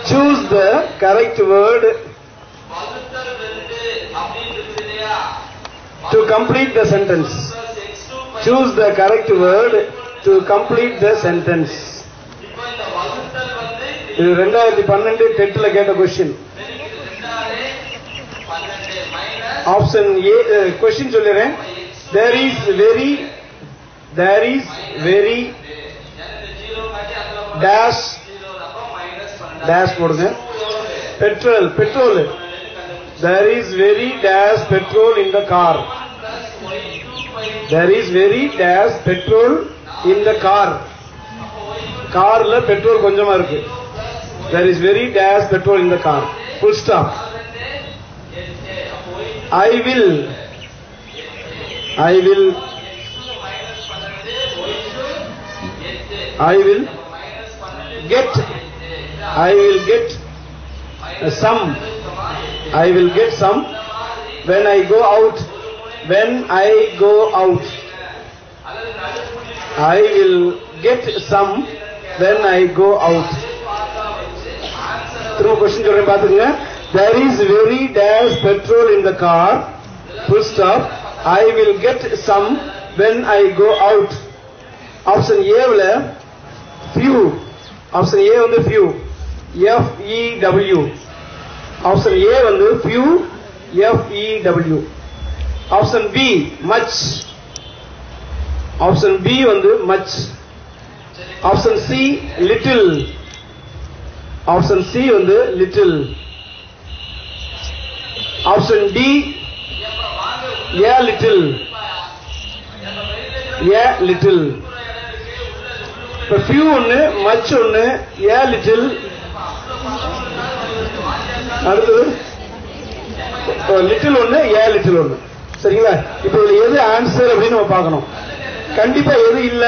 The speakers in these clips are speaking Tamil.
choose the correct word வகுத்தல் ரெண்டு அப்படின்னு இருக்குது இல்லையா to complete the sentence. Plus X2 by- Choose the correct word to complete the sentence. இப்போ இந்த வகுத்தல் வந்து இது ரெண்டாயிரத்தி பன்னெண்டு டெட்ல கேட்ட கொஸ்டின் இது ரெண்டாறு பன்னெண்டு மைனஸ் ஆப்ஷன் ஏ கொஸ்டின் சொல்லிடுறேன் there is very there is very zero காட்டி அதுல டேஷ் ஜீரோ அப்போ மைனஸ் பன்னெண்டு டேஷ் போடுங்க petrol petrol there is very dash petrol in the car plus Y two by there is very dash petrol in the car கார்ல பெட்ரோல் கொஞ்சமா இருக்கு there is very dash petrol in the car full stop I will I will I will get I will get some I will get some when I go out when I go out I will get some when I go out திரும்ப கொஸ்டின் சொல்றேன் பாத்துக்கங்க there is very dash petrol in the car full stop I will get some when I go out option ஏவுல few ஆப்ஷன் ஏ வந்து few F E W option ஏ வந்து few F E W option B much option B வந்து much option C little option C வந்து little option D a little a little இப்ப ஃபியூ ஒன்னு மச் ஒன்னு ஏ லிட்டில் அடுத்தது லிட்டில் ஒன்னு ஏ லிட்டில் ஒன்னு சரிங்களா இப்ப இதுல எது ஆன்சர் அப்படின்னு நம்ம பார்க்கணும் கண்டிப்பா எது இல்ல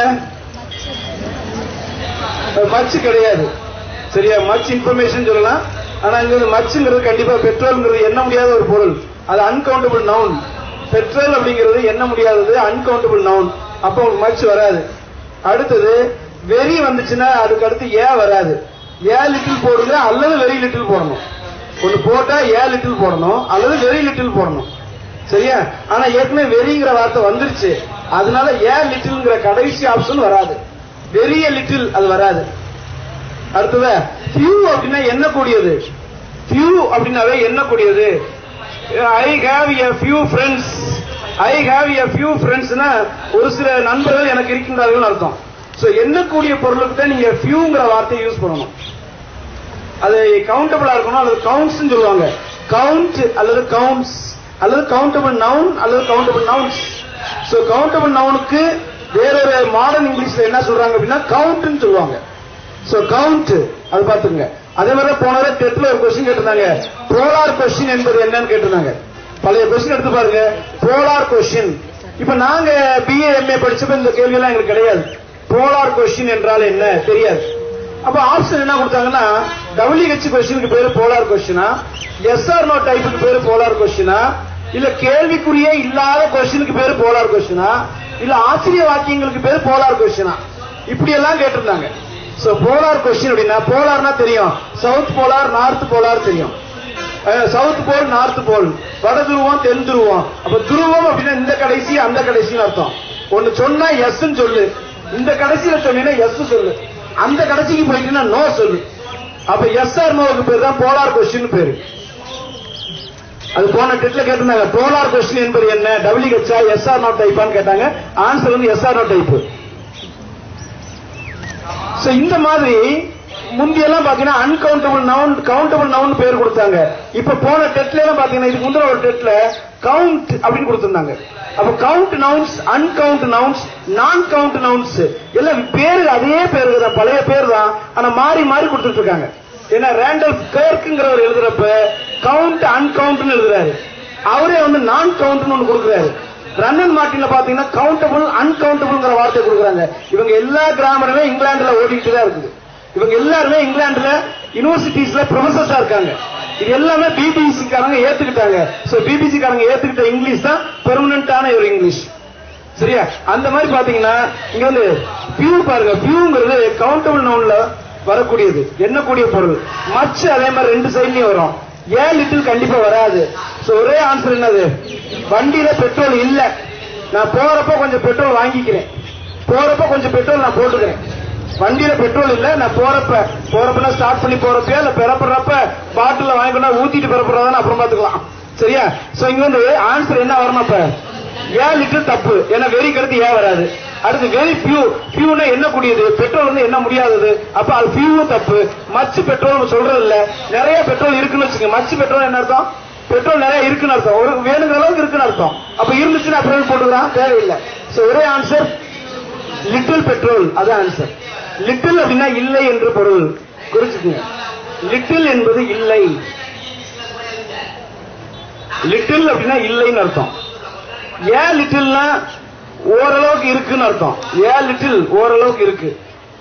மச் கிடையாது சரியா மச் இன்ஃபர்மேஷன் சொல்லலாம் ஆனா இங்க மச்சுங்கிறது கண்டிப்பா பெட்ரோல்ங்கிறது எண்ண முடியாத ஒரு பொருள் அது அன்கவுண்டபிள் நவுன் பெட்ரோல் அப்படிங்கிறது எண்ண முடியாதது அன்கவுண்டபிள் நவுன் அப்போ உங்களுக்கு மச் வராது அடுத்தது வெரி வந்துச்சுன்னா அதுக்கு அடுத்து ஏ வராது ஏ லிட்டில் போடுங்க அல்லது வெரி லிட்டில் போடணும் ஒன்னு போட்டா ஏ லிட்டில் போடணும் அல்லது வெரி லிட்டில் போடணும் சரியா ஆனா ஏற்கனவே வெறிங்கிற வார்த்தை வந்துருச்சு அதனால ஏ லிட்டில்ங்கிற கடைசி ஆப்ஷன் வராது வெரிய லிட்டில் அது வராது அடுத்தது ஃபியூ அப்படின்னா எண்ணக்கூடியது ஃபியூ அப்படின்னாவே எண்ணக்கூடியது I have a few friends I have a few ஃப்ரெண்ட்ஸ்னா ஒரு சில நண்பர்கள் எனக்கு இருக்கின்றார்கள் அர்த்தம் சோ எண்ணக்கூடிய பொருளுக்கு தான் நீங்க ஃபியூங்கிற வார்த்தையை யூஸ் பண்ணணும் அது கவுண்டபிளா இருக்கணும் அல்லது கவுண்ட்ஸ் சொல்லுவாங்க கவுண்ட் அல்லது கவுண்ட்ஸ் அல்லது கவுண்டபிள் நவுன் அல்லது கவுண்டபிள் நவுன்ஸ் சோ கவுண்டபிள் நவுனுக்கு வேறொரு மாடர்ன் இங்கிலீஷ்ல என்ன சொல்றாங்க அப்படின்னா கவுண்ட்னு சொல்லுவாங்க சோ கவுண்ட் அது பாத்துங்க அதே மாதிரி போன டெட்ல ஒரு கொஸ்டின் கேட்டிருந்தாங்க போலார் கொஸ்டின் என்பது என்னன்னு கேட்டிருந்தாங்க பழைய கொஸ்டின் எடுத்து பாருங்க போலார் கொஸ்டின் இப்ப நாங்க பிஏ எம்ஏ படிச்சப்ப இந்த கேள்வி எல்லாம் எங்களுக்கு கிடையாது போலார் கொஸ்டின் என்றால் என்ன தெரியாது அப்ப ஆப்ஷன் என்ன கொடுத்தாங்கன்னா டபிள்யூஹெச் கொஸ்டினுக்கு பேரு போலார் கொஸ்டினா எஸ்ஆர் நோ டைப்புக்கு பேரு போலார் கொஸ்டினா இல்ல கேள்விக்குறியே இல்லாத கொஸ்டினுக்கு பேரு போலார் கொஸ்டினா இல்ல ஆச்சரிய வாக்கியங்களுக்கு பேரு போலார் கொஸ்டினா இப்படி எல்லாம் கேட்டிருந்தாங்க சோ போலார் கொஸ்டின் அப்படின்னா போலார்னா தெரியும் சவுத் போலார் நார்த் போலார் தெரியும் சவுத் போல் நார்த் போல் வட துருவம் தென் துருவம் அப்ப துருவம் அப்படின்னா இந்த கடைசி அந்த கடைசின்னு அர்த்தம் ஒன்னு சொன்னா எஸ் சொல்லு இந்த கடைசியில சொன்னீங்கன்னா எஸ் சொல்லு அந்த கடைசிக்கு போயிட்டீங்கன்னா நோ சொல்லு அப்ப எஸ் ஆர் நோவுக்கு பேர் தான் போலார் கொஸ்டின் பேரு அது போன டெட்ல கேட்டிருந்தாங்க போலார் கொஸ்டின் என்பது என்ன W H or yes or not டைப்பான்னு கேட்டாங்க ஆன்சர் வந்து yes or not type so இந்த மாதிரி முந்தியெல்லாம் பாத்தீங்கன்னா அன்கவுண்டபிள் நவுன் கவுண்டபிள் நவுன் பேர் கொடுத்தாங்க இப்ப போன டெட்ல எல்லாம் பாத்தீங்கன்னா இதுக்கு முந்தின ஒரு டெட்ல கவுண்ட் அப்படின்னு கொடுத்திருந்தாங்க அப்ப count nouns uncount nouns non count nouns எல்லாம் பேரு அதே பேரு தான் பழைய பேர் தான் ஆனா மாறி மாறி கொடுத்துட்டு இருக்காங்க ஏன்னா ரேண்டல் கேர்க்குங்கிறவர் எழுதுறப்ப கவுண்ட் அன்கவுண்ட்னு எழுதுறாரு அவரே வந்து நான் கவுண்ட்னு ஒன்னு கொடுக்குறாரு ரன்னன் மார்டின்ல பாத்தீங்கன்னா கவுண்டபிள் அன்கவுண்டபிள்ங்கிற வார்த்தை கொடுக்குறாங்க இவங்க எல்லா கிராமருமே இங்கிலாந்துல ஓடிட்டு தான் இருக்குது இவங்க எல்லாருமே இங்கிலாந்துல யூனிவர்சிட்டிஸ்ல ப்ரொஃபசர்ஸா இருக்காங்க இது எல்லாமே பிபிசி காரங்க ஏத்துக்கிட்டாங்க சோ பிபிசி காரங்க ஏத்துக்கிட்ட இங்கிலீஷ் தான் பெர்மனண்டான ஒரு இங்கிலீஷ் சரியா அந்த மாதிரி பாத்தீங்கன்னா இங்க வந்து பியூ பாருங்க பியூங்கிறது கவுண்டபிள் நவுன்ல வரக்கூடியது எண்ணக்கூடிய பொருள் மச் அதே மாதிரி ரெண்டு சைட்லயும் வரும் ஏன் லிட்டில் கண்டிப்பா வராது சோ ஒரே ஆன்சர் என்னது வண்டியில பெட்ரோல் இல்ல நான் போறப்ப கொஞ்சம் பெட்ரோல் வாங்கிக்கிறேன் போறப்ப கொஞ்சம் பெட்ரோல் நான் போட்டுக்கிறேன் வண்டியில பெட்ரோல் இல்ல நான் போறப்ப போறப்ப ஸ்டார்ட் பண்ணி போறப்ப இல்ல பிறப்புறப்ப பாட்டில வாங்கிக்கணும் ஊத்திட்டு பிறப்புறதான்னு அப்புறம் பாத்துக்கலாம் சரியா சோ இங்க வந்து ஆன்சர் என்ன வரணும் அப்ப ஏன் லிட்டர் தப்பு ஏன்னா வெறி கருத்து ஏன் வராது அடுத்து வெரி ஃபியூ ஃபியூனா என்ன கூடியது பெட்ரோல் வந்து என்ன முடியாதது அப்ப அது ஃபியூவும் தப்பு மச்சு பெட்ரோல் சொல்றது இல்ல நிறைய பெட்ரோல் இருக்குன்னு வச்சுங்க மச்சு பெட்ரோல் என்ன அர்த்தம் பெட்ரோல் நிறைய இருக்குன்னு அர்த்தம் ஒரு வேணுங்கிற அளவுக்கு இருக்குன்னு அர்த்தம் அப்ப இருந்துச்சுன்னா பெட்ரோல் போட்டுக்கிறான் தேவையில்லை சோ ஒரே ஆன்சர் லிட்டில் பெட்ரோல் அதான் ஆன்சர் லிட்டில் அப்படின்னா இல்லை என்று பொருள் குறிச்சுக்குங்க லிட்டில் என்பது இல்லை லிட்டில் அப்படின்னா இல்லைன்னு அர்த்தம் ஏன் லிட்டில்னா ஓரளவுக்கு இருக்குன்னு அர்த்தம் ஏன் லிட்டில் ஓரளவுக்கு இருக்கு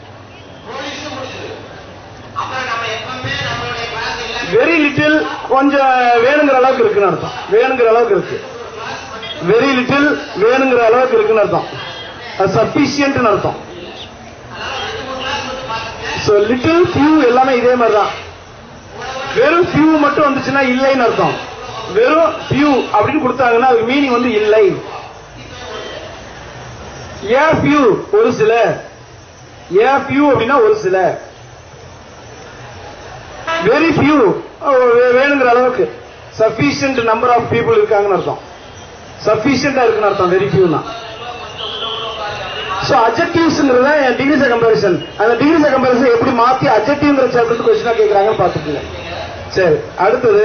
அப்புறம் நம்ம எப்பவுமே நம்மளுடைய கிளாஸ் இல்ல வெரி லிட்டில் கொஞ்சம் வேணுங்கிற அளவுக்கு இருக்குன்னு அர்த்தம் வேணுங்கிற அளவுக்கு இருக்கு வெரி லிட்டில் வேணுங்கிற அளவுக்கு இருக்குன்னு அர்த்தம் அது சஃபிஷியன்ட்னு அர்த்தம் சோ லிட்டில் ஃபியூ எல்லாமே இதே மாதிரி தான் வெறும் ஃபியூ மட்டும் வந்துச்சுன்னா இல்லைன்னு அர்த்தம் வெறும் ஃபியூ அப்படின்னு கொடுத்தாங்கன்னா அது மீனிங் வந்து இல்லை ஏ ஃபியூ ஒரு சில ஏ ஃபியூ அப்படின்னா ஒரு சில வெரி ஃபியூ வேணுங்கிற அளவுக்கு சஃபிஷியன்ட் நம்பர் ஆஃப் பீப்புள் இருக்காங்கன்னு அர்த்தம் சஃபிஷியண்டா இருக்குன்னு அர்த்தம் வெரி ஃபியூனா சோ அஜெக்டிவ்ஸ்ங்கிறத டிகிரிஸ் கம்பேரிசன் அந்த டிகிரிஸ் கம்பேரிசன் எப்படி மாத்தி அஜெக்டிவ்ங்கிற சாப்டர் கொஸ்டினா கேக்குறாங்கன்னு பாத்துக்கோங்க சரி அடுத்தது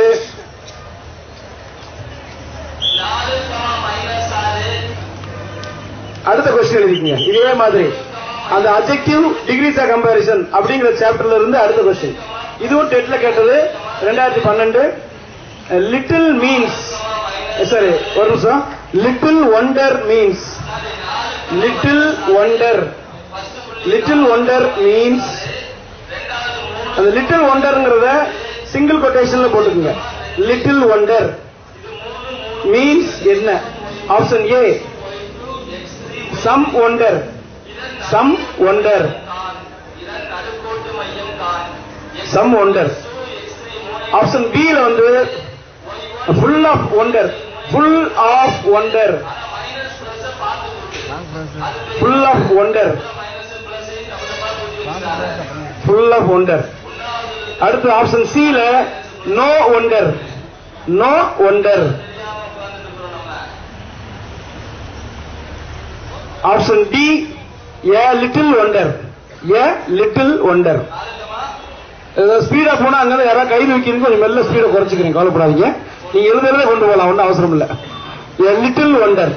நாலு சம மைனஸ் ஆறு அடுத்த கொஸ்டின் எழுதிக்கங்க இதே மாதிரி அந்த அஜெக்டிவ் டிகிரிஸ் ஆஃப் கம்பேரிசன் அப்படிங்கிற சாப்டர்ல இருந்து அடுத்த கொஸ்டின் இதுவும் டெட்ல கேட்டது ரெண்டாயிரத்தி பன்னெண்டு லிட்டில் மீன்ஸ் சாரி ஒரு நிமிஷம் little wonder means little wonder little wonder means அந்த லிட்டில் ஒண்டர்ங்கிறத சிங்கிள் கொட்டேஷன்ல போட்டுக்கோங்க லிட்டில் ஒண்டர் மீன்ஸ் என்ன option A some wonder some wonder இதன் நடுக்கோட்டு மையம் தான் சம் ஒண்டர் ஆப்ஷன் பி ல வந்து full of wonder full of wonder minus plus பார்த்து full of wonder minus plus full of wonder அடுத்து ஆப்ஷன் சி ல no wonder no wonder option D a little wonder a little wonder ஸ்பீடா போனா அங்க யாராவது கை வைக்கிறீங்க கொஞ்சம் மெல்ல ஸ்பீடை குறைச்சிக்கிறீங்க கவலைப்படாதீங்க நீங்க எழுதுறதே கொண்டு போகலாம் ஒன்றும் அவசரம் இல்ல ஏ லிட்டில் ஒண்டர்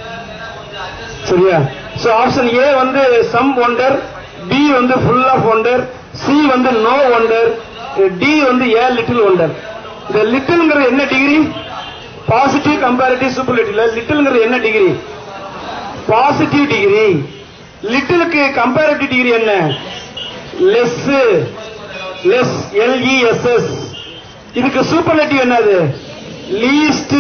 சரியா சோ ஆப்ஷன் ஏ வந்து சம் ஒண்டர் பி வந்து ஃபுல் ஆஃப் ஒண்டர் சி வந்து நோ ஒண்டர் டி வந்து ஏ லிட்டில் ஒண்டர் இந்த லிட்டில்ங்கிறது என்ன டிகிரி பாசிட்டிவ் கம்பேரிட்டிவ் சூப்பர்லேட்டிவ்ல லிட்டில்ங்கிறது என்ன டிகிரி பாசிட்டிவ் டிகிரி லிட்டிலுக்கு கம்பேரிட்டிவ் டிகிரி என்ன லெஸ் லெஸ் எல்இஎஸ்எஸ் இதுக்கு சூப்பர்லேட்டிவ் என்னது லீஸ்ட்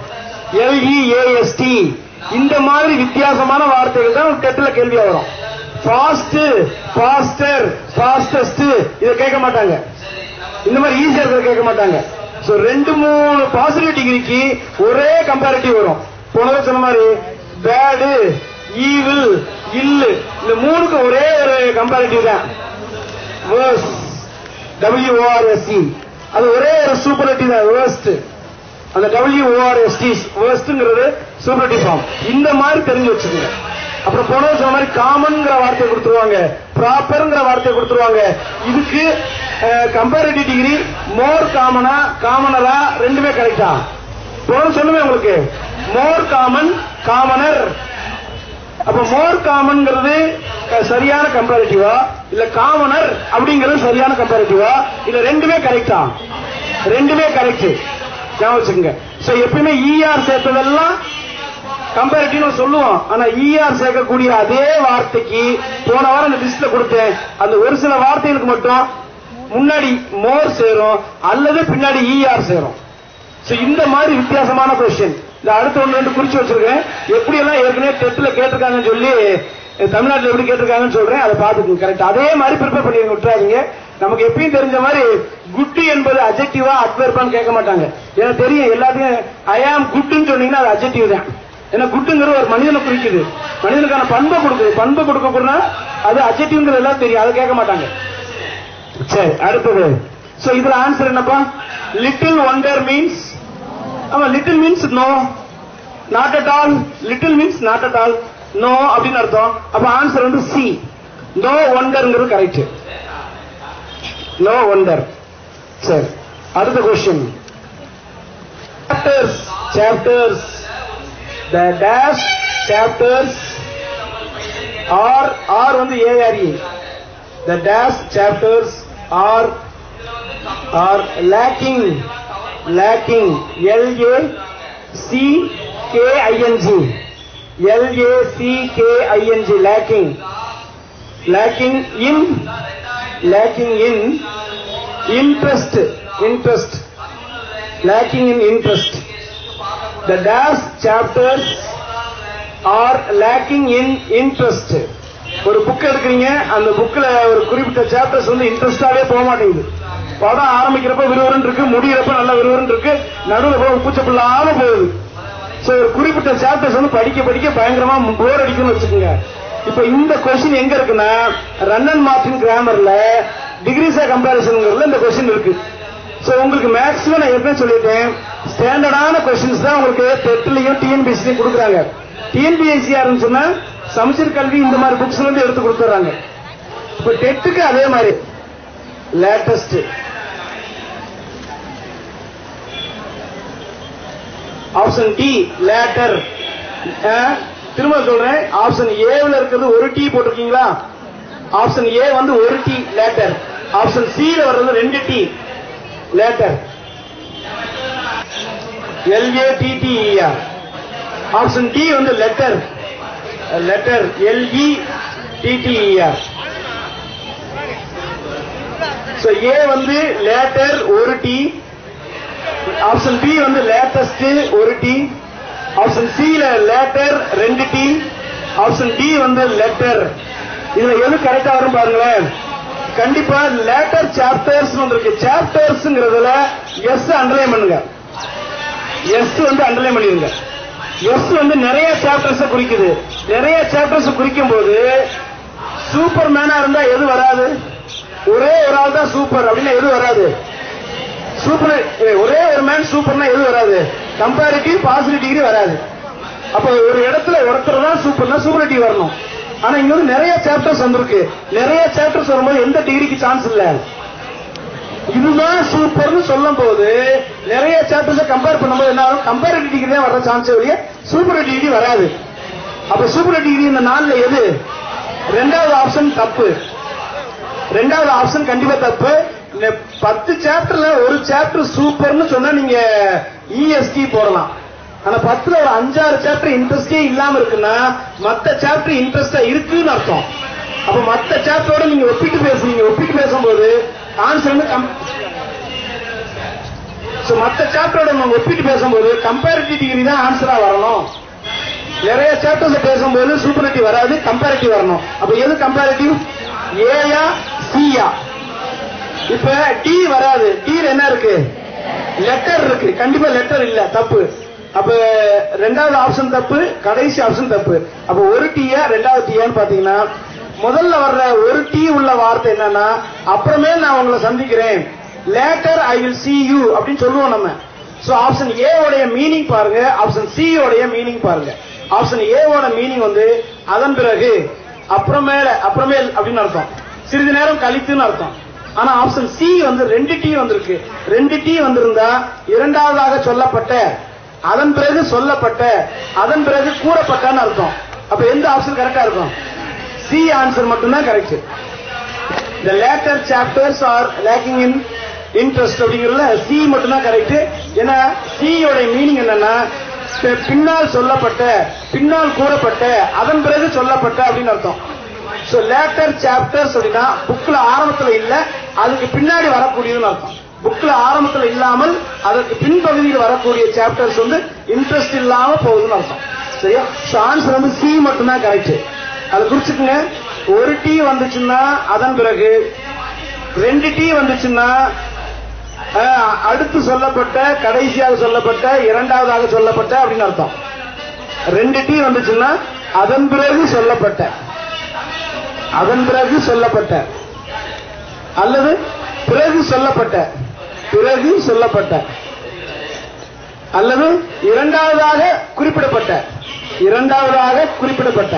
எல்இஏஎஸ்டி இந்த மாதிரி வித்தியாசமான வார்த்தைகள் தான் டெட்ல கேள்வியா வரும் ஃபாஸ்ட் ஃபாஸ்டர் ஃபாஸ்டஸ்ட் இதை கேட்க மாட்டாங்க இந்த மாதிரி ஈஸியா இருக்கிறத கேட்க மாட்டாங்க சோ ரெண்டு மூணு பாசிட்டிவ் டிகிரிக்கு ஒரே கம்பேரிட்டிவ் வரும் போனதை சொன்ன மாதிரி பேடு ஈவில் இல்லு இந்த மூணுக்கு ஒரே ஒரு கம்பேரிட்டிவ் தான் வேர்ஸ் டபிள்யூஓஆர்எஸ்சி அது ஒரே ஒரு சூப்பர்லேட்டிவ் தான் வேர்ஸ்ட் அந்த டபிள்யூஓஆர்எஸ்டி வேர்ஸ்ட்ங்கிறது சூப்பர்லேட்டிவ் ஃபார்ம் இந்த மாதிரி தெரிஞ்சு வச்சுக்கோங்க அப்புறம் போன சொன்ன மாதிரி காமன்ங்கிற வார்த்தையை கொடுத்துருவாங்க ப்ராப்பர்ங்கிற வார்த்தையை கொடுத்துருவாங்க இதுக்கு கம்பேரிட்டிவ் டிகிரி மோர் காமனா காமனரா ரெண்டுமே கரெக்டா போன சொல்லுமே உங்களுக்கு மோர் காமன் காமனர் அப்ப மோர் காமன்ங்கிறது அஹ், சரியான கம்பேரிட்டிவா இல்ல காமனர் அப்படிங்கிறது சரியான கம்பேரிட்டிவா இல்ல ரெண்டுமே கரெக்டா ரெண்டுமே கரெக்ட் ஞாபகம் வச்சுக்கோங்க சோ எப்பயுமே இஆர் சேர்த்ததெல்லாம் கம்பேரிட்டிவ் சொல்லுவோம் ஆனா இஆர் சேர்க்கக்கூடிய அதே வார்த்தைக்கு போன வாரம் அந்த லிஸ்ட்ல கொடுத்தேன் அந்த ஒரு சில வார்த்தைகளுக்கு மட்டும் முன்னாடி மோர் சேரும் அல்லது பின்னாடி இஆர் சேரும் சோ இந்த மாதிரி வித்தியாசமான கொஸ்டின் இந்த அடுத்த ஒன்று ரெண்டு குறிச்சு வச்சிருக்கேன் எப்படி எல்லாம் ஏற்கனவே டெஸ்ட்ல கேட்டிருக்காங்கன்னு சொல்லி தமிழ்நாட்டுல எப்படி கேட்டிருக்காங்கன்னு சொல்றேன் அதை பார்த்துக்கோங்க கரெக்ட் அதே மாதிரி ப்ரிப்பேர் பண்ணி விட்டுறாதீங்க நமக்கு எப்பயும் தெரிஞ்ச மாதிரி குட்டு என்பது அஜெக்டிவா அட்வர்பான்னு கேட்க மாட்டாங்க ஏன்னா தெரியும் எல்லாத்தையும் ஐ ஆம் குட்னு சொன்னீங்கன்னா அது அஜெக்டிவ் தான் ஏன்னா குட்டுங்கிறது ஒரு மனிதனை குறிக்குது மனிதனுக்கான பண்பை கொடுக்குது பண்பை கொடுக்கக்கூடனா அது அஜெக்டிவ்ங்கிறது எல்லாம் தெரியும் அதை கேட்க மாட்டாங்க சரி அடுத்தது சோ இதுல ஆன்சர் என்னப்பா லிட்டில் ஒண்டர் மீன்ஸ் ஆமா little means no not at all little means not at all no அப்படின்னு அர்த்தம் அப்ப ஆன்சர் வந்து சி நோ ஒண்டர்ங்கிறது கரெக்ட் நோ ஒண்டர் சரி அடுத்த question chapters chapters the dash chapters are are வந்து A R E the dash chapters are are lacking lacking L A C K I N G L A C K I N G lacking lacking in lacking in interest interest lacking in interest the dash chapters are lacking in interest ஒரு புக் எடுக்கிறீங்க அந்த புக்ல ஒரு குறிப்பிட்ட சாப்டர்ஸ் வந்து இன்ட்ரெஸ்டாவே போக மாட்டேங்குது படம் ஆரம்பிக்கிறப்ப விறுவிறுன்னு இருக்கு முடியிறப்ப நல்லா விறுவிறுன்னு இருக்கு நடுவில் போக பூச்சப்பில்லாம போகுது சோ ஒரு குறிப்பிட்ட சாப்டர்ஸ் வந்து படிக்க படிக்க பயங்கரமா போர் அடிக்கும்னு வச்சுக்கோங்க இப்ப இந்த கொஸ்டின் எங்க இருக்குன்னா ரன் அண்ட் மார்டின் கிராமர்ல டிகிரிஸா கம்பாரிசன்ங்கிறதுல இந்த கொஸ்டின் இருக்கு சோ உங்களுக்கு மேக்ஸிமம் நான் ஏற்கனவே சொல்லிட்டேன் ஸ்டாண்டர்டான கொஸ்டின்ஸ் தான் உங்களுக்கு டெட்லயும் டிஎன்பிஎஸ்சிலையும் கொடுக்குறாங்க டிஎன்பிஎஸ்சியா சொன்னா சமச்சீர் கல்வி இந்த மாதிரி புக்ஸ்ல இருந்து எடுத்து கொடுத்துறாங்க இப்ப டெட்டுக்கு அதே மாதிரி லேட்டஸ்ட் ஆப்ஷன் டி லேட்டர் திரும்ப சொல்றேன் ஆப்ஷன் ஏவில் இருக்கிறது ஒரு டி போட்டிருக்கீங்களா ஆப்ஷன் ஏ வந்து ஒரு டி லேட்டர் ஆப்ஷன் சில வர்றது ரெண்டு T latter L A T T E R option D வந்து letter letter L E T T E R so A வந்து லேட்டர் ஒரு டி ஆப்ஷன் பி வந்து லேட்டஸ்ட் ஒரு டி ஆப்ஷன் சில லேட்டர் ரெண்டு டி ஆப்ஷன் டி வந்து லெட்டர் இதுல எது கரெக்டா வரும் பாருங்களேன் கண்டிப்பா லேட்டர் சாப்டர்ஸ் வந்திருக்கு சாப்டர்ஸ்ங்கிறதுல எஸ் அண்டர்லைன் பண்ணுங்க எஸ் வந்து அண்டர்லைன் பண்ணிருங்க எஸ் வந்து நிறைய சாப்டர்ஸ் குறிக்குது நிறைய சாப்டர்ஸ் குறிக்கும் போது சூப்பர் மேனா இருந்தா எது வராது ஒரே ஒரு ஆள் தான் சூப்பர் அப்படின்னா எது வராது சூப்பர் ஒரே ஒரு மேன் சூப்பர்னா எது வராது கம்பேரிட்டிவ் பாசிட்டிவ் டிகிரி வராது அப்ப ஒரு இடத்துல ஒருத்தர் தான் சூப்பர்னா சூப்பரிட்டிவ் வரணும் ஆனா இங்க வந்து நிறைய சாப்டர்ஸ் வந்திருக்கு நிறைய சாப்டர்ஸ் வரும்போது எந்த டிகிரிக்கு சான்ஸ் இல்ல இதுதான் சூப்பர்னு சொல்லும் போது நிறைய சாப்டர்ஸ் கம்பேர் பண்ணும்போது என்ன ஆகும் கம்பேரிட்டிவ் டிகிரி தான் வர சான்ஸ் ஒழிய சூப்பர் டிகிரி வராது அப்ப சூப்பர் டிகிரி இந்த நாள்ல எது ரெண்டாவது ஆப்ஷன் தப்பு ரெண்டாவது ஆப்ஷன் கண்டிப்பா தப்பு இந்த பத்து சாப்டர்ல ஒரு சாப்டர் சூப்பர்னு சொன்னா நீங்க இஎஸ்டி போடலாம் ஆனா பத்துல ஒரு அஞ்சாறு சாப்டர் இன்ட்ரெஸ்டே இல்லாம இருக்குன்னா மத்த சாப்டர் இன்ட்ரெஸ்டா இருக்குன்னு அர்த்தம் அப்ப மத்த சாப்டரோட நீங்க ஒப்பிட்டு பேசுறீங்க ஒப்பிட்டு பேசும்போது ஆன்சர் வந்து கம் So, மத்த சாப்டரோட நம்ம ஒப்பிட்டு பேசும்போது கம்பேரிட்டிவ் டிகிரி தான் ஆன்சரா வரணும் நிறைய சாப்டர்ஸ் பேசும்போது சூப்பரிட்டி வராது கம்பேரிட்டிவ் வரணும் அப்ப எது கம்பேரிட்டிவ் ஏயா சியா இப்ப டி வராது டி என்ன இருக்கு லெட்டர் இருக்கு கண்டிப்பா லெட்டர் இல்ல தப்பு அப்ப ரெண்டாவது ஆப்ஷன் தப்பு கடைசி ஆப்ஷன் தப்பு அப்ப ஒரு டீயா ரெண்டாவது டீயான்னு பாத்தீங்கன்னா முதல்ல வர்ற ஒரு டீ உள்ள வார்த்தை என்னன்னா அப்புறமே நான் உங்களை சந்திக்கிறேன் later I will see you அப்படின்னு சொல்லுவோம் நம்ம சோ ஆப்ஷன் ஏ உடைய மீனிங் பாருங்க ஆப்ஷன் சி உடைய மீனிங் பாருங்க ஆப்ஷன் ஏ ஓட மீனிங் வந்து அதன் பிறகு அப்புறமேல அப்புறமேல் அப்படின்னு அர்த்தம் சிறிது நேரம் கழித்துன்னு அர்த்தம் ஆனா ஆப்ஷன் சி வந்து ரெண்டு டீ வந்திருக்கு ரெண்டு டீ வந்திருந்தா இரண்டாவதாக சொல்லப்பட்ட அதன் பிறகு சொல்லப்பட்ட அதன் பிறகு கூறப்பட்டன்னு அர்த்தம் அப்ப எந்த ஆப்ஷன் கரெக்டா இருக்கும் சி ஆன்சர் மட்டும்தான் correct the later chapters are lacking in interest அப்படிங்கறதுல சி மட்டும்தான் கரெக்ட் ஏன்னா சி யோட மீனிங் என்னன்னா பி- பின்னால் சொல்லப்பட்ட பின்னால் கூறப்பட்ட அதன் பிறகு சொல்லப்பட்ட அப்படின்னு அர்த்தம் சோ லேட்டர் சாப்டர்ஸ் அப்படின்னா புக்ல ஆரம்பத்துல இல்ல அதுக்கு பின்னாடி வரக்கூடியதுன்னு அர்த்தம் புக்ல ஆரம்பத்துல இல்லாமல் அதற்கு பின்பகுதியில் வரக்கூடிய சாப்டர்ஸ் வந்து இன்ட்ரெஸ்ட் இல்லாம போகுதுன்னு அர்த்தம் சரியா சோ ஆன்சர் வந்து சி மட்டும்தான் கரெக்ட் அது குறிச்சுக்குங்க ஒரு டீ வந்துச்சுன்னா அதன் பிறகு ரெண்டு டீ வந்துச்சுன்னா அஹ், அடுத்து சொல்லப்பட்ட கடைசியாக சொல்லப்பட்ட இரண்டாவதாக சொல்லப்பட்ட அப்படின்னு அர்த்தம் ரெண்டு டீ வந்துச்சுன்னா அதன் பிறகு சொல்லப்பட்ட அதன் பிறகு சொல்லப்பட்ட அல்லது பிறகு சொல்லப்பட்ட பிறகு சொல்லப்பட்ட அல்லது இரண்டாவதாக குறிப்பிடப்பட்ட இரண்டாவதாக குறிப்பிடப்பட்ட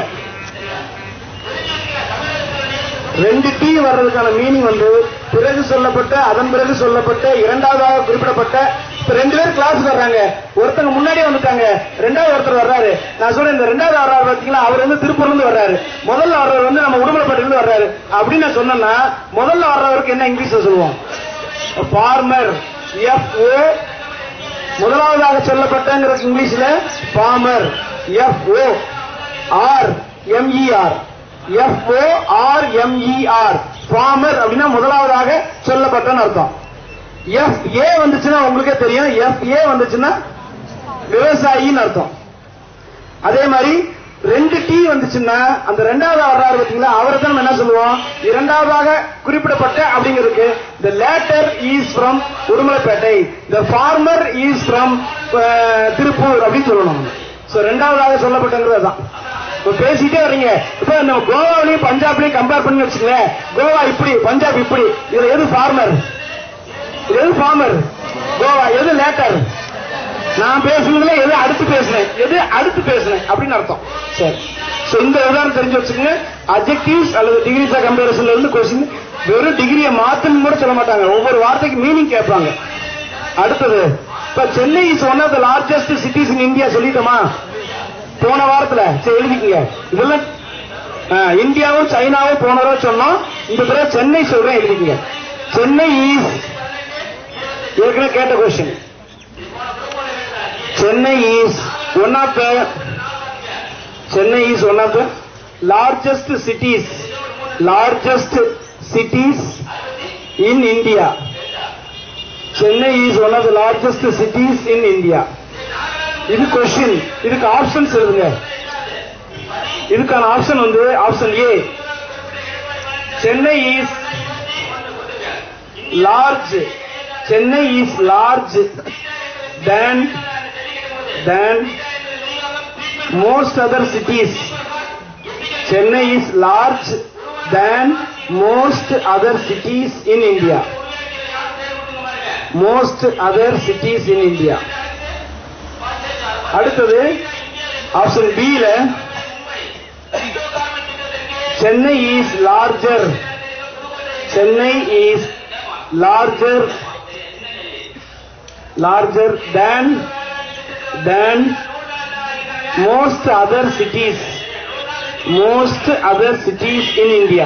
ரெண்டு டீ வர்றதுக்கான மீனிங் வந்து பிறகு சொல்லப்பட்ட அதன் பிறகு சொல்லப்பட்ட இரண்டாவதாக குறிப்பிடப்பட்ட இப்ப ரெண்டு பேர் கிளாஸ் வர்றாங்க ஒருத்தங்க முன்னாடியே வந்துட்டாங்க ரெண்டாவது ஒருத்தர் வர்றாரு நான் சொல்றேன் இந்த ரெண்டாவது வர்றாரு பாத்தீங்களா அவர் வந்து திருப்பூர்ல இருந்து வர்றாரு முதல்ல வர்றவர் வந்து நம்ம உடுமலைப்பட்டில இருந்து வர்றாரு அப்படின்னு நான் சொன்னேன்னா முதல்ல வர்றவருக்கு என்ன இங்கிலீஷ்ல சொல்லுவோம் ஃபார்மர் எஃப் ஓ முதலாவதாக சொல்லப்பட்டங்கிற இங்கிலீஷ்ல former F O R M E R F O R M E R former அப்படின்னா முதலாவதாக சொல்லப்பட்டன்னு அர்த்தம் எஃப் ஏ வந்துச்சுன்னா உங்களுக்கே தெரியும் எஃப் ஏ வந்துச்சுன்னா விவசாயின்னு அர்த்தம் அதே மாதிரி ரெண்டு டீ வந்துச்சுன்னா அந்த ரெண்டாவது வர்றாரு பாத்தீங்களா அவரை தான் நம்ம என்ன சொல்லுவோம் இரண்டாவதாக குறிப்பிடப்பட்ட அப்படிங்கிறதுக்கு the later is from Udumalaipettai the former is from Tiruppur அப்படின்னு சொல்லணும் சோ ரெண்டாவதாக சொல்லப்பட்டங்கிறது தான் இப்ப பேசிட்டே வர்றீங்க இப்ப நம்ம கோவாவிலையும் பஞ்சாப்லயும் கம்பேர் பண்ணி வச்சுக்கோங்களேன் கோவா இப்படி பஞ்சாப் இப்படி இதுல எது ஃபார்மர் எது ஃபார்மர் கோவா எது லேட்டர் நான் பேசுனதுல எது அடுத்து பேசுனேன் எது அடுத்து பேசுனேன் அப்படின்னு அர்த்தம் சரி சோ இந்த உதாரணம் தெரிஞ்சு வச்சுக்கோங்க அப்ஜெக்டிவ்ஸ் அல்லது டிகிரிஸ் கம்பேரிசன்ல இருந்து கொஸ்டின் வெறும் டிகிரியை மாத்தணும் கூட சொல்ல மாட்டாங்க ஒவ்வொரு வார்த்தைக்கு மீனிங் கேட்பாங்க அடுத்தது இப்ப Chennai is one of the largest cities in India சொல்லிட்டோமா போன வாரத்துல சரி எழுதிக்கங்க இதெல்லாம் ஆ, இந்தியாவும் சைனாவும் போன தடவை சொன்னோம் இந்த தடவை சென்னை சொல்றேன் எழுதிக்கங்க சென்னை இஸ் ஏற்கனவே கேட்ட question Chennai is one of the Chennai is one of the largest cities largest cities in India Chennai is one of the largest cities in India இது கொஸ்டின் இதுக்கு ஆப்ஷன்ஸ் எழுதுங்க இதுக்கான ஆப்ஷன் வந்து option A Chennai is large Chennai is large than than most other cities chennai is large than most other cities in india most other cities in india அடுத்தது ஆப்ஷன் பி ல Chennai is larger Chennai is larger larger than than most other cities most other cities in india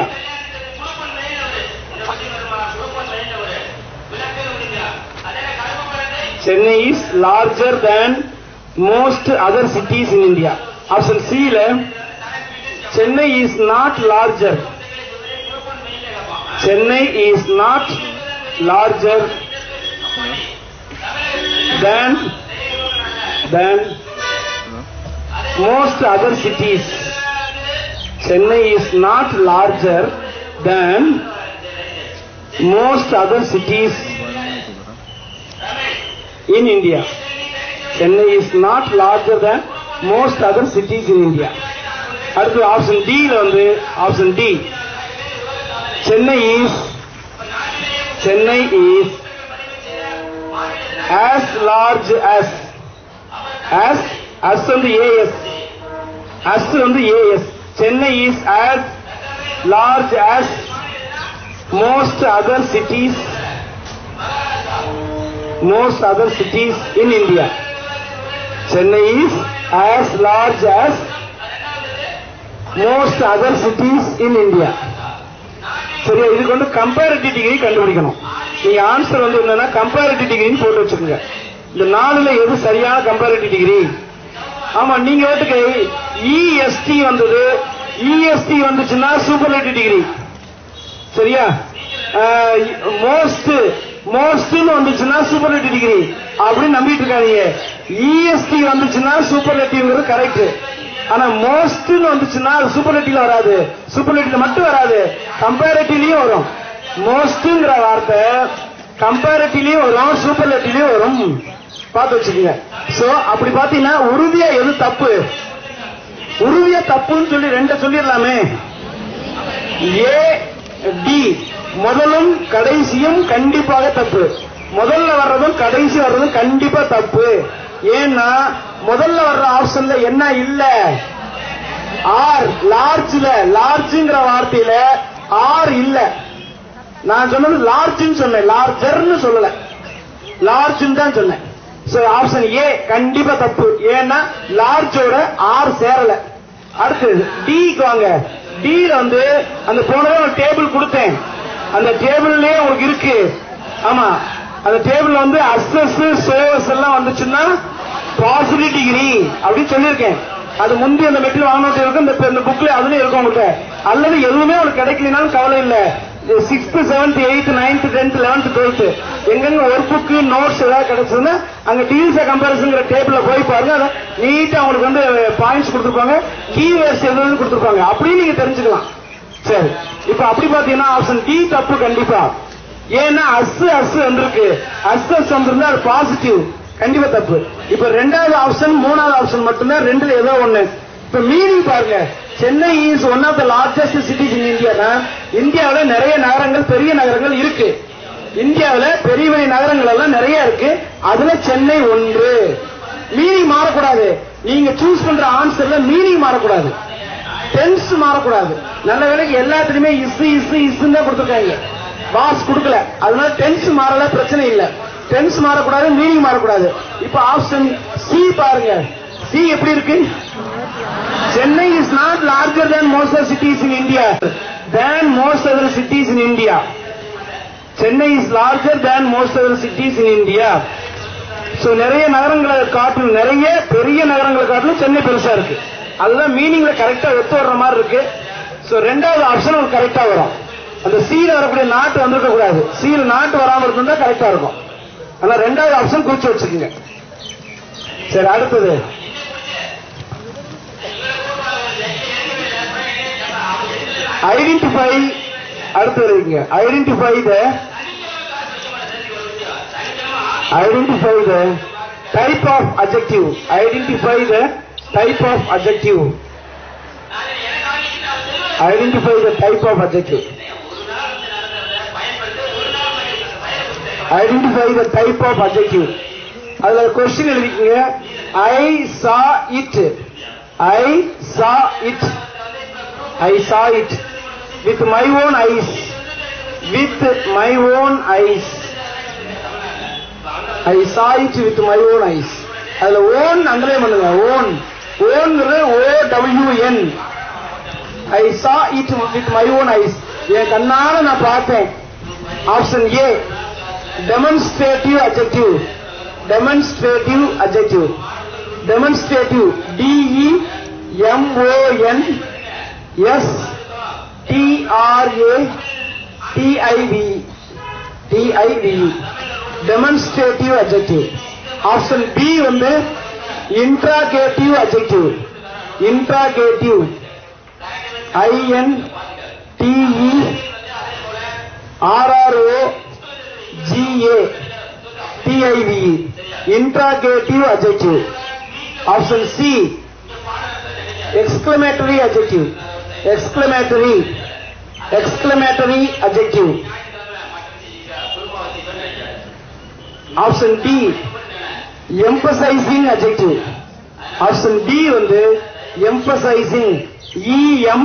chennai is larger than most other cities in india option c ல chennai is not larger chennai is not larger than than most other cities. Chennai is not larger than most other cities in India. Chennai is not larger than most other cities in India. அடுத்து ஆப்ஷன் டி வந்து option D Chennai is Chennai is as large as as as வந்து as as வந்து as Chennai is as large as most other cities most other cities in India Chennai is as large as most other cities in India சரியா இதுக்கு வந்து கம்பேரிட்டிவ் டிகிரி கண்டுபிடிக்கணும் நீங்க ஆன்சர் வந்து என்னன்னா கம்பேரிட்டிவ் டிகிரின்னு போட்டு வச்சுக்கோங்க இந்த நாலுல எது சரியான கம்பேரிட்டிவ் டிகிரி ஆமா நீங்க வந்துட்டு இஎஸ்டி வந்தது இஎஸ்டி வந்துச்சுன்னா சூப்பர்லேட்டிவ் டிகிரி சரியா மோஸ்ட் மோஸ்ட்னு வந்துச்சுன்னா சூப்பர்லேட்டிவ் டிகிரி அப்படின்னு நம்பிட்டு இருக்காதீங்க இஎஸ்டி வந்துச்சுன்னா சூப்பர்லேட்டிவ்ங்கிறது கரெக்ட் ஆனா மோஸ்ட்னு வந்துச்சுன்னா அது சூப்பர்லேட்டிவ்ல வராது சூப்பர்லேட்டிவ்ல மட்டும் வராது கம்பேரிட்டிவ்லயும் வரும் மோஸ்ட்ங்கிற வார்த்தை கம்பேரிட்டிவ்லயும் வரும் சூப்பர்லேட்டிவ்லயும் வரும் பார்த்து வச்சுக்கோங்க சோ அப்படி பாத்தீங்கன்னா உறுதியா எது தப்பு உறுதியா தப்புன்னு சொல்லி ரெண்ட சொல்லிடலாமே ஏ டி முதலும் கடைசியும் கண்டிப்பாக தப்பு முதல்ல வர்றதும் கடைசி வர்றதும் கண்டிப்பா தப்பு ஏன்னா முதல்ல வர்ற ஆப்ஷன்ல என்ன இல்ல ஆர் லார்ஜ்ல லார்ஜ்ங்கிற வார்த்தையில ஆர் இல்ல நான் சொன்னது லார்ஜ்னு சொன்னேன் லார்ஜர்னு சொல்லல லார்ஜ்னு தான் சொன்னேன் சோ ஆப்ஷன் ஏ கண்டிப்பா தப்பு ஏன்னா லார்ஜோட ஆர் சேரல அடுத்து டிக்கு வாங்க டில வந்து அந்த போனதே ஒரு டேபிள் கொடுத்தேன் அந்த டேபிள்லயே உங்களுக்கு இருக்கு ஆமா அந்த டேபிள் வந்து அசஸ் சோர்ஸ் எல்லாம் வந்துச்சுன்னா பாசிட்டிவ் டிகிரி அப்படின்னு சொல்லியிருக்கேன் அது முந்தி அந்த மெட்டீரியல் வாங்கினோட்டு இருக்கும் இந்த இந்த புக்ல அதுலயும் இருக்கும் உங்கள்கிட்ட அல்லது எதுவுமே உங்களுக்கு கிடைக்கலனாலும் கவலை இல்ல sixth seventh eighth ninth tenth eleventh twelfth எங்கெங்க ஒர்க் புக்கு நோட்ஸ் ஏதாவது கிடைச்சதுன்னா அங்க டீல்ஸ் கம்பேரிசன்ங்கிற டேபிள்ல போய் பாருங்க அதை நீட்டா உங்களுக்கு வந்து பாயிண்ட்ஸ் கொடுத்துருப்பாங்க கீவேர்ட்ஸ் எதுவும் கொடுத்துருப்பாங்க அப்படியும் நீங்க தெரிஞ்சுக்கலாம் சரி இப்ப அப்படி பாத்தீங்கன்னா ஆப்ஷன் டி தப்பு கண்டிப்பா ஏன்னா அஸ் அஸ் வந்திருக்கு அஸ் அஸ் வந்திருந்தா அது பாசிட்டிவ் கண்டிப்பா தப்பு இப்ப ரெண்டாவது ஆப்ஷன் மூணாவது ஆப்ஷன் மட்டும்தான் ரெண்டுல ஏதோ ஒண்ணு இப்ப மீனிங் பாருங்க Chennai is one of the largest cities in India இந்தியாவுல நிறைய நகரங்கள் பெரிய நகரங்கள் இருக்கு இந்தியாவுல பெரிய பெரிய நகரங்கள் எல்லாம் நிறைய இருக்கு அதுல சென்னை ஒன்று மீனிங் மாறக்கூடாது நீங்க சூஸ் பண்ற ஆன்சர்ல மீனிங் மாறக்கூடாது டென்ஸ் மாறக்கூடாது நல்ல வேலைக்கு எல்லாத்துலயுமே இசு இசு இசுன்னு தான் கொடுத்துருக்காங்க வாஸ் கொடுக்கல அதனால டென்ஸ் மாறல பிரச்சனை இல்ல டென்ஸ் மாறக்கூடாது மீனிங் மாறக்கூடாது இப்ப ஆப்ஷன் சி பாருங்க சி எப்படி இருக்கு Chennai is not larger than most of the cities in India than most other cities in India Chennai is larger than most other cities in India so நிறைய நகரங்களை காட்டிலும் நிறைய பெரிய நகரங்களை காட்டிலும் சென்னை பெருசா இருக்கு அதுதான் மீனிங்ல கரெக்டா ஒத்து வர்ற மாதிரி இருக்கு சோ ரெண்டாவது ஆப்ஷன் உங்களுக்கு கரெக்டா வரும் அந்த சீல வரக்கூடிய நாட்டு வந்திருக்க கூடாது சீல நாட்டு வராம இருந்தா கரெக்டா இருக்கும் ஆனா ரெண்டாவது ஆப்ஷன் குறிச்சு வச்சுக்கோங்க சரி அடுத்தது ஐடென்டிஃபை அடுத்தது இருக்குங்க identify the identify the type of adjective identify the type of adjective identify the type of adjective identify the type of adjective அதுல கொஸ்டின் எழுதிக்கங்க I saw it I saw it I saw it with my own eyes with my own eyes I saw it with my own eyes அதுல ஓன் அண்டர்லைன் பண்ணுங்க ஓன் ஓன்ங்கிறது O W N I saw it with my own eyes என் கண்ணால நான் பார்த்தேன் option A demonstrative adjective demonstrative adjective demonstrative D E M O N S T R A T I V T I V demonstrative adjective option B வந்து interrogative adjective interrogative I N T E R R O G A T I V interrogative adjective option C exclamatory adjective exclamatory exclamatory adjective option D emphasizing adjective option D வந்து emphasizing E M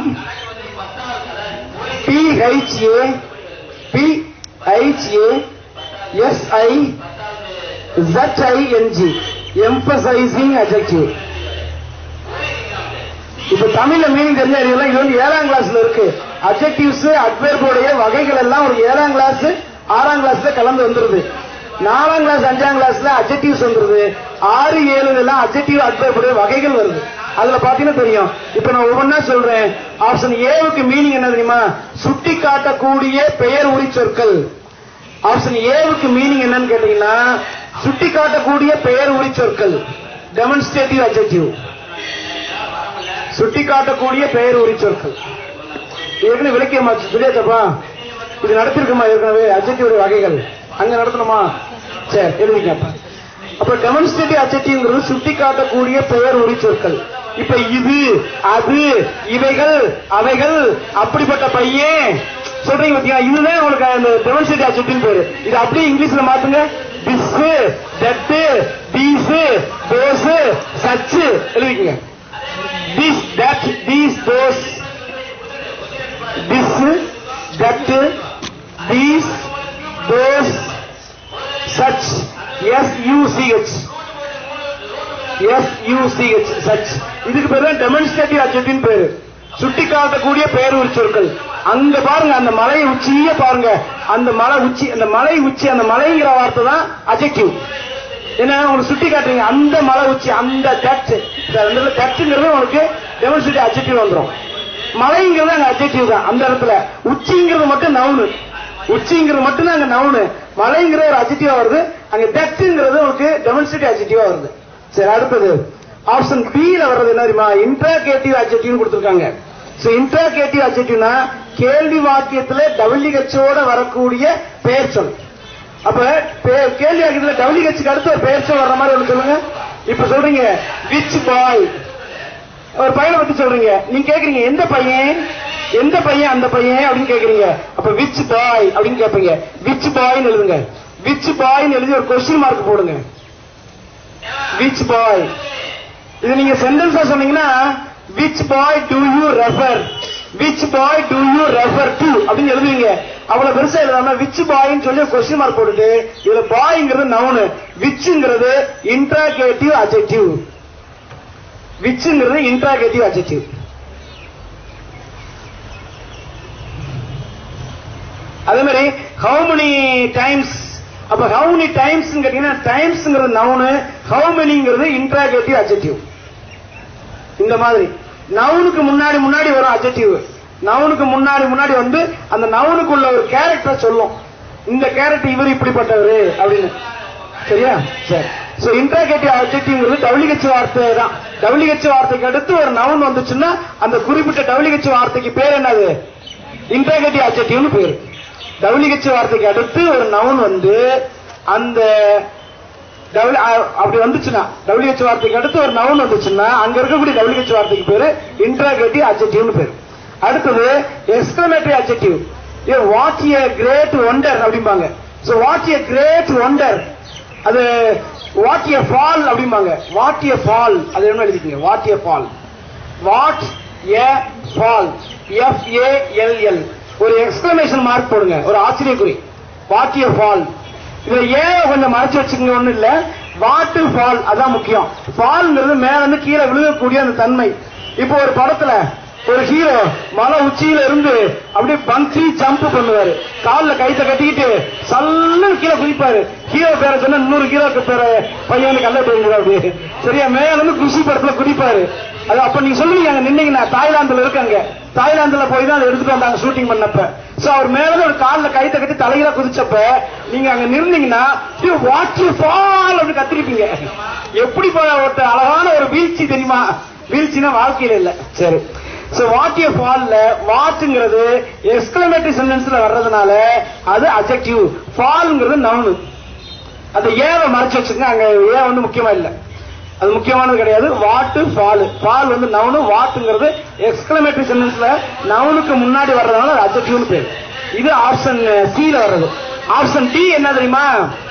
P H A P H A S I Z I N G emphasizing adjective இப்ப தமிழ்ல மீனிங் தெரிஞ்ச அறிவுலாம் இது வந்து ஏழாம் கிளாஸ்ல இருக்கு அப்ஜெக்டிவ்ஸ் அட்வெர்போடைய வகைகள் எல்லாம் ஒரு ஏழாம் கிளாஸ் ஆறாம் கிளாஸ்ல கலந்து வந்துருது நாலாம் கிளாஸ் அஞ்சாம் கிளாஸ்ல அப்ஜெக்டிவ்ஸ் வந்துருது ஆறு ஏழு எல்லாம் அப்ஜெக்டிவ் அட்வெர்புடைய வகைகள் வருது அதுல பாத்தீங்கன்னா தெரியும் இப்ப நான் ஒவ்வொன்னா சொல்றேன் ஆப்ஷன் ஏவுக்கு மீனிங் என்ன தெரியுமா சுட்டி காட்டக்கூடிய பெயர் உரி சொற்கள் ஆப்ஷன் ஏவுக்கு மீனிங் என்னன்னு கேட்டீங்கன்னா சுட்டி காட்டக்கூடிய பெயர் உரி சொற்கள் டெமன்ஸ்ட்ரேட்டிவ் அப்ஜெக்டிவ் சுட்டிக்காட்டக்கூடிய பெயர் உரி சொற்கள் ஏற்கனவே விளக்கியமா சொல்லியாச்சப்பா இது நடத்திருக்குமா ஏற்கனவே அஜெக்டிவ் வகைகள் அங்க நடத்தணுமா சரி எழுதிக்கப்பா அப்ப டெமன்ஸ்ட்ரேட்டிவ் அஜெக்டிவ்ங்கிறது சுட்டி காட்டக்கூடிய பெயர் உரி சொற்கள் இப்ப இது அது இவைகள் அவைகள் அப்படிப்பட்ட பையன் சொல்றீங்க பாத்தீங்களா இதுதான் உங்களுக்கு அந்த டெமன்ஸ்ட்ரேட்டிவ் அஜெக்டிவ் பேரு இது அப்படியே இங்கிலீஷ்ல மாத்துங்க this that these those such எழுதிக்கங்க this that these those this, that, these, those, such, S-U-C-H. S-U-C-H, such. இதுக்கு பேரு தான் டெமன்ஸ்ட்ரேட்டிவ் அட்ஜெக்டிவ் பேரு சுட்டி காட்டக்கூடிய பெயர் ஒரு சொற்கள் அங்க பாருங்க அந்த மலை உச்சியே பாருங்க அந்த மலை உச்சி அந்த மலை உச்சி அந்த மலைங்கிற வார்த்தை தான் அஜெக்டிவ் என்ன உங்களுக்கு சுட்டி காட்டுறீங்க அந்த மலை உச்சி அந்த தட் தட்டுங்கிறது உங்களுக்கு டெமன்ஸ்ட்ரேட்டிவ் அட்ஜெக்டிவ் வந்துரும் மலைங்கிறது அங்க அட்ஜெக்டிவ் தான் அந்த இடத்துல உச்சிங்கிறது மட்டும் நவுனு உச்சிங்கிறது மட்டும் தான் அங்க நவுனு மலைங்கிற ஒரு அட்ஜெக்டிவா வருது அங்க தட்டுங்கிறது உங்களுக்கு டெமன்ஸ்ட்ரேட்டிவ் அட்ஜெக்டிவா வருது சரி அடுத்தது ஆப்ஷன் பி ல வர்றது என்ன தெரியுமா இன்ட்ராகேட்டிவ் அட்ஜெக்டிவ் கொடுத்திருக்காங்க சோ இன்ட்ராகேட்டிவ் அட்ஜெக்டிவ்னா கேள்வி வாக்கியத்துல டபிள்யூஹெச்சோட வரக்கூடிய பெயர் சொல் அப்ப பே- கேள்வி வாக்கியத்துல டபிள்யூஹெச்சுக்கு அடுத்து ஒரு பெயர் சொல் வர்ற மாதிரி ஒண்ணு சொல்லுங்க இப்ப சொல்றீங்க விச் பாய் ஒரு பையனை பத்தி சொல்றீங்க நீங்க கேக்குறீங்க எந்த பையன் எந்த பையன் அந்த பையன் அப்படின்னு கேக்குறீங்க அப்ப விச் பாய் அப்படின்னு கேட்பீங்க விச் பாய்னு எழுதுங்க விச் பாய்னு எழுதி ஒரு கொஸ்டின் மார்க் போடுங்க விச் பாய் இது நீங்க சென்டென்ஸா சொன்னீங்கன்னா which boy do you refer which boy do you refer to அப்படின்னு எழுதுவீங்க அவ்வளவு பெருசா எழுதாம விச் பாய்னு சொல்லி கொஸ்டின் மார்க் போட்டுட்டு இதுல பாய்ங்கிறது நவுனு விச்ங்கிறது இன்ட்ராகேட்டிவ் அஜெக்டிவ் விச்ங்கிறது இன்ட்ராகேட்டிவ் அட்ஜெக்டிவ் அதே மாதிரி ஹவு many டைம்ஸ் அப்ப ஹவு many டைம்ஸ் கேட்டீங்கன்னா டைம்ஸ்ங்கிறது நவுனு ஹவு மெனிங்கிறது இன்ட்ராகேட்டிவ் அட்ஜெக்டிவ் இந்த மாதிரி நவுனுக்கு முன்னாடி முன்னாடி வரும் அட்ஜெக்டிவ் நவுனுக்கு முன்னாடி முன்னாடி வந்து அந்த நவுனுக்குள்ள ஒரு கேரக்டர் சொல்லும் இந்த கேரக்டர் இவர் இப்படிப்பட்டவர் அப்படின்னு சரியா சரி சோ இன்ட்ராகேட்டிவ் அட்ஜெக்டிவ்ங்கிறது டபிள்யூஹெச் வார்த்தை தான் டபிள்யூஹெச் வார்த்தைக்கு அடுத்து ஒரு நவுன் வந்துச்சுன்னா அந்த குறிப்பிட்ட டபிள்யூஹெச் வார்த்தைக்கு பேர் என்னது இன்ட்ராகேட்டிவ் அட்ஜெக்டிவ்னு பேரு டபிள்யூஹெச் வார்த்தைக்கு அடுத்து ஒரு நவுன் வந்து அந்த W அ- அப்படி வந்துச்சுன்னா டபிள்யூஹெச் வார்த்தைக்கு அடுத்து ஒரு நவுன் வந்துச்சுன்னா அங்க இருக்கக்கூடிய டபிள்யூஹெச் வார்த்தைக்கு பேரு இன்ட்ராகேட்டிவ் அட்ஜெக்டிவ்னு பேரு அடுத்தது exclamatory adjective what a great wonder அப்படிம்பாங்க so what a great wonder அது வாட் ஏ ஃபால் அப்படிம்பாங்க வாட் ஏ ஃபால் அது என்ன எழுதிக்கங்க what a fall what a fall F A L L ஒரு எக்ஸ்கிளமேஷன் மார்க் போடுங்க ஒரு ஆச்சரியக்குறி வாட் ஏ ஃபால் இதுல ஏன் கொஞ்சம் மறைச்சு வச்சுக்கங்க ஒண்ணு இல்ல வாட்டு ஃபால் அதான் முக்கியம் ஃபால்ங்கிறது மேல இருந்து கீழே விழுகக்கூடிய அந்த தன்மை இப்போ ஒரு படத்துல ஒரு ஹீரோ மலை உச்சியில இருந்து அப்படியே பங்கி ஜம்ப் பண்ணுவாரு கால்ல கைத்த கட்டிக்கிட்டு சல்லுன்னு கீழே குதிப்பாரு ஹீரோ பேரை சொன்னா இன்னொரு ஹீரோக்கு பேர பையனுக்கு கல்ல போயிருந்தா அப்படி சரியா மேல இருந்து குஷி படத்துல குதிப்பாரு அது அப்ப நீங்க சொல்லுவீங்க அங்க நின்னீங்கன்னா தாய்லாந்துல இருக்காங்க தாய்லாந்துல போய் தான் அதை எடுத்துட்டு வந்தாங்க ஷூட்டிங் பண்ணப்ப சோ அவர் மேல ஒரு கால்ல கைத்த கட்டி தலையில குதிச்சப்ப நீங்க அங்க நின்னீங்கன்னா வாட்ச் ஃபால் அப்படி கத்திருப்பீங்க எப்படி போல ஒரு அழகான ஒரு வீழ்ச்சி தெரியுமா வீழ்ச்சினா வாழ்க்கையில இல்ல சரி சோ வாட் ஏ ஃபால்ல வாட்ங்கிறது எக்ஸ்கிளமேட்டரி சென்டென்ஸ்ல வர்றதுனால அது அஜெக்டிவ் ஃபால்ங்கிறது நவுனு அந்த ஏவை மறைச்சு வச்சுக்கங்க அங்க ஏ வந்து முக்கியமா இல்ல அது முக்கியமானது கிடையாது வாட்டு ஃபால் ஃபால் வந்து நவுனு வாட்டுங்கிறது எக்ஸ்கிளமேட்டரி சென்டென்ஸ்ல நவுனுக்கு முன்னாடி வர்றதுனால அது அஜெக்டிவ்னு பேர் இது ஆப்ஷன் சி ல வர்றது ஆப்ஷன் டி என்ன தெரியுமா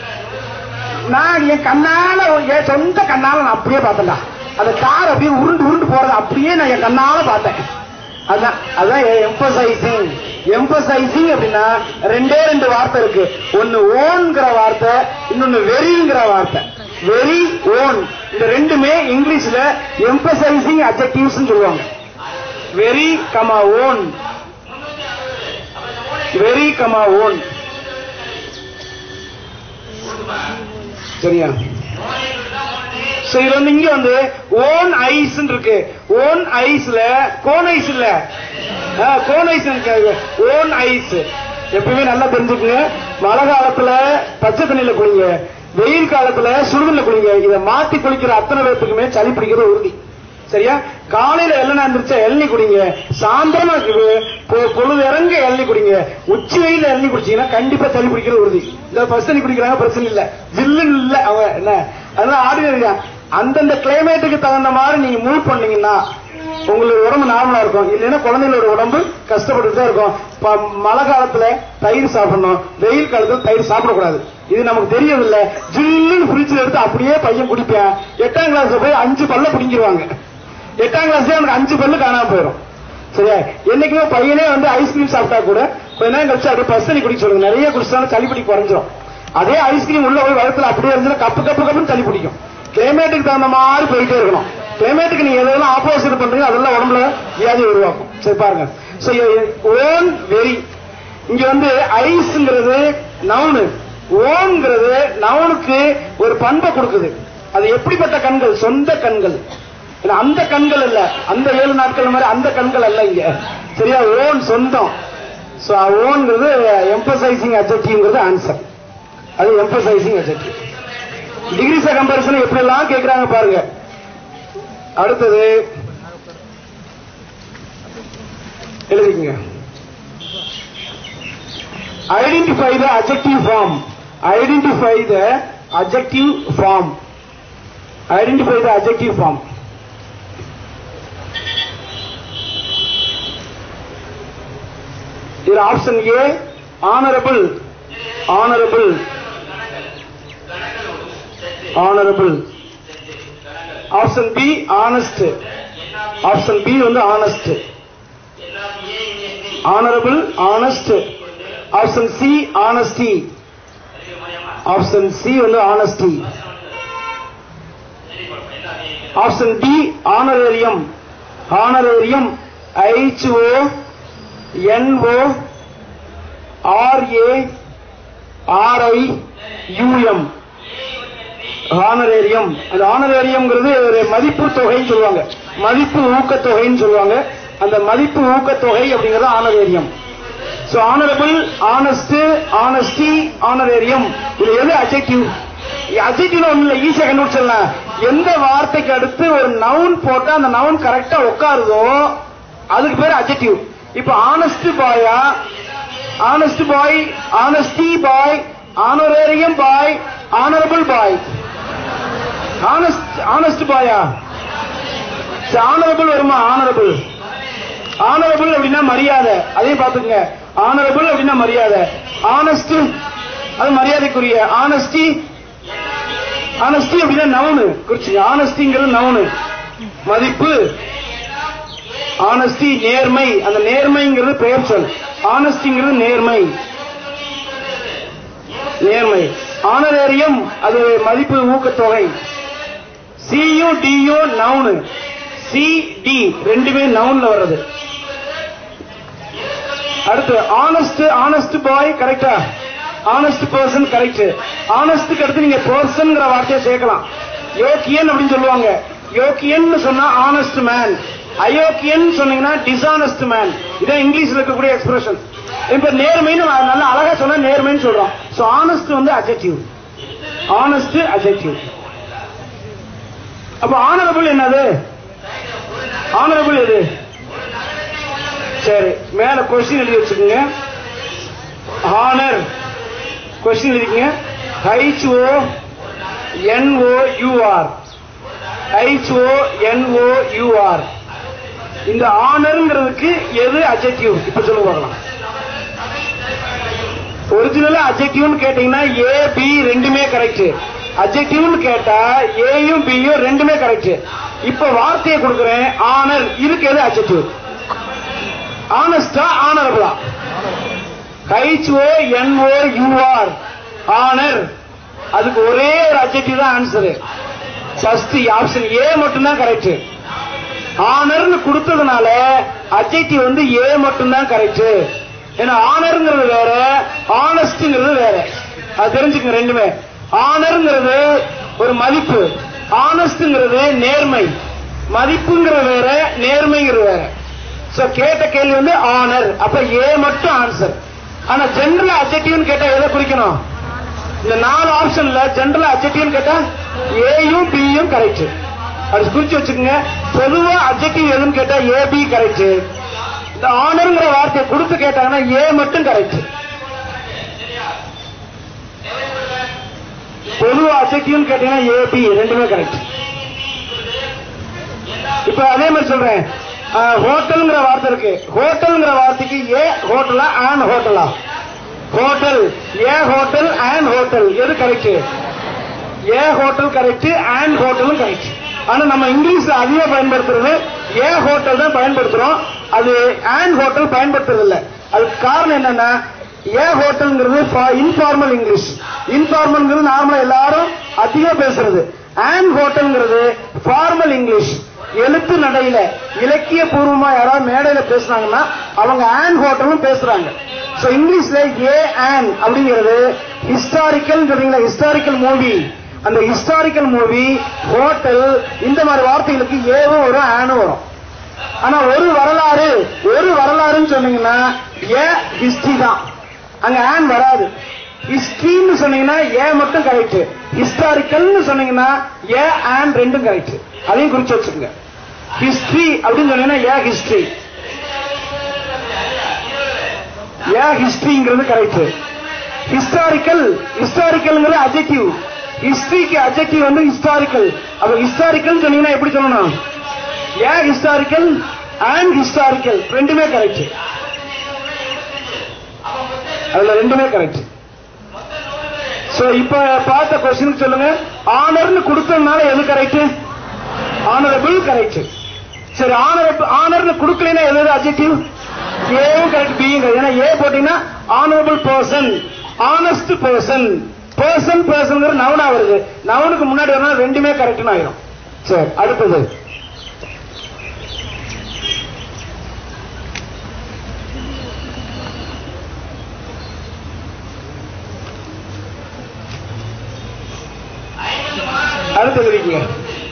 நான் என் கண்ணால என் சொந்த கண்ணால நான் அப்படியே பார்த்தேன்டா அந்த கார் அப்படியே உருண்டு உருண்டு போறது அப்படியே நான் என் கண்ணால பார்த்தேன் அதான் அதான் எம்பசைசிங் எம்பசைசிங் அப்படின்னா ரெண்டே ரெண்டு வார்த்தை இருக்கு ஒன்னு ஓன்ங்கிற வார்த்தை இன்னொன்னு வெறிங்கிற வார்த்தை வெரி ஓன் இந்த ரெண்டுமே இங்கிலீஷ்ல எம்பசைசிங் அட்ஜெக்டிவ்ஸ் சொல்லுவாங்க very comma own very comma own சரியா சோ இது வந்து இங்க வந்து ஓன் ஐஸ் இருக்கு ஓன் ஐஸ்ல கோன் ஐஸ் இல்ல கோன் ஐஸ் ஓன் ஐஸ் எப்பவுமே நல்லா தெரிஞ்சுக்குங்க மழை காலத்துல பச்சை தண்ணியில குளிங்க வெயில் காலத்துல சுடுதண்ணில குளிங்க இதை மாத்தி குளிக்கிற அத்தனை பேர்த்துக்குமே சளி பிடிக்கிறது உறுதி சரியா காலையில எல்லாம் இருந்துச்சா இளநி குடிங்க சாயந்தரமா இருக்கு, பொ- பொழுது இறங்க இளநி குடிங்க உச்சி வெயில இளநி குடிச்சீங்கன்னா கண்டிப்பா சளி பிடிக்கிறது உறுதி இந்த பஸ் தண்ணி குடிக்கிறாங்க பிரச்சனை இல்ல ஜில்லுன்னு இல்ல அவங்க என்ன அதெல்லாம் ஆர்டினரி தான் அந்தந்த கிளைமேட்டுக்கு தகுந்த மாதிரி நீங்க மூவ் பண்ணீங்கன்னா உங்களுக்கு உடம்பு நார்மலா இருக்கும் இல்லைன்னா குழந்தைகளோட உடம்பு கஷ்டப்பட்டு தான் இருக்கும் ப- மழை காலத்துல தயிர் சாப்பிடணும் வெயில் காலத்துல தயிர் சாப்பிடக்கூடாது இது நமக்கு தெரியவில்ல ஜில்லுன்னு ஃப்ரிட்ஜ்ல எடுத்து அப்படியே பையன் குடிப்பேன் எட்டாம் கிளாஸ்ல போய் அஞ்சு பல்ல பிடிங்கிருவாங்க எட்டாம் கிளாஸ்ல எனக்கு அஞ்சு பல்லு காணாம போயிடும் சரியா என்னைக்குமே பையனே வந்து ஐஸ்கிரீம் சாப்பிட்டா கூட கொஞ்ச நேரம் கழிச்சு அப்படியே பசனி குடிக்க சொல்லுங்க நிறைய குடிச்சாலும் சளிப்பிடி குறைஞ்சிரும் அதே ஐஸ்கிரீம் உள்ள போய் வயத்துல அப்படியே இருந்துச்சுன்னா கப்பு கப்பு கப்புன்னு சளி பிடிக்கும் கிளைமேட்டுக்கு தகுந்த மாதிரி போயிட்டே இருக்கணும் கிளைமேட்டுக்கு நீங்க எதெல்லாம் ஆப்போசிட் பண்றீங்க அதெல்லாம் உடம்புல வியாதி உருவாக்கும் சரி பாருங்க சோ ஓன் வெரி இங்க வந்து ஐஸ்ங்கிறது நவுனு ஓன்ங்கிறது நவுனுக்கு ஒரு பண்பை கொடுக்குது அது எப்படிப்பட்ட கண்கள் சொந்த கண்கள் இல்ல, அந்த கண்கள் இல்ல அந்த ஏழு நாட்கள் மாதிரி அந்த கண்கள் அல்ல இங்க சரியா ஓன் சொந்தம் சோ ஓன்ங்கிறது எம்பசைசிங் அஜெக்டிவ்ங்கிறது ஆன்சர் அது எம்பசைசிங் அஜெக்டிவ் டிகிரிஸ் கம்பேரிசன் எப்படி எல்லாம் கேக்குறாங்க பாருங்க அடுத்தது எழுதிக்கங்க identify the adjective form identify the adjective form identify the adjective form இது option A honourable honourable honourable option B honest option B வந்து honest honourable honest option C honesty option C வந்து honesty option D honorarium honorarium H O N O R A R ஐ யூஎம் ஆனரேரியம் அந்த ஆனரேரியம்ங்கிறது ஒரு மதிப்பு தொகைன்னு சொல்லுவாங்க மதிப்பு ஊக்கத்தொகைன்னு சொல்லுவாங்க அந்த மதிப்பு ஊக்கத்தொகை அப்படிங்கிறது honorarium so honourable honest honesty honorarium இது எது அஜெக்டிவ் அஜெக்டிவ் ஒண்ணு இல்ல ஈஸியா கண்டுபிடிச்சிடலாம் எந்த வார்த்தைக்கு அடுத்து ஒரு நவுன் போட்டா அந்த நவுன் கரெக்டா உட்காருதோ அதுக்கு பேர் அஜெக்டிவ் இப்ப ஆனஸ்ட் பாயா honest boy honesty boy honorarium boy honourable boy honest honest பாயா ஆனரபிள் வருமா ஆனரபிள் ஆனரபிள் அப்படின்னா மரியாதை அதையும் பாத்துக்கங்க ஆனரபிள் அப்படின்னா மரியாதை ஆனஸ்ட் அது மரியாதைக்குரிய ஆனஸ்டி ஆனஸ்டி அப்படின்னா நவுனு குறிச்சு ஆனஸ்டிங்கிறது நவுனு மதிப்பு ஆனஸ்டி நேர்மை அந்த நேர்மைங்கிறது பெயர் சொல் ஆனஸ்டிங்கிறது நேர்மை நேர்மை ஆனரேரியம் அது மதிப்பு ஊக்கத்தொகை சியு டியு நவுனு சி டி ரெண்டுமே நவுன்ல வர்றது அடுத்து ஆனஸ்ட் ஆனஸ்ட் பாய் கரெக்டா ஆனஸ்ட் பர்சன் கரெக்ட் ஆனஸ்டுக்கு அடுத்து நீங்க பர்சன்ங்கிற வார்த்தையை சேர்க்கலாம் யோக்கியன் அப்படின்னு சொல்லுவாங்க யோக்கியன் சொன்னா ஆனஸ்ட் மேன் அயோக்கியன் சொன்னீங்கன்னா டிசானஸ்ட் மேன் இதான் இங்கிலீஷ்ல இருக்கக்கூடிய எக்ஸ்பிரஷன் இப்ப நேர்மைன்னு நான் நல்லா அழகா சொன்னா நேர்மைன்னு சொல்றோம் சோ ஆனஸ்ட் வந்து அஜெக்டிவ் ஆனஸ்ட் அஜெக்டிவ் அப்ப ஆனரபிள் என்னது ஆனரபிள் எது சரி மேல கொஸ்டின் எழுதி வச்சுக்கோங்க ஆனர் கொஸ்டின் எழுதிக்கங்க H O N O U R H O N O U R இந்த ஆனர்ங்கிறதுக்கு எது அஜெக்டிவ் இப்ப சொல்லுங்க பார்க்கலாம் ஒரிஜினலா அஜெக்டிவ்னு கேட்டீங்கன்னா ஏ பி ரெண்டுமே கரெக்ட் அஜெக்டிவ்னு கேட்டா ஏயும் பியும் ரெண்டுமே கரெக்ட் இப்ப வார்த்தையை கொடுக்கிறேன் ஆனர் இதுக்கு எது அஜெக்டிவ் ஆனஸ்டா ஆனரபிளா H O N O U R honour அதுக்கு ஒரே ஒரு அஜெக்டிவ் தான் ஆன்சர் ஃபர்ஸ்ட் ஆப்ஷன் ஏ மட்டும்தான் கரெக்ட் ஆனர்னு கொடுத்ததுனால அஜெக்டிவ் வந்து ஏ மட்டும்தான் கரெக்ட் ஏன்னா ஆனர்ங்கிறது வேற ஆனஸ்ட்ங்கிறது வேற அது தெரிஞ்சுக்கங்க ரெண்டுமே ஆனர்ங்கிறது ஒரு மதிப்பு ஆனஸ்ட்ங்கிறது நேர்மை மதிப்புங்கிறது வேற நேர்மைங்கிறது வேற சோ கேட்ட கேள்வி வந்து ஆனர் அப்ப ஏ மட்டும் ஆன்சர் ஆனா ஜெனரல் அப்ஜெக்டிவ்னு கேட்டா எதை குறிக்கணும் இந்த நாலு ஆப்ஷன்ல ஜெனரல் அப்ஜெக்டிவ்னு கேட்டா ஏயும் பியும் கரெக்ட் அது குறிச்சு வச்சுக்கோங்க பொதுவா அப்ஜெக்டிவ் எதுன்னு கேட்டா ஏபி கரெக்ட் இந்த ஆனர்ங்கிற வார்த்தையை கொடுத்து கேட்டாங்கன்னா ஏ மட்டும் கரெக்ட் பொதுவா அப்ஜெக்டிவ் கேட்டீங்கன்னா ஏபி ரெண்டுமே கரெக்ட் இப்ப அதே மாதிரி சொல்றேன் ஹோட்டல்ங்கிற வார்த்தை இருக்கு ஹோட்டல்ங்கிற வார்த்தைக்கு ஏ ஹோட்டலா அண்ட் ஹோட்டலா hotel a hotel and hotel எது correct a hotel correct and ஹோட்டலும் கரெக்ட் ஆனா நம்ம இங்கிலீஷ்ல அதிக பயன்படுத்துறது ஏ ஹோட்டல் தான் பயன்படுத்துறோம் அது அண்ட் ஹோட்டல் பயன்படுத்துறது இல்ல அதுக்கு காரணம் என்னன்னா ஏ ஹோட்டல்ங்கிறது இன்ஃபார்மல் இங்கிலீஷ் இன்ஃபார்மல்ங்கிறது நார்மலா எல்லாரும் அதிகம் பேசுறது அண்ட் ஹோட்டல்ங்கிறது ஃபார்மல் இங்கிலீஷ் எழுத்து நடையில இலக்கிய பூர்வமா யாராவது மேடையில பேசுனாங்கன்னா அவங்க ஆன் ஹோட்டலும் பேசுறாங்க சோ இங்கிலீஷ்ல ஏ ஆன் அப்படிங்கிறது ஹிஸ்டாரிக்கல் சொல்றீங்களா ஹிஸ்டாரிக்கல் மூவி அந்த ஹிஸ்டாரிக்கல் மூவி ஹோட்டல் இந்த மாதிரி வார்த்தைகளுக்கு ஏவும் வரும் ஆனும் வரும் ஆனா ஒரு வரலாறு ஒரு வரலாறுன்னு சொன்னீங்கன்னா ஏ ஹிஸ்டரி தான் அங்க ஆன் வராது ஹிஸ்டரின்னு சொன்னீங்கன்னா ஏ மட்டும் கரெக்ட் ஹிஸ்டாரிக்கல்னு சொன்னீங்கன்னா ஏ ஆன் ரெண்டும் கரெக்ட் அதையும் குறிச்சு வச்சுக்கோங்க ஹிஸ்டரி அப்படின்னு சொன்னீங்கன்னா ஏ ஹிஸ்டரி ஏ ஹிஸ்டரிங்கிறது கரெக்ட் ஹிஸ்டாரிக்கல் ஹிஸ்டாரிக்கல்ங்கிறது அஜெக்டிவ் ஹிஸ்டரிக்கு அஜெக்டிவ் வந்து ஹிஸ்டாரிக்கல் அப்ப ஹிஸ்டாரிக்கல் சொன்னீங்கன்னா எப்படி சொல்லணும் ஏ ஹிஸ்டாரிக்கல் அண்ட் ஹிஸ்டாரிக்கல் ரெண்டுமே கரெக்ட் அதுல ரெண்டுமே கரெக்ட் சோ இப்ப பார்த்த கொஸ்டின் சொல்லுங்க ஆனர்னு கொடுத்ததுனால எது கரெக்ட் ஆனரபிள் கரெக்ட் சரி ஆனரபிள் ஆனர்னு கொடுக்கலைன்னா எது அப்ஜெக்டிவ் ஏவும் கரெக்ட் பியும் கரெக்ட் ஏன்னா ஏ போட்டீங்கன்னா honourable person honest person person person நவுனா வருது நவுனுக்கு முன்னாடி வரணும் ரெண்டுமே கரெக்ட்னு ஆயிரும் சரி அடுத்தது அடுத்தது இருக்கீங்க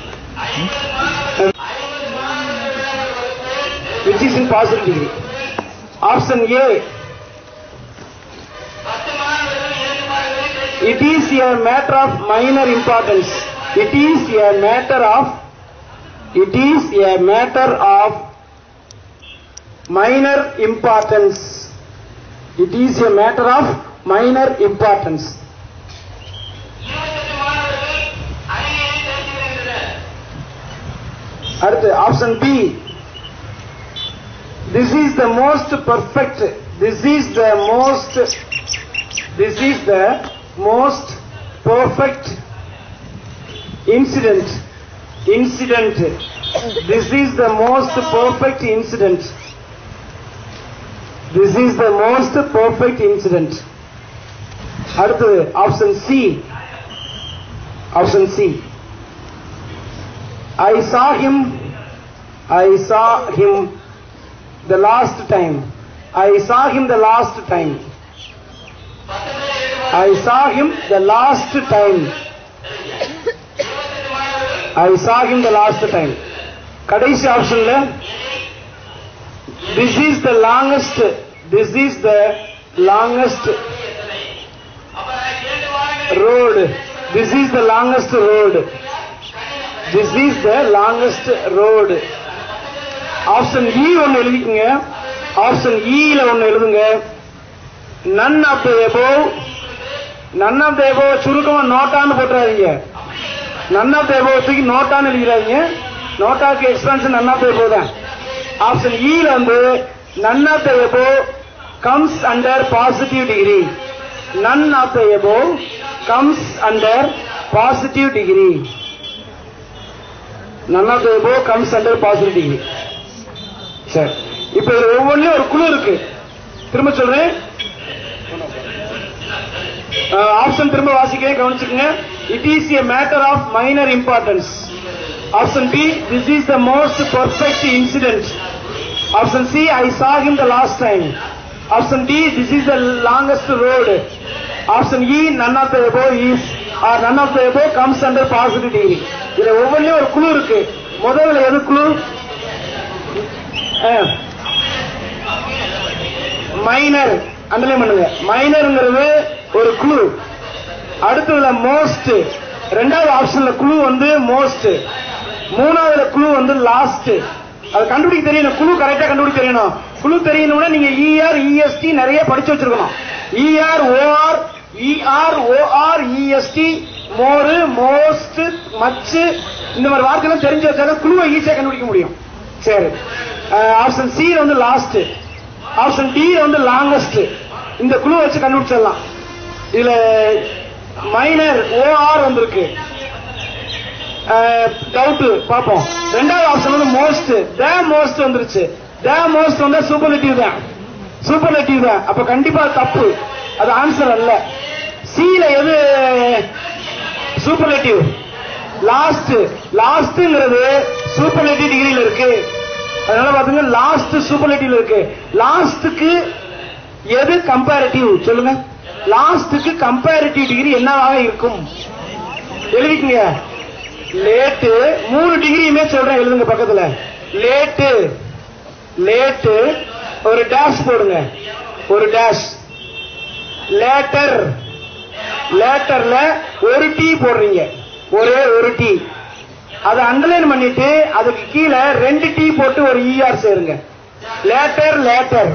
which is in positive degree. Option A. It is a matter of minor importance. It is a matter of it is a matter of minor importance. It is a matter of minor importance. அடுத்து option B this is the most perfect this is the most this is the most perfect incident incident this is the most perfect incident this is the most perfect incident அடுத்தது option C option C I saw him, I saw him the last time. I saw him the last time. I saw him the last time. I saw him the last time. கடைசி ஆப்ஷன்ல this is the longest this is the longest road this is the longest road this is the longest road option E ஒன்னு எழுதிக்கங்க ஆப்ஷன் இல ஒன்னு எழுதுங்க none of the above none of the above சுருக்கமா நோட்டான்னு போட்டுறாதீங்க நன் ஆஃப் த எபோவ் தூக்கி நோட்டான்னு எழுதிடாதீங்க நோட்டாக்கு exception none of the above தான் ஆப்ஷன் இல வந்து none of the above comes under positive degree none of the above comes under positive degree none of the above comes under positive degree சரி இப்ப இது ஒவ்வொன்றும் ஒரு குழு இருக்கு திரும்ப சொல்றேன் ஆப்ஷன் திரும்ப வாசிக்கிறேன் கவனிச்சுக்கங்க it is a matter of minor importance option B this is the most perfect incident option C I saw him the last time option D this is the longest road option E none of the above is or none of the above comes under positive degree இதுல ஒவ்வொன்றுலயும் ஒரு குழு இருக்கு முதல்ல எது குழு மைனர் அண்டர்லைன் பண்ணுங்க மைனர்ங்கிறது ஒரு குழு அடுத்ததுல மோஸ்ட் ரெண்டாவது ஆப்ஷன்ல குழு வந்து மோஸ்ட் மூணாவது குழு வந்து லாஸ்ட் அது கண்டுபிடிக்க தெரியணும் குழு கரெக்டா கண்டுபிடிக்க தெரியணும் குழு தெரியணும்னா நீங்க இஆர் இஎஸ்டி நிறைய படிச்சு வச்சிருக்கணும் E R O R E R O R E S T more most much இந்த மாதிரி வார்த்தைலாம் தெரிஞ்சு வச்சாதான் குழுவை ஈஸியா கண்டுபிடிக்க முடியும் சரி ஆப்ஷன் சி வந்து லாஸ்ட் ஆப்ஷன் டி வந்து லாங்கஸ்ட் இந்த குழு வச்சு கண்டுபிடிச்சிடலாம் இதுல மைனர் ஓஆர் வந்திருக்கு டவுட் பாப்போம் ரெண்டாவது ஆப்ஷன் வந்து மோஸ்ட் த மோஸ்ட் வந்துருச்சு த மோஸ்ட் வந்து சூப்பர்லேட்டிவ் தான் சூப்பர்லேட்டிவ் தான் அப்ப கண்டிப்பா தப்பு அது ஆன்சர் அல்ல சில எது சூப்பர்லேட்டிவ் லாஸ்ட் லாஸ்ட்ங்கிறது சூப்பர்லேட்டிவ் டிகிரியில இருக்கு அதனால பாத்துங்க லாஸ்ட் சூப்பர்லேட்டிவ்ல இருக்கு லாஸ்ட்டுக்கு எது கம்பேரிட்டிவ் சொல்லுங்க லாஸ்ட்டுக்கு கம்பேரிட்டிவ் டிகிரி என்னவாக இருக்கும் எழுதிக்கங்க லேட்டு மூணு டிகிரியுமே சொல்றேன் எழுதுங்க பக்கத்துல லேட்டு லேட்டு ஒரு டேஷ் போடுங்க ஒரு டேஷ் லேட்டர் லேட்டர்ல ஒரு டீ போடுறீங்க ஒரே ஒரு டீ அதை அண்டர்லைன் பண்ணிட்டு அதுக்கு கீழே ரெண்டு டீ போட்டு ஒரு இஆர் சேருங்க லேட்டர் லேட்டர்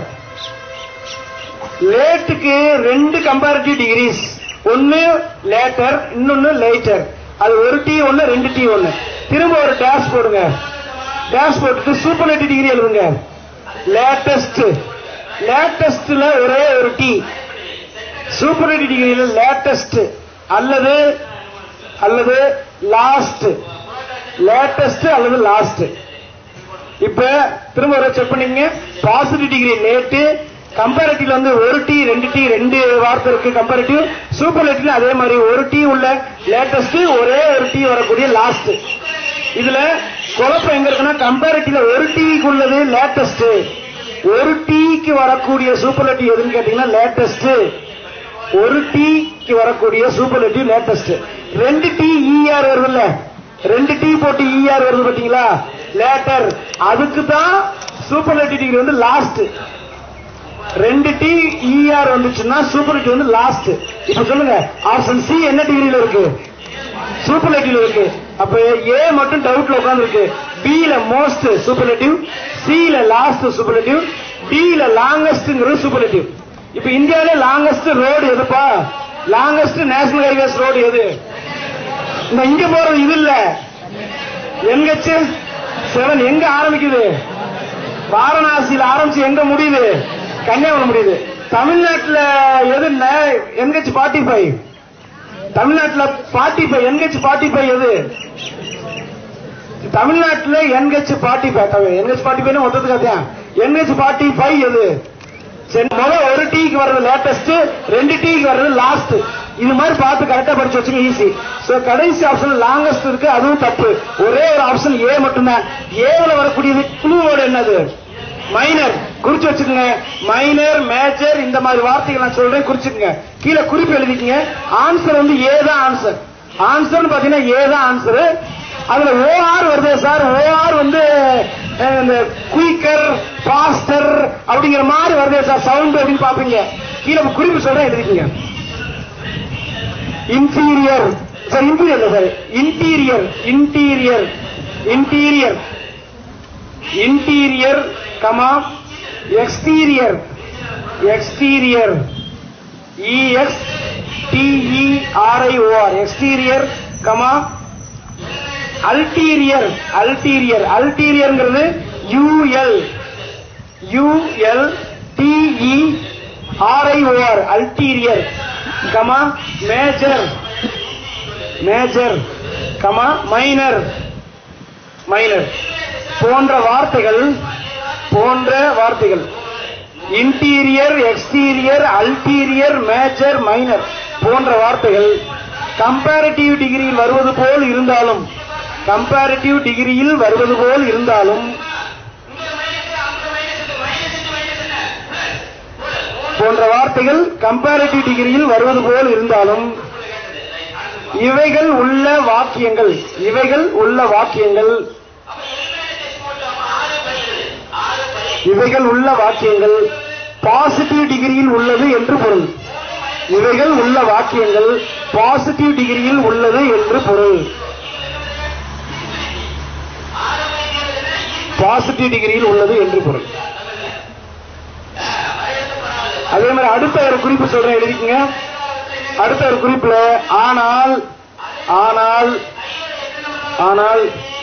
லேட்டுக்கு ரெண்டு கம்பேரிட்டிவ் டிகிரிஸ் ஒன்னு லேட்டர் இன்னொன்னு லேட்டர் அது ஒரு டீ ஒன்னு ரெண்டு டீ ஒன்னு திரும்ப ஒரு டேஷ் போடுங்க டேஷ் போட்டுட்டு சூப்பர்லேட்டிவ் டிகிரி எழுதுங்க லேட்டஸ்ட் லேட்டஸ்ட்ல ஒரே ஒரு டீ சூப்பர்லேட்டிவ் டிகிரியில லேட்டஸ்ட் அல்லது அல்லது லாஸ்ட் லேட்டஸ்ட் அல்லது லாஸ்ட் இப்ப திரும்ப ஒரு செக் பண்ணிக்கங்க பாசிட்டிவ் டிகிரி லேட்டு கம்பேரிட்டிவ்ல வந்து ஒரு டீ ரெண்டு டீ ரெண்டு வார்த்தை இருக்கு கம்பேரிட்டிவ் சூப்பர்லேட்டிவ்ல அதே மாதிரி ஒரு டீ உள்ள லேட்டஸ்ட் ஒரே ஒரு டீ வரக்கூடிய லாஸ்ட் இதுல குழப்பம் எங்க இருக்குன்னா கம்பேரிட்டிவ்ல ஒரு டீக்கு உள்ளது லேட்டஸ்ட் ஒரு டீக்கு வரக்கூடிய சூப்பர்லேட்டிவ் எதுன்னு கேட்டீங்கன்னா லேட்டஸ்ட் ஒரு டீக்கு வரக்கூடிய சூப்பர்லேட்டிவ் லேட்டஸ்ட் ரெண்டு டீ இஆர் வருதுல்ல ரெண்டு டீ போட்டு இஆர் வருது பாத்தீங்களா லேட்டர் அதுக்கு தான் சூப்பர்லேட்டிவ் டிகிரி வந்து லாஸ்ட் ரெண்டு டி இஆர் வந்துச்சுன்னா சூப்பர்லேட்டிவ் வந்து லாஸ்ட் இப்ப சொல்லுங்க ஆப்ஷன் சி என்ன டிகிரியில இருக்கு சூப்பர்லேட்டிவ்ல இருக்கு அப்ப ஏ மட்டும் டவுட்ல உட்கார்ந்து இருக்கு பி ல மோஸ்ட் சூப்பர்லேட்டிவ் சி ல லாஸ்ட் சூப்பர்லேட்டிவ் டி ல லாங்கஸ்ட்ங்கிறது சூப்பர்லேட்டிவ் இப்ப இந்தியாவில லாங்கஸ்ட் ரோடு எதுப்பா லாங்கஸ்ட் நேஷனல் ஹைவேஸ் ரோடு எது இந்த இங்க போறது இது இல்ல என்கச்சு செவன் எங்க ஆரம்பிக்குது வாரணாசியில ஆரம்பிச்சு எங்க முடியுது கன்னியாகுமரி முடியுது தமிழ்நாட்டுல எது என்கச் ஃபார்ட்டி ஃபைவ் தமிழ்நாட்டுல forty five NH forty five எது தமிழ்நாட்டுல NH forty five NH forty five மொத்தத்துக்கு அதான் என்கச் ஃபார்ட்டி ஃபைவ் எது சரி, முதல்ல ஒரு டீக்கு வர்றது லேட்டஸ்ட் ரெண்டு டீக்கு வர்றது லாஸ்ட் இது மாதிரி பார்த்து கரெக்டா படிச்சு வச்சுங்க ஈஸி சோ கடைசி ஆப்ஷன் லாங்கஸ்ட் இருக்கு அதுவும் தப்பு ஒரே ஒரு ஆப்ஷன் ஏ மட்டும்தான் ஏல வரக்கூடியது குழுவோட என்னது மைனர் குறிச்சு வச்சுக்கோங்க மைனர் மேஜர் இந்த மாதிரி வார்த்தைகள் நான் சொல்றேன் குறிச்சுக்கங்க கீழே குறிப்பு எழுதிக்கங்க ஆன்சர் வந்து ஏ தான் ஆன்சர் ஆன்சர்னு பாத்தீங்கன்னா ஏ தான் ஆன்சர் அதுல ஓஆர் வருது சார் ஓஆர் வந்து அஹ், இந்த குயிக்கர் பாஸ்டர் அப்படிங்கிற மாதிரி வருது சார் சவுண்ட் அப்படின்னு பாப்பீங்க கீழே குறிப்பு சொல்றேன் எழுதிக்கங்க interior sir interior sir interior interior interior interior comma exterior exterior E S T E R I O R exterior comma ulterior ulterior அல்டீரியர்ங்கிறது U L U L T E R I O R ulterior comma major major comma minor minor போன்ற வார்த்தைகள் போன்ற வார்த்தைகள் interior exterior ulterior major minor போன்ற வார்த்தைகள் கம்பேரிட்டிவ் டிகிரியில் வருவது போல் இருந்தாலும் கம்பேரிட்டிவ் டிகிரியில் வருவது போல் இருந்தாலும் போன்ற வார்த்தைகள் கம்பேரிட்டிவ் டிகிரியில் வருவது போல் இருந்தாலும் இவைகள் உள்ள வாக்கியங்கள் இவைகள் உள்ள வாக்கியங்கள் இவைகள் உள்ள வாக்கியங்கள் பாசிட்டிவ் டிகிரியில் உள்ளது என்று பொருள் இவைகள் உள்ள வாக்கியங்கள் பாசிட்டிவ் டிகிரியில் உள்ளது என்று பொருள் பாசிட்டிவ் டிகிரியில் உள்ளது என்று பொருள் அதே மாதிரி அடுத்த ஒரு குறிப்பு சொல்றேன் எழுதிக்கங்க அடுத்த ஒரு குறிப்புல ஆனால் ஆனால் ஆனால்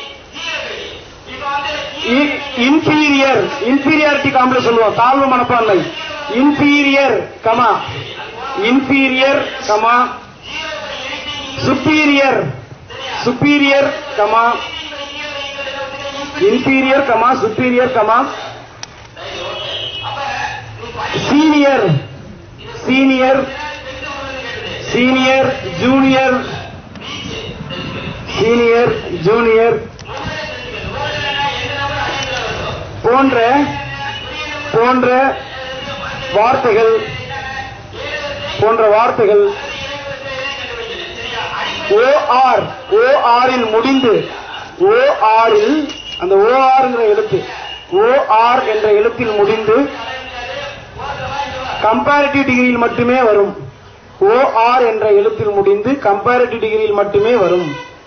இன்பீரியர் இன்பீரியாரிட்டி காம்ப்ளெக்ஸ் சொல்லுவோம் தாழ்வு மனப்பான்மை inferior comma inferior comma superior superior comma inferior comma superior comma senior senior senior junior senior junior போன்ற போன்ற வார்த்தைகள் போன்ற வார்த்தைகள் ஓஆர் ஓஆரில் முடிந்து ஓஆரில் அந்த ஓஆர்ங்கிற எழுத்து ஓஆர் என்ற எழுத்தில் முடிந்து கம்பேரிட்டிவ் டிகிரியில் மட்டுமே வரும் ஓஆர் என்ற எழுத்தில் முடிந்து கம்பேரிட்டிவ் டிகிரியில் மட்டுமே வரும்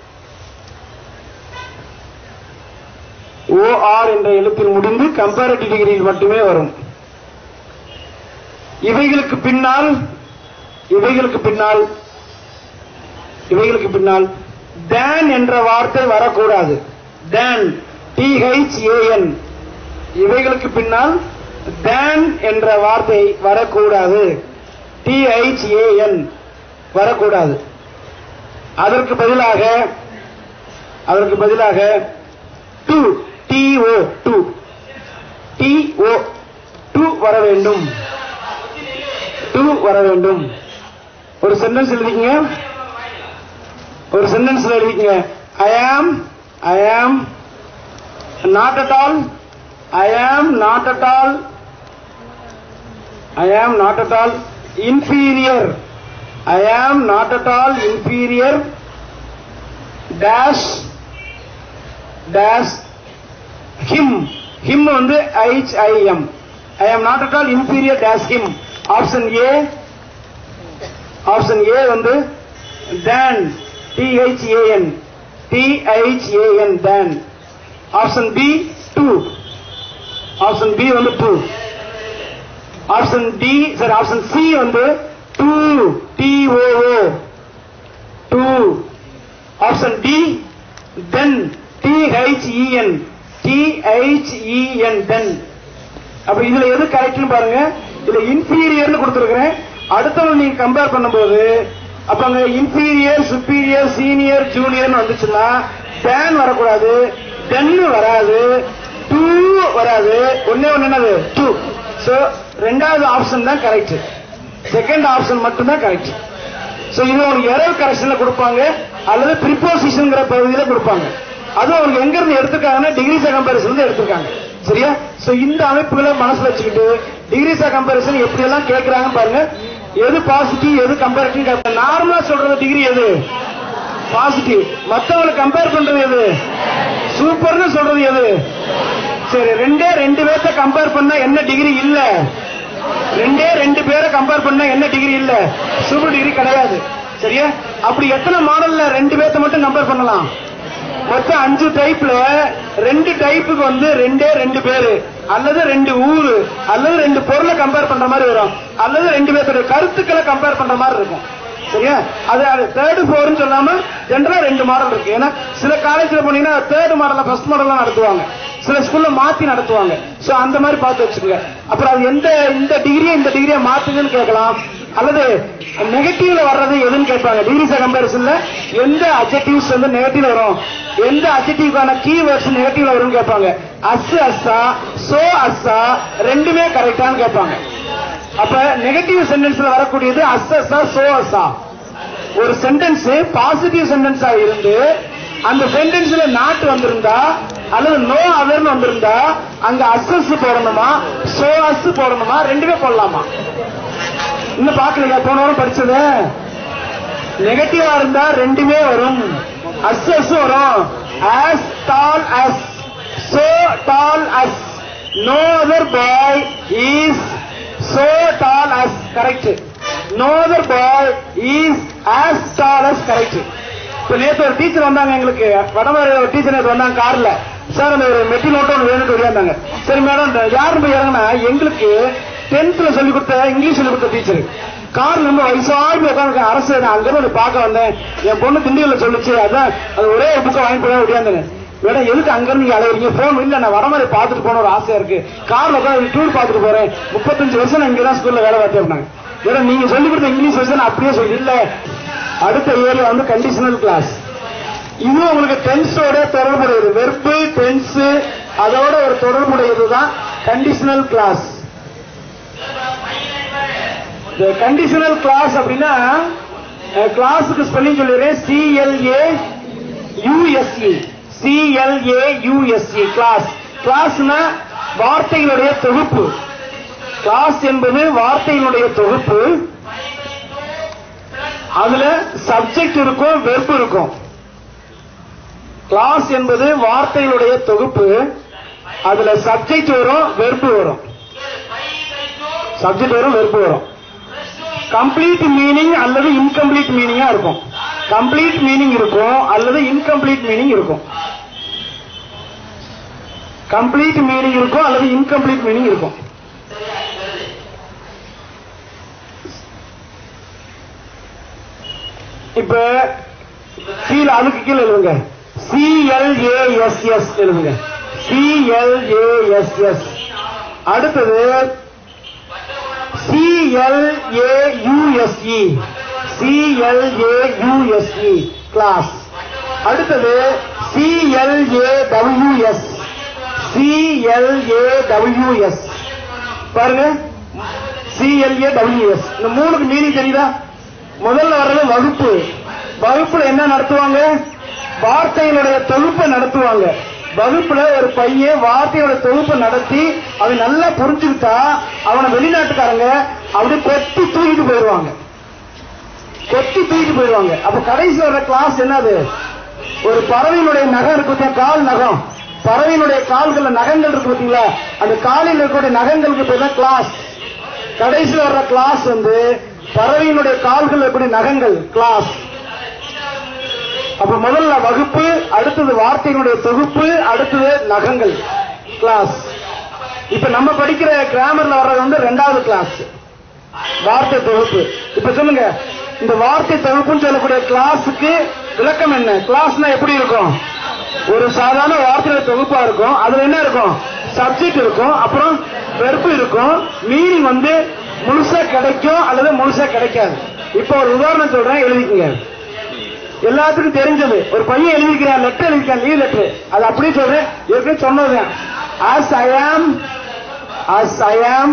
ஓஆர் என்ற எழுத்தில் முடிந்து கம்பேரிட்டிவ் டிகிரியில் மட்டுமே வரும் இவைகளுக்கு பின்னால் இவைகளுக்கு பின்னால் இவைகளுக்கு பின்னால் தேன் என்ற வார்த்தை வரக்கூடாது தேன் டிஹெச்ஏஎன் இவைகளுக்கு பின்னால் தேன் என்ற வார்த்தை வரக்கூடாது டிஹெச்ஏஎன் வரக்கூடாது அதற்கு பதிலாக அதற்கு பதிலாக to T O to T O to வர வேண்டும் டு வர வேண்டும் ஒரு சென்டென்ஸ் எழுதிக்கங்க ஒரு சென்டென்ஸ் எழுதிக்கங்க ஐ ஆம் ஐ am not at all I am not at all I am not at all inferior I am not at all inferior dash dash him him வந்து H I M I am not at all inferior dash him option A option ஏ வந்து than T H A N T H A N than option B to option B வந்து to option D sorry option C வந்து too T O O too option D then T H E N T H E N then அப்ப இதுல எது கரெக்ட்னு பாருங்க இதுல இன்ஃபீரியர்னு கொடுத்துருக்கிறேன் அடுத்தவங்க நீங்க கம்பேர் பண்ணும்போது அப்ப அங்க இன்ஃபீரியர் சுப்பீரியர் சீனியர் ஜூனியர்னு வந்துச்சுன்னா டேன் வரக்கூடாது டென்னு வராது டூ வராது ஒன்னே ஒன்னு என்னது டூ சோ ரெண்டாவது ஆப்ஷன் தான் கரெக்ட் செகண்ட் ஆப்ஷன் மட்டும் தான் கரெக்ட் சோ இது உங்களுக்கு எரர் கரெக்ஷன்ல கொடுப்பாங்க அல்லது ப்ரிப்போசிஷன்ங்கிற பகுதியில கொடுப்பாங்க அது அவங்களுக்கு எங்க இருந்து எடுத்திருக்காங்கன்னா டிகிரிஸ் கம்பேரிசன் இருந்து எடுத்திருக்காங்க சரியா சோ இந்த அமைப்புகளை மனசுல வச்சுக்கிட்டு டிகிரிஸ் கம்பேரிசன் எப்படி எல்லாம் கேக்குறாங்க பாருங்க எது பாசிட்டிவ் எது கம்பேரிட்டிவ் நார்மலா சொல்றது டிகிரி எது பாசிட்டிவ் மத்தவங்களை கம்பேர் பண்றது எது சூப்பர்னு சொல்றது எது சரி ரெண்டே ரெண்டு பேர்த்த கம்பேர் பண்ணா என்ன டிகிரி இல்ல ரெண்டே ரெண்டு பேரை கம்பேர் பண்ணா என்ன டிகிரி இல்ல சூப்பர் டிகிரி கிடையாது சரியா அப்படி எத்தனை மாடல்ல ரெண்டு பேர்த்த மட்டும் கம்பேர் பண்ணலாம் மொத்தம் அஞ்சு டைப்ல ரெண்டு டைப்புக்கு வந்து ரெண்டே ரெண்டு பேரு அல்லது ரெண்டு ஊரு அல்லது ரெண்டு பொருளை கம்பேர் பண்ற மாதிரி வரும் அல்லது ரெண்டு பேர்த்தோட கருத்துக்களை கம்பேர் பண்ற மாதிரி இருக்கும் சரியா அது அது தேர்டு ஃபோர்னு சொல்லாம ஜென்ரலா ரெண்டு மாடல் இருக்கு ஏன்னா சில காலேஜ்ல போனீங்கன்னா தேர்ட் மாடல ஃபர்ஸ்ட் மாடல்லாம் நடத்துவாங்க சில ஸ்கூல்ல மாத்தி நடத்துவாங்க சோ அந்த மாதிரி பார்த்து வச்சுக்கோங்க அப்புறம் அது எந்த இந்த டிகிரியை இந்த டிகிரியை மாத்துங்கன்னு கேட்கலாம் அல்லது நெகட்டிவ்ல வர்றது எதுன்னு கேட்பாங்க டிகிரிஸ் கம்பேரிசன்ல எந்த அப்ஜெக்டிவ்ஸ் வந்து நெகட்டிவ் வரும் எந்த அப்ஜெக்டிவ்க்கான கீ வேர்ட்ஸ் நெகட்டிவ்ல வரும்னு கேட்பாங்க அஸ் அஸ்ஸா சோ அஸ்ஸா ரெண்டுமே கரெக்டான்னு கேட்பாங்க அப்ப நெகட்டிவ் சென்டென்ஸ்ல வரக்கூடியது அஸ் அஸ்ஸா சோ அஸ்ஸா ஒரு சென்டென்ஸ் பாசிட்டிவ் சென்டென்ஸா இருந்து அந்த சென்டென்ஸ்ல நாட் வந்திருந்தா அல்லது நோ அதர்னு வந்திருந்தா அங்க அஸ்எஸ் போடணுமா சோ அஸ் போடணுமா ரெண்டுமே போடலாமா இன்னும் பாக்கலையா போன வாரம் படிச்சது நெகட்டிவா இருந்தா ரெண்டுமே வரும் அஸ் அஸ் வரும் as tall as so tall as no other boy is so tall as correct no other boy is as tall as correct இப்ப நேத்து ஒரு டீச்சர் வந்தாங்க எங்களுக்கு வடமதுரை ஒரு டீச்சர் நேத்து வந்தாங்க கார்ல சார் அந்த ஒரு மெட்டி நோட்டு ஒன்று வேணும்னு சொல்லியிருந்தாங்க சரி மேடம் யார் போய் இறங்கினா எங்களுக்கு டென்த்ல சொல்லி கொடுத்த இங்கிலீஷ் சொல்லி கொடுத்த டீச்சர் கார் ரொம்ப வயசாடி உட்காந்து அரசு நான் அங்க இருந்து பார்க்க வந்தேன் என் பொண்ணு திண்டிகள்ல சொல்லுச்சு அதான் அது ஒரே புக்கை வாங்கி போய் ஓடியாந்தேன் மேடம் எதுக்கு அங்க இருந்து நீங்க அலைவீங்க போன் இல்ல நான் வர மாதிரி பாத்துட்டு போன ஒரு ஆசையா இருக்கு கார்ல உட்காந்து டூர் பாத்துட்டு போறேன் முப்பத்தஞ்சு வருஷம் நான் இங்கதான் ஸ்கூல்ல வேலை பார்த்தேன் அப்படின்னாங்க மேடம் நீங்க சொல்லி கொடுத்த இங்கிலீஷ் வருஷம் நான் அப்படியே சொல்லி இல்ல அடுத்த இயர்ல வந்து கண்டிஷனல் கிளாஸ் இது உங்களுக்கு டென்ஸோட தொடர்புடையது வெர்பு டென்ஸ் அதோட ஒரு தொடர்புடையது தான் கண்டிஷனல் கிளாஸ் இந்த கண்டிஷனல் கிளாஸ் அப்படின்னா கிளாஸுக்கு ஸ்பெல்லிங் சொல்லிடுறேன் C L A U S E C L A U S E clause கிளாஸ்னா வார்த்தைகளுடைய தொகுப்பு கிளாஸ் என்பது வார்த்தைகளுடைய தொகுப்பு அதுல சப்ஜெக்ட் இருக்கும் வெர்பு இருக்கும் கிளாஸ் என்பது வார்த்தைகளுடைய தொகுப்பு அதுல சப்ஜெக்ட் வரும் வெர்பு வரும் சப்ஜெக்ட் வரும் வெர்பு வரும் கம்ப்ளீட் மீனிங் அல்லது இன்கம்ப்ளீட் மீனிங்கா இருக்கும் கம்ப்ளீட் மீனிங் இருக்கும் அல்லது இன்கம்ப்ளீட் மீனிங் இருக்கும் கம்ப்ளீட் மீனிங் இருக்கும் அல்லது இன்கம்ப்ளீட் மீனிங் இருக்கும் இப்ப கீழே அதுக்கு கீழே எழுதுங்க சிஎல்ஏஎஸ்எஸ் எழுதுங்க சிஎல்ஏஎஸ்எஸ் அடுத்தது சிஎல்ஏயூஎஸ்இ சிஎல்ஏயூஎஸ்இ கிளாஸ் அடுத்தது சிஎல்ஏடபிள்யூஎஸ் சிஎல்ஏடபிள்யூஎஸ் பாருங்க சிஎல்ஏடபிள்யூஎஸ் இந்த மூணுக்கு மீனிங் தெரியுதா முதல்ல வர்றது வகுப்பு வகுப்புல என்ன நடத்துவாங்க வார்த்தைகளுடைய தொகுப்பை நடத்துவாங்க வகுப்புல ஒரு பையன் வார்த்தையோட தொகுப்பை நடத்தி அவன் நல்லா புரிஞ்சுக்கிட்டா அவனை வெளிநாட்டுக்காரங்க அப்படியே கொத்தி தூக்கிட்டு போயிடுவாங்க கொத்தி தூக்கிட்டு போயிடுவாங்க அப்ப கடைசி வர கிளாஸ் என்னது ஒரு பறவையினுடைய நகம் இருக்கு பார்த்தீங்களா, கால் நகம் பறவையினுடைய கால்கள்ல நகங்கள் இருக்கு பாத்தீங்களா அந்த காலில் இருக்கக்கூடிய நகங்களுக்கு பேர் தான் கிளாஸ் கடைசியில் வர்ற கிளாஸ் வந்து பறவையினுடைய கால்கள் இருக்கக்கூடிய நகங்கள் கிளாஸ் அப்ப முதல்ல வகுப்பு அடுத்தது வார்த்தைகளுடைய தொகுப்பு அடுத்தது நகங்கள் கிளாஸ் இப்ப நம்ம படிக்கிற கிராமர்ல வர்றது வந்து ரெண்டாவது கிளாஸ் வார்த்தை தொகுப்பு இப்ப சொல்லுங்க இந்த வார்த்தை தொகுப்புன்னு சொல்லக்கூடிய கிளாஸுக்கு விளக்கம் என்ன கிளாஸ்னா எப்படி இருக்கும் ஒரு சாதாரண வார்த்தையோட தொகுப்பா இருக்கும் அதுல என்ன இருக்கும் சப்ஜெக்ட் இருக்கும் அப்புறம் வெறுப்பு இருக்கும் மீனிங் வந்து முழுசா கிடைக்கும் அல்லது முழுசா கிடைக்காது இப்போ ஒரு உதாரணம் சொல்றேன் எழுதிக்கங்க எல்லாத்துக்கும் தெரிஞ்சது ஒரு பையன் எழுதிக்கிறான் லெட்டர் எழுதிக்கிறான் லீவ் லெட்டர் அது அப்படியே சொல்றேன் ஏற்கனவே சொன்னது as I am as I am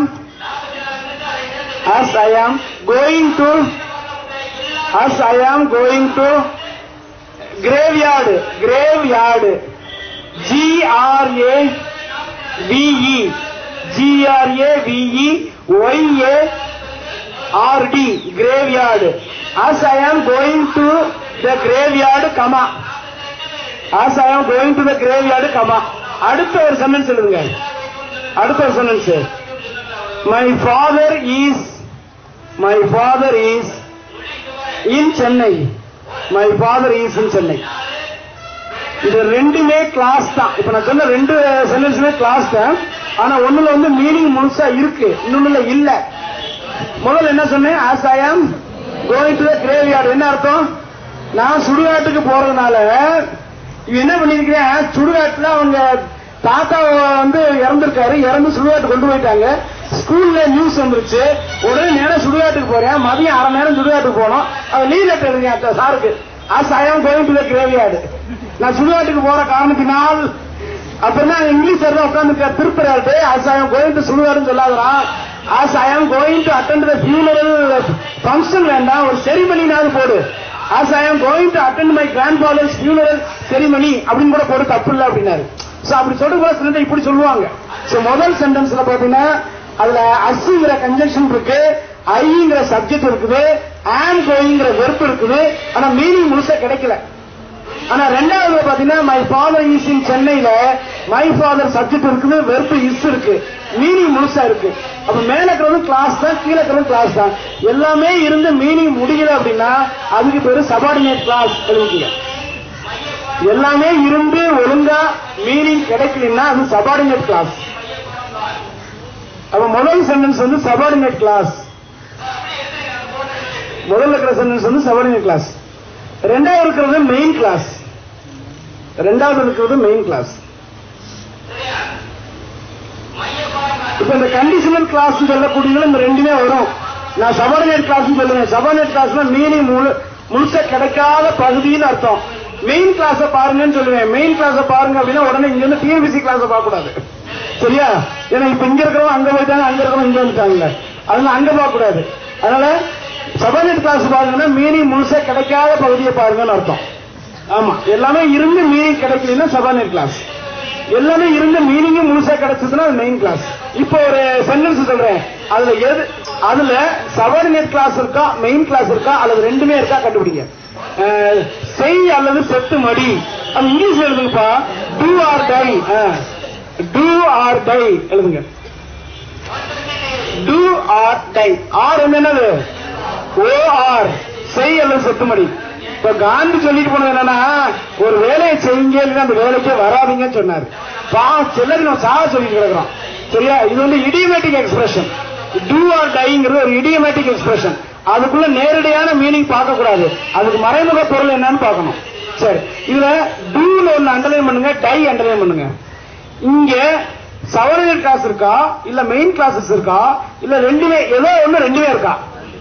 as I am going to as I am going to graveyard graveyard G R A V E G R A V E Y A R D graveyard as I am going to the graveyard comma as I am going to the graveyard comma அடுத்த ஒரு சென்டென்ஸ் எழுதுங்க அடுத்த ஒரு sentence my father is my father is in Chennai my father is in Chennai இது ரெண்டுமே கிளாஸ் தான் இப்ப நான் சொன்ன ரெண்டு சென்டென்ஸுமே கிளாஸ் தான் ஆனா ஒண்ணுல வந்து மீனிங் முழுசா இருக்கு இன்னொன்னுல இல்ல முதல்ல என்ன சொன்னேன் as I am going to the graveyard என்ன அர்த்தம் நான் சுடுகாட்டுக்கு போறதுனால இவன் என்ன பண்ணிருக்கிறேன் சுடுகாட்டுல அவங்க தாத்தா வந்து இறந்திருக்காரு இறந்து சுடுகாட்டு கொண்டு போயிட்டாங்க ஸ்கூல்ல நியூஸ் வந்துருச்சு உடனே நேரம் சுடுகாட்டுக்கு போறேன் மதியம் அரை நேரம் சுடுகாட்டுக்கு போனோம் அது லீவ் லெட்டர் எழுதியா சாருக்கு as I am going to the graveyard நான் சுடுகாட்டுக்கு போற காரணத்தினால் அப்புறம் தான் இங்கிலீஷ் தான் உட்காந்து திருப்புறாரு as I am going to சுடுகாடுன்னு சொல்லாதரா as I am going to attend the funeral function வேண்டாம் ஒரு செரிமனினாவது போடு as I am going to attend my grandfather's funeral ceremony அப்படின்னு கூட போட்டு தப்பு இல்லை அப்படின்னாரு சோ அப்படி சொல்லும்போது சில இப்படி சொல்லுவாங்க சோ முதல் சென்டென்ஸ்ல பாத்தீங்கன்னா அதுல அஸ்ங்கிற கன்ஜெக்ஷன் இருக்கு ஐங்கிற சப்ஜெக்ட் இருக்குது ஆம் கோயிங்கிற வெறுப்பு இருக்குது ஆனா மீனிங் முழுசா கிடைக்கல ஆனா ரெண்டாவது பாத்தீங்கன்னா மை ஃபாதர் இஸ் இன் சென்னையில மை ஃபாதர் சப்ஜெக்ட் இருக்குது வெறுப்பு இஸ் இருக்கு மீனிங் முழுசா இருக்கு அப்ப மேல இருக்கிறது கிளாஸ் தான் கீழே இருக்கிறது கிளாஸ் தான் எல்லாமே இருந்து மீனிங் முடியல அப்படின்னா அதுக்கு பேரு சபார்டினேட் கிளாஸ் எழுதிக்க எல்லாமே இருந்து ஒழுங்கா மீனிங் கிடைக்கலன்னா அது சபார்டினேட் கிளாஸ் அப்ப முதல் சென்டென்ஸ் வந்து சபார்டினேட் கிளாஸ் முதல்ல இருக்கிற சென்டென்ஸ் வந்து சபார்டினேட் கிளாஸ் ரெண்டாவது இருக்கிறது மெயின் கிளாஸ் ரெண்டாவது இருக்கிறது மெயின் கிளாஸ் இப்ப இந்த கண்டிஷனல் கிளாஸ் சொல்லக்கூடியதுல இந்த ரெண்டுமே வரும் நான் சபார்டினேட் கிளாஸ் சொல்லுவேன் சபார்டினேட் கிளாஸ்னா மீனிங் முழு முழுசா கிடைக்காத பகுதின்னு அர்த்தம் மெயின் கிளாஸ பாருங்கன்னு சொல்லுவேன் மெயின் கிளாஸ பாருங்க அப்படின்னா உடனே இங்க இருந்து டிஎன்பிசி கிளாஸ பார்க்க கூடாது சரியா ஏன்னா இப்ப இங்க இருக்கிறவங்க அங்க போயிட்டாங்க அங்க இருக்கிறவங்க இங்க வந்துட்டாங்க அதனால அங்க பார்க்க கூடாது அதனால சபார்டினேட் கிளாஸ் பாருங்கன்னா மீனிங் முழுசா கிடைக்காத பகுதியை பாருங்கன்னு அர்த்தம் ஆமா எல்லாமே இருந்து மீனிங் கிடைக்கலன்னா சபார்டினேட் கிளாஸ் எல்லாமே இருந்த மீனிங்கும் முழுசா கிடைச்சதுன்னா அது மெயின் கிளாஸ் இப்போ ஒரு சென்டென்ஸ் சொல்றேன் அதுல எது அதுல சபார்டினேட் கிளாஸ் இருக்கா மெயின் கிளாஸ் இருக்கா அல்லது ரெண்டுமே இருக்கா கண்டுபிடிங்க அஹ், செய் அல்லது செத்து மடி அது இங்கிலீஷ்ல எழுதுங்கப்பா do or die do or die எழுதுங்க டூ ஆர் டை ஆர் என்னது ஓ ஆர் செய் அல்லது செத்துமடி இப்ப காந்தி சொல்லிட்டு போனது என்னன்னா ஒரு வேலையை செய்யுங்க இல்லைன்னா அந்த வேலைக்கே வராதீங்கன்னு சொன்னாரு பா சிலர் நம்ம சாக சொல்லிட்டு கிடக்குறோம் சரியா இது வந்து இடியமேட்டிக் எக்ஸ்பிரஷன் டூ ஆர் டைங்கிறது ஒரு இடியமேட்டிக் எக்ஸ்பிரஷன் அதுக்குள்ள நேரடியான மீனிங் பார்க்க கூடாது அதுக்கு மறைமுக பொருள் என்னன்னு பார்க்கணும் சரி இதுல டூல ஒன்னு அண்டர்லைன் பண்ணுங்க டை அண்டர்லைன் பண்ணுங்க இங்க சவரல் கிளாஸ் இருக்கா இல்ல மெயின் கிளாஸஸ் இருக்கா இல்ல ரெண்டுமே ஏதோ ஒண்ணு ரெண்டுமே இருக்கா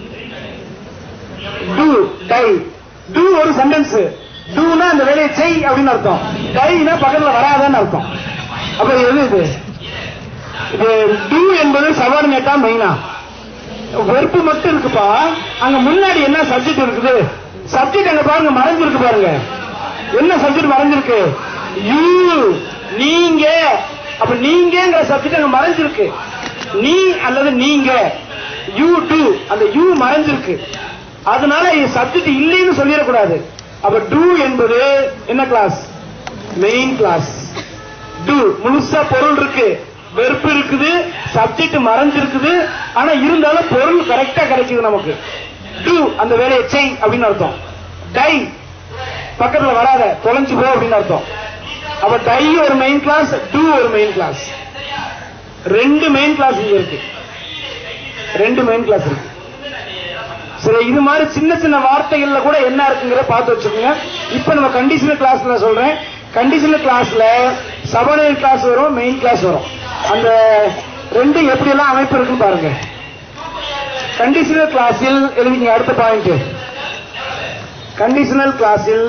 டூ டை டூ ஒரு சென்டென்ஸ் டூனா அந்த வேலையை செய் அப்படின்னு அர்த்தம் டைனா பக்கத்துல வராதன்னு அர்த்தம் அப்ப எது இது இது டூ என்பது சபார்டினேட்டா மெயினா வெறுப்பு மட்டும் இருக்குப்பா அங்க முன்னாடி என்ன சப்ஜெக்ட் இருக்குது சப்ஜெக்ட் அங்க பாருங்க மறைஞ்சிருக்கு பாருங்க என்ன சப்ஜெக்ட் மறைஞ்சிருக்கு யூ நீங்க அப்ப நீங்கங்கிற சப்ஜெக்ட் அங்க மறைஞ்சிருக்கு நீ அல்லது நீங்க யூ டூ அந்த யூ மறைஞ்சிருக்கு அதனால இது சப்ஜெக்ட் இல்லைன்னு சொல்லிடக்கூடாது அப்ப டூ என்பது என்ன கிளாஸ் மெயின் கிளாஸ் டூ முழுசா பொருள் இருக்கு வெறுப்பு இருக்குது சப்ஜெக்ட் மறைஞ்சிருக்குது ஆனா இருந்தாலும் பொருள் கரெக்டா கிடைக்குது நமக்கு டூ அந்த வேலையை செய் அப்படின்னு அர்த்தம் டை பக்கத்துல வராத தொலைஞ்சு போ அப்படின்னு அர்த்தம் அப்ப டை ஒரு மெயின் கிளாஸ் டூ ஒரு மெயின் கிளாஸ் ரெண்டு மெயின் கிளாஸ் இங்க இருக்கு ரெண்டு மெயின் கிளாஸ் இருக்கு சரி இது மாதிரி சின்ன சின்ன வார்த்தைகள்ல கூட என்ன இருக்குங்கிற பார்த்து வச்சுக்கோங்க இப்ப நம்ம கண்டிஷனல் கிளாஸ்ல சொல்றேன் கண்டிஷனல் கிளாஸ்ல சபார்டினேட் கிளாஸ் வரும் மெயின் கிளாஸ் வரும் அந்த ரெண்டு எப்படி எல்லாம் அமைப்பு இருக்குன்னு பாருங்க கண்டிஷனல் கிளாஸில் எழுதிங்க அடுத்த பாயிண்ட் கண்டிஷனல் கிளாஸில்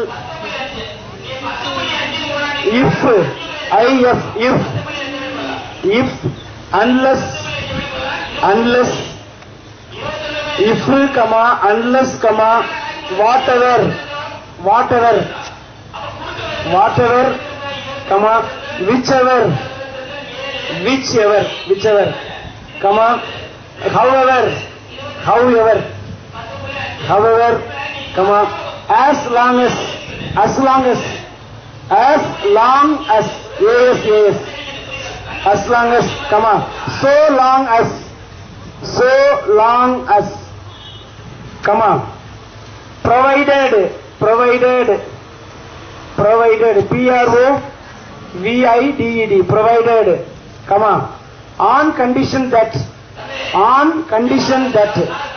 if I F if if unless unless if comma unless comma whatever whatever whatever comma whichever whichever whichever comma however however however comma as long as as long as as long as as as as long as comma so long as so long as comma provided provided provided p r o v i d e d provided comma on condition that on condition that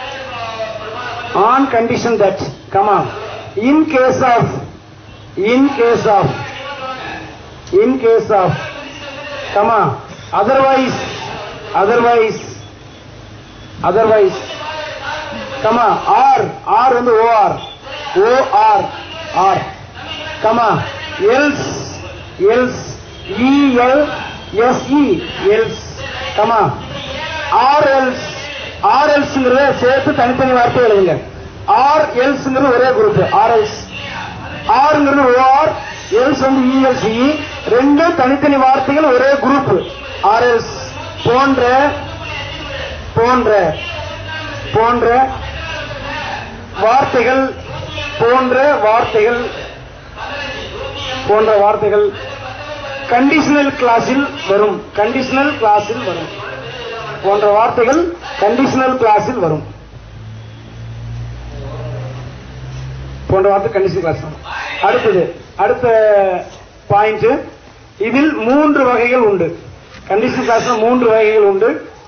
on condition that comma in case of in case of in case of comma otherwise otherwise otherwise comma or or வந்து or o r r comma else else e l s e else comma or else or elseங்கிறத சேர்த்து தனித்தனி வார்த்தை எழுதுங்க or elseங்கிறது ஒரே குரூப் or else ஆறுங்கிறது ஓஆர் எல்ஸ் வந்து இஎல்சி ரெண்டும் தனித்தனி வார்த்தைகள் ஒரே குரூப் ஆர்எல்ஸ் போன்ற போன்ற போன்ற வார்த்தைகள் போன்ற வார்த்தைகள் போன்ற வார்த்தைகள் கண்டிஷனல் கிளாஸில் வரும் கண்டிஷனல் கிளாஸில் வரும் போன்ற வார்த்தைகள் கண்டிஷனல் கிளாஸில் வரும் போன்ற வார்த்தை கண்டிஷனல் கிளாஸ் வரும் அடுத்தது அடுத்த பாயிண்ட் இதில் மூன்று வகைகள் உண்டு கண்டிஷன் கிளாஸ்ல மூன்று வகைகள் உண்டு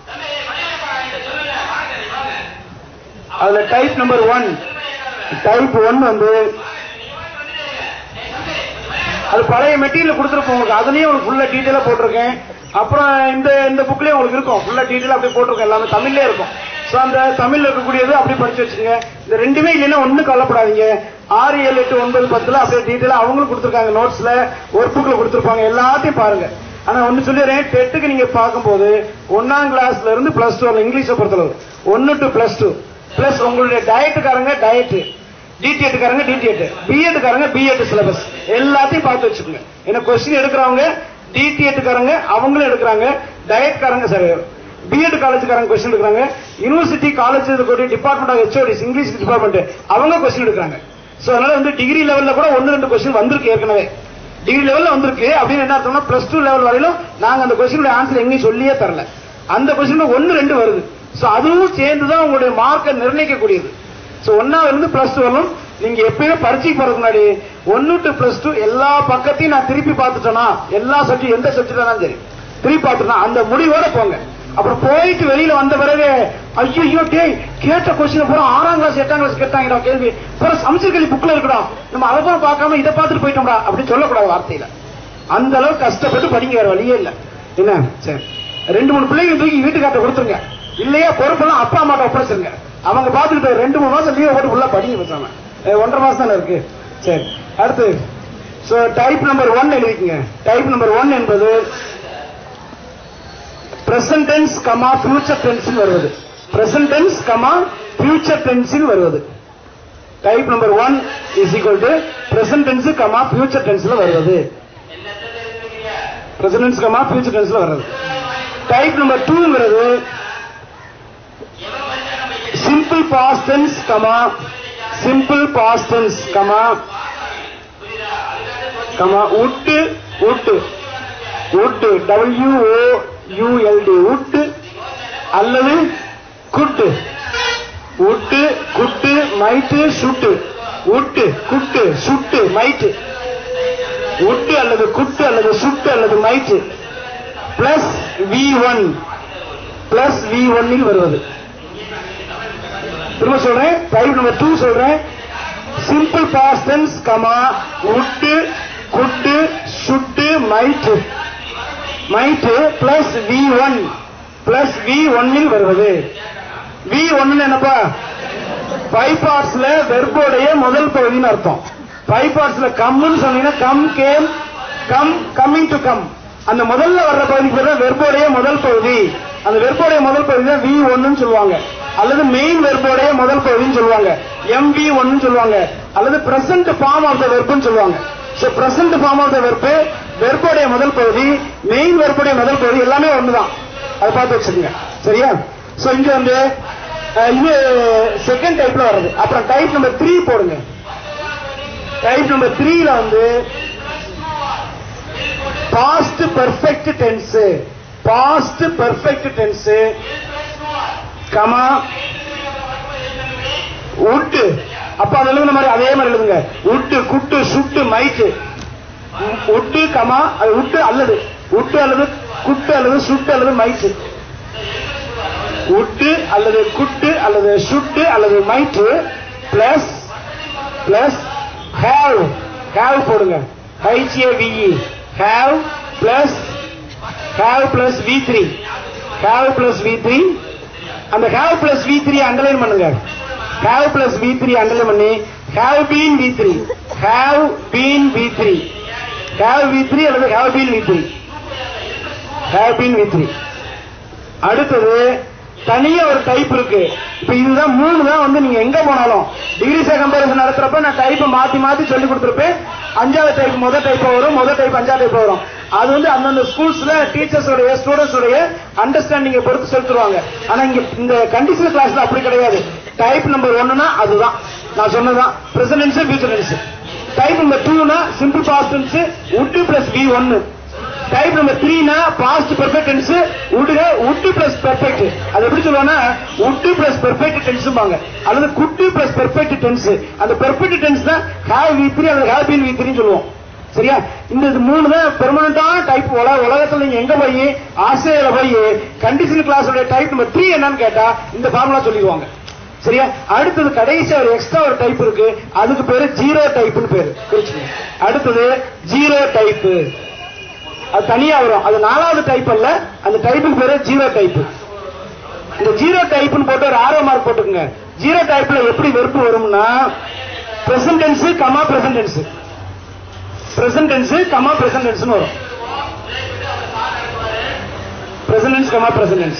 அதுல type number one type one வந்து அது பழைய மெட்டீரியல் கொடுத்துருப்போம் உங்களுக்கு அதுலயும் உங்களுக்கு ஃபுல்லா டீட்டெயிலா போட்டிருக்கேன் அப்புறம் இந்த இந்த புக்லயே உங்களுக்கு இருக்கும் ஃபுல்லா டீட்டெயிலா அப்படியே போட்டிருக்கேன் எல்லாமே தமிழ்லயே இருக்கும் சோ அந்த தமிழ்ல இருக்கக்கூடியது அப்படியே படிச்சு வச்சுங்க இந்த ரெண்டுமே இல்லைன்னா ஒண்ணும் கவலைப்படாதீங்க ஆறு ஏழு எட்டு ஒன்பது பத்துல அப்படியே டீட்டெயிலா அவங்களும் கொடுத்துருக்காங்க நோட்ஸ்ல ஒர்க் புக்ல கொடுத்துருப்பாங்க எல்லாத்தையும் பாருங்க ஆனா ஒன்னு சொல்லிடுறேன் டெட்டுக்கு நீங்க பார்க்கும்போது ஒன்னாம் கிளாஸ்ல இருந்து பிளஸ் டூ இங்கிலீஷை பொறுத்தளவு ஒன்னு டு பிளஸ் டூ பிளஸ் உங்களுடைய டயட்டுக்காரங்க டயட் டிடிஎட்டுக்காரங்க டிடிஎட் பிஎட்காரங்க பிஎட் சிலபஸ் எல்லாத்தையும் பார்த்து வச்சுக்கோங்க ஏன்னா கொஸ்டின் எடுக்கிறவங்க டிடிஎட்டுக்காரங்க அவங்களும் எடுக்கிறாங்க டயட்காரங்க சரி பிஎட் காலேஜ்காரங்க கொஸ்டின் எடுக்கிறாங்க யூனிவர்சிட்டி காலேஜ் இருக்கக்கூடிய department of HODs English department அவங்க கொஸ்டின் எடுக்கிறாங்க சோ அதனால வந்து டிகிரி லெவல்ல கூட ஒன்னு ரெண்டு கொஸ்டின் வந்திருக்கு ஏற்கனவே டிகிரி லெவல்ல வந்திருக்கு அப்படின்னு என்ன அர்த்தம்னா பிளஸ் டூ லெவல் வரையிலும் நாங்க அந்த கொஸ்டினுடைய ஆன்சர் எங்கேயும் சொல்லியே தரல அந்த கொஸ்டின் ஒன்னு ரெண்டு வருது சோ அதுவும் சேர்ந்து தான் உங்களுடைய மார்க்கை நிர்ணயிக்கக்கூடியது சோ ஒன்னாவது இருந்து பிளஸ் டூ வரலும் நீங்க எப்பயுமே பரீட்சைக்கு போறதுக்கு முன்னாடி ஒன்னு டு பிளஸ் டூ எல்லா பக்கத்தையும் நான் திருப்பி பார்த்துட்டேனா எல்லா சப்ஜெக்ட் எந்த சப்ஜெக்ட் சரி திருப்பி பார்த்துட்டா அந்த முடிவோட போங்க அப்புறம் போயிட்டு வெளியில வந்த பிறகு ஐயோ டேய் கேட்ட கொஸ்டின் பூரா ஆறாம் கிளாஸ் எட்டாம் கிளாஸ் கேட்டாங்கடா கேள்வி பூரா சமச்சீர் கல்வி புக்ல இருக்கடா நம்ம அதை பூரா பார்க்காம இதை பார்த்துட்டு போயிட்டோம்டா அப்படி சொல்லக்கூடாது வார்த்தையில அந்த அளவுக்கு கஷ்டப்பட்டு படிங்க வேற வழியே இல்ல என்ன சரி ரெண்டு மூணு பிள்ளைங்க தூக்கி வீட்டுக்காட்ட கொடுத்துருங்க இல்லையா பொறுப்பெல்லாம் அப்பா அம்மாட்ட ஒப்படைச்சிருங்க அவங்க பார்த்துக்கிட்டு ரெண்டு மூணு மாசம் லீவ் போட்டு ஃபுல்லா படிங்க பேசாம அஹ் ஒன்றரை மாசம் தானே இருக்கு சரி அடுத்து சோ டைப் நம்பர் ஒன் எழுதிக்கங்க டைப் நம்பர் ஒன் என்பது present tense comma future tense வருவது present tense comma future tense வருவது type number one is equal to present tense comma future டென்ஸ்ல வருவது பிரசன்ட் டென்ஸ் கமா ஃபியூச்சர் டென்ஸ்ல வருது டைப் நம்பர் டூங்கிறது simple past tense comma simple past tense comma comma would would உட்டு டபிள்யூ ஓ யூஎல்டி உட்டு அல்லது குட்டு உட்டு குட்டு மைட்டு சுட்டு உட்டு குட்டு சுட்டு மைட்டு உட்டு அல்லது குட்டு அல்லது சுட்டு அல்லது might plus V one plus V ஒன்னில் வருவது திரும்ப சொல்றேன் டைப் நம்பர் டூ சொல்றேன் simple past tense comma would could should might might plus V one plus V ஒன்னில் வருவது வி ஒன்னு என்னப்பா ஃபைவ் பார்ட்ஸ்ல வெர்போடைய முதல் பகுதின்னு அர்த்தம் ஃபைவ் பார்ட்ஸ்ல கம்னு சொன்னீங்கன்னா come came come coming to come அந்த முதல்ல வர்ற பகுதிக்கு பேர் தான் வெர்போடைய முதல் பகுதி அந்த வெர்போடைய முதல் பகுதி தான் வி ஒன்னு சொல்லுவாங்க அல்லது மெயின் வெர்போடைய முதல் பகுதின்னு சொல்லுவாங்க எம் வி ஒன்னு சொல்லுவாங்க அல்லது பிரசன்ட் ஃபார்ம் ஆஃப் த வெர்ப்னு சொல்லுவாங்க so present form of the verb வெர்போடைய முதல் பகுதி மெயின் வெர்போடைய முதல் பகுதி எல்லாமே ஒண்ணுதான் அதை பார்த்து வச்சுக்கோங்க சரியா சோ இங்க வந்து அஹ், இது செகண்ட் டைப்ல வருது அப்புறம் டைப் நம்பர் த்ரீ போடுங்க டைப் நம்பர் த்ரீல வந்து past perfect tense past perfect tense comma would அப்ப அது எழுதுன மாதிரி அதே மாதிரி எழுதுங்க உட்டு குட்டு சுட்டு மைட்டு உட்டு கமா அது உட்டு அல்லது உட்டு அல்லது குட்டு அல்லது சுட்டு அல்லது மைட்டு உட்டு அல்லது குட்டு அல்லது சுட்டு அல்லது might plus plus have have போடுங்க H A V E have plus have plus V three have plus V three அந்த have plus V three underline பண்ணுங்க have plus V three underline பண்ணி have been V three have been V three have V three அல்லது have been V three have been V three அடுத்தது தனியா ஒரு டைப் இருக்கு இப்ப இதுதான் மூணு தான் வந்து நீங்க எங்க போனாலும் டிகிரி சே கம்பேரிசன் நடத்துறப்ப நான் டைப் மாத்தி மாத்தி சொல்லி கொடுத்துருப்பேன் அஞ்சாவது டைப் முதல் டைப் வரும் முதல் டைப் அஞ்சாவது டைப் வரும் அது வந்து அந்தந்த ஸ்கூல்ஸ்ல டீச்சர்ஸ் உடைய ஸ்டூடெண்ட்ஸ் உடைய அண்டர்ஸ்டாண்டிங்க பொறுத்து செலுத்துருவாங்க ஆனா இங்க இந்த கண்டிஷனல் கிளாஸ்ல அப்படி கிடையாது டைப் நம்பர் ஒன்னுனா அதுதான் நான் சொன்னதுதான் present tense future tense type number டூனா simple past tense would plus V ஒன்னு டைப் நம்பர் த்ரீனா பாஸ்ட் பெர்ஃபெக்ட் டென்ஸ் உடுக உட்டு பிளஸ் பெர்ஃபெக்ட் அது எப்படி சொல்லுவாங்கன்னா உட்டு பிளஸ் பெர்ஃபெக்ட் டென்ஸ்பாங்க அல்லது குட்டு பிளஸ் பெர்ஃபெக்ட் டென்ஸ் அந்த பெர்ஃபெக்ட் டென்ஸ் தான் ஹேவ் வி த்ரீ அல்லது ஹேவ் பீன் வி த்ரீ சொல்லுவோம் சரியா இந்த இது மூணு தான் பெர்மனண்டான டைப் உலக உலகத்துல நீங்க எங்க போய் ஆஸ்திரேலியால போய் கண்டிஷன் கிளாஸோட டைப் நம்பர் த்ரீ என்னன்னு கேட்டா இந்த ஃபார்முலா சொல்லிடுவாங்க சரியா அடுத்தது கடைசி ஒரு எக்ஸ்ட்ரா ஒரு டைப் இருக்கு அதுக்கு பேரு ஜீரோ டைப்னு பேரு குறிச்சுக்கங்க. அடுத்தது ஜீரோ டைப் அது தனியா வரும் அது நாலாவது டைப் அல்ல அந்த டைப்புக்கு பேரு ஜீரோ டைப் இந்த ஜீரோ டைப்னு போட்டு ஒரு ஆரோ மார்க் போட்டுக்கோங்க ஜீரோ டைப்ல எப்படி வெறுப்பு வரும்னா present tense comma present tense present tense comma present டென்ஸ்னு வரும் present tense comma present tense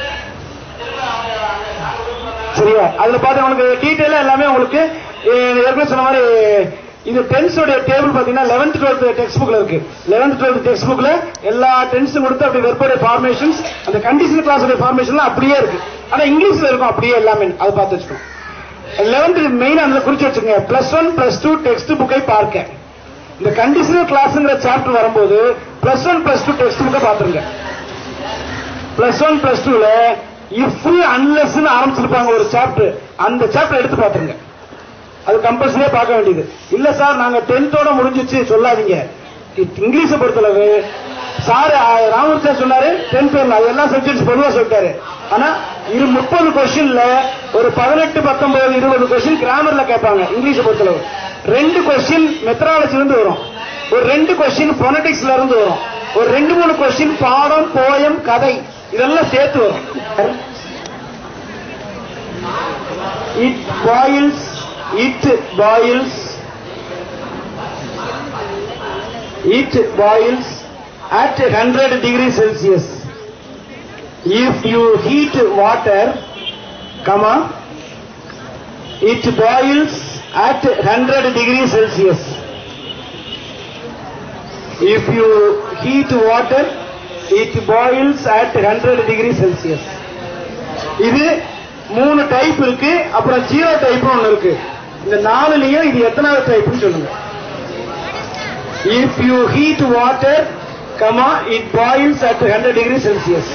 சரியா அதுல பார்த்து உங்களுக்கு டீடைலா எல்லாமே உங்களுக்கு அஹ், ஏற்கனவே சொன்ன மாதிரி இது டென்ஸோட டேபிள் பாத்தீங்கன்னா 11th 12th டெக்ஸ்ட் புக்ல இருக்கு 11th 12th டெக்ஸ்ட் புக்ல எல்லா டென்ஸும் கொடுத்து அப்படி வெர்போட ஃபார்மேஷன்ஸ் அந்த கண்டிஷன் கிளாஸோட ஃபார்மேஷன்லாம் அப்படியே இருக்கு ஆனா இங்கிலீஷ்ல இருக்கும் அப்படியே எல்லாமே அதை பார்த்து வச்சுக்கணும் 11th மெயின் அதுல குறிச்சு வச்சுக்கோங்க plus one plus two text புக்கை பார்க்க இந்த கண்டிஷனல் கிளாஸ்ங்கிற சாப்டர் வரும்போது plus one plus two text புக்கை பாத்துருங்க பிளஸ் ஒன் பிளஸ் டூல இஃப் அன்லெஸ் ஆரம்பிச்சிருப்பாங்க ஒரு சாப்டர் அந்த சாப்டர் எடுத்து பாத்துருங்க அது கம்பல்சரியா பார்க்க வேண்டியது இல்ல சார் நாங்க டென்த்தோட முடிஞ்சிச்சு சொல்லாதீங்க இ- இங்கிலீஷை பொறுத்தளவு சார் ராமர் சார் சொன்னாரு டென்த் அது எல்லா சப்ஜெக்ட்ஸ் பொதுவா சொல்லிட்டாரு ஆனா இரு முப்பது கொஸ்டின்ல ஒரு பதினெட்டு பத்தொன்பது இருபது கொஸ்டின் கிராமர்ல கேட்பாங்க இங்கிலீஷை பொறுத்தளவு ரெண்டு கொஸ்டின் மெத்தடாலஜில இருந்து வரும் ஒரு ரெண்டு கொஸ்டின் பொனடிக்ஸ்ல இருந்து வரும் ஒரு ரெண்டு மூணு கொஸ்டின் பாடம் போயம் கதை இதெல்லாம் சேர்த்து வரும் it boils it boils it boils at 100 degree celsius if you heat water comma it boils at 100 degree celsius if you heat water it boils at 100 degree celsius இது மூணு டைப் இருக்கு அப்புறம் ஜீரோ டைப் ஒன்னு இருக்கு இந்த நாலுலயும் இது எத்தனாவது டைப்னு சொல்லுங்க if you heat water comma it boils at hundred degree Celsius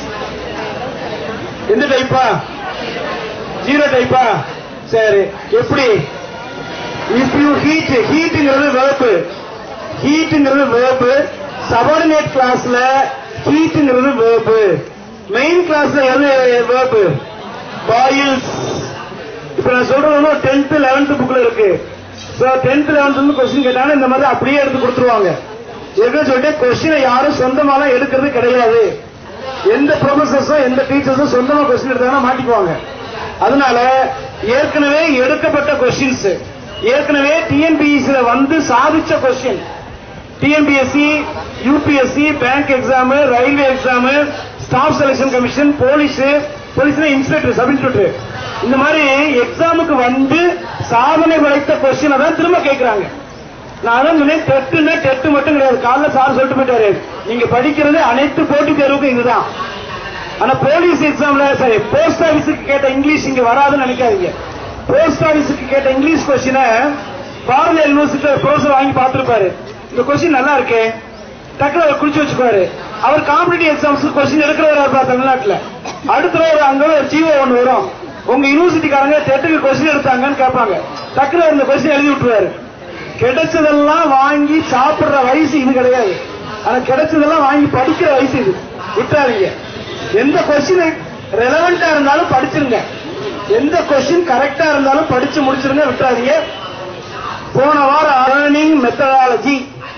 எந்த டைப்பா ஜீரோ டைப்பா சரி எப்படி இஃப் யூ ஹீட் ஹீட்டுங்கிறது வேர்பு ஹீட்டுங்கிறது வேர்பு சபார்டினேட் கிளாஸ்ல ஹீட்டுங்கிறது வேர்பு மெயின் கிளாஸ்ல எது வேர்பு பாயில்ஸ் இப்ப நான் சொல்றது வந்து டென்த் லெவன்த் புக்ல இருக்கு சோ டென்த் லெவன்த் வந்து கொஸ்டின் கேட்டாங்கன்னா இந்த மாதிரி அப்படியே எடுத்து கொடுத்துருவாங்க ஏற்கனவே சொல்லிட்டு கொஸ்டினை யாரும் சொந்தமாலாம் எடுக்கிறது கிடையாது எந்த ப்ரொஃபசர்ஸும் எந்த டீச்சர்ஸும் சொந்தமா கொஸ்டின் எடுத்தாங்கன்னா மாட்டிக்குவாங்க அதனால ஏற்கனவே எடுக்கப்பட்ட கொஸ்டின்ஸ் ஏற்கனவே டிஎன்பிஎஸ்சில வந்து சாதிச்ச question TNPSC UPSC bank exam railway exam staff selection commission police போலீஸ்னா இன்ஸ்பெக்டர் சப் இன்ஸ்பெக்டர் இந்த மாதிரி எக்ஸாமுக்கு வந்து சாதனை படைத்த கொஸ்டினை தான் திரும்ப கேட்கறாங்க நான் அதான் சொன்னேன் டெட்டுன்னா டெட்டு மட்டும் கிடையாது காலைல சார் சொல்லிட்டு போயிட்டாரு நீங்க படிக்கிறது அனைத்து போட்டித் தேர்வுக்கும் இதுதான் ஆனா போலீஸ் எக்ஸாம்ல சரி போஸ்ட் ஆபீஸுக்கு கேட்ட இங்கிலீஷ் இங்க வராதுன்னு நினைக்காதீங்க போஸ்ட் ஆபீஸுக்கு கேட்ட இங்கிலீஷ் கொஸ்டினை பாரதிய யூனிவர்சிட்டியில ப்ரொஃபசர் வாங்கி பார்த்திருப்பாரு இந்த கொஸ்டின் நல்லா இருக்கே டக்குனு அவர் குறிச்சு வச்சுக்குவாரு அவர் காம்படிட்டிவ் எக்ஸாம்ஸ் கொஸ்டின் எடுக்கிறவரா இருப்பார் தமிழ்நாட்டுல அடுத்த தடவை அங்க ஒரு ஜீவோ ஒன்று வரும் உங்க யூனிவர்சிட்டிக்காரங்க டெட்டுக்கு கொஸ்டின் எடுத்தாங்கன்னு கேட்பாங்க டக்குனு இந்த கொஸ்டின் எழுதி விட்டுருவாரு கிடைச்சதெல்லாம் வாங்கி சாப்பிடுற வயசு இது கிடையாது ஆனா கிடைச்சதெல்லாம் வாங்கி படிக்கிற வயசு இது விட்டுறாதீங்க எந்த கொஸ்டின் ரெலவெண்டா இருந்தாலும் படிச்சிருங்க எந்த கொஸ்டின் கரெக்டா இருந்தாலும் படிச்சு முடிச்சிருங்க விட்டுறாதீங்க போன வாரம் லேர்னிங் மெத்தடாலஜி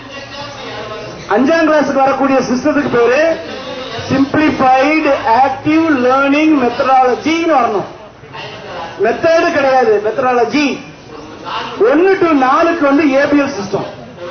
அஞ்சாம் கிளாஸுக்கு வரக்கூடிய சிஸ்டத்துக்கு பேரு சிம்பிளிஃபைடு ஆக்டிவ் லேர்னிங் மெத்தடாலஜின்னு வரணும் மெத்தடு கிடையாது மெத்தடாலஜி ஒன்னு டு நாலுக்கு வந்து ஏபிஎல் சிஸ்டம்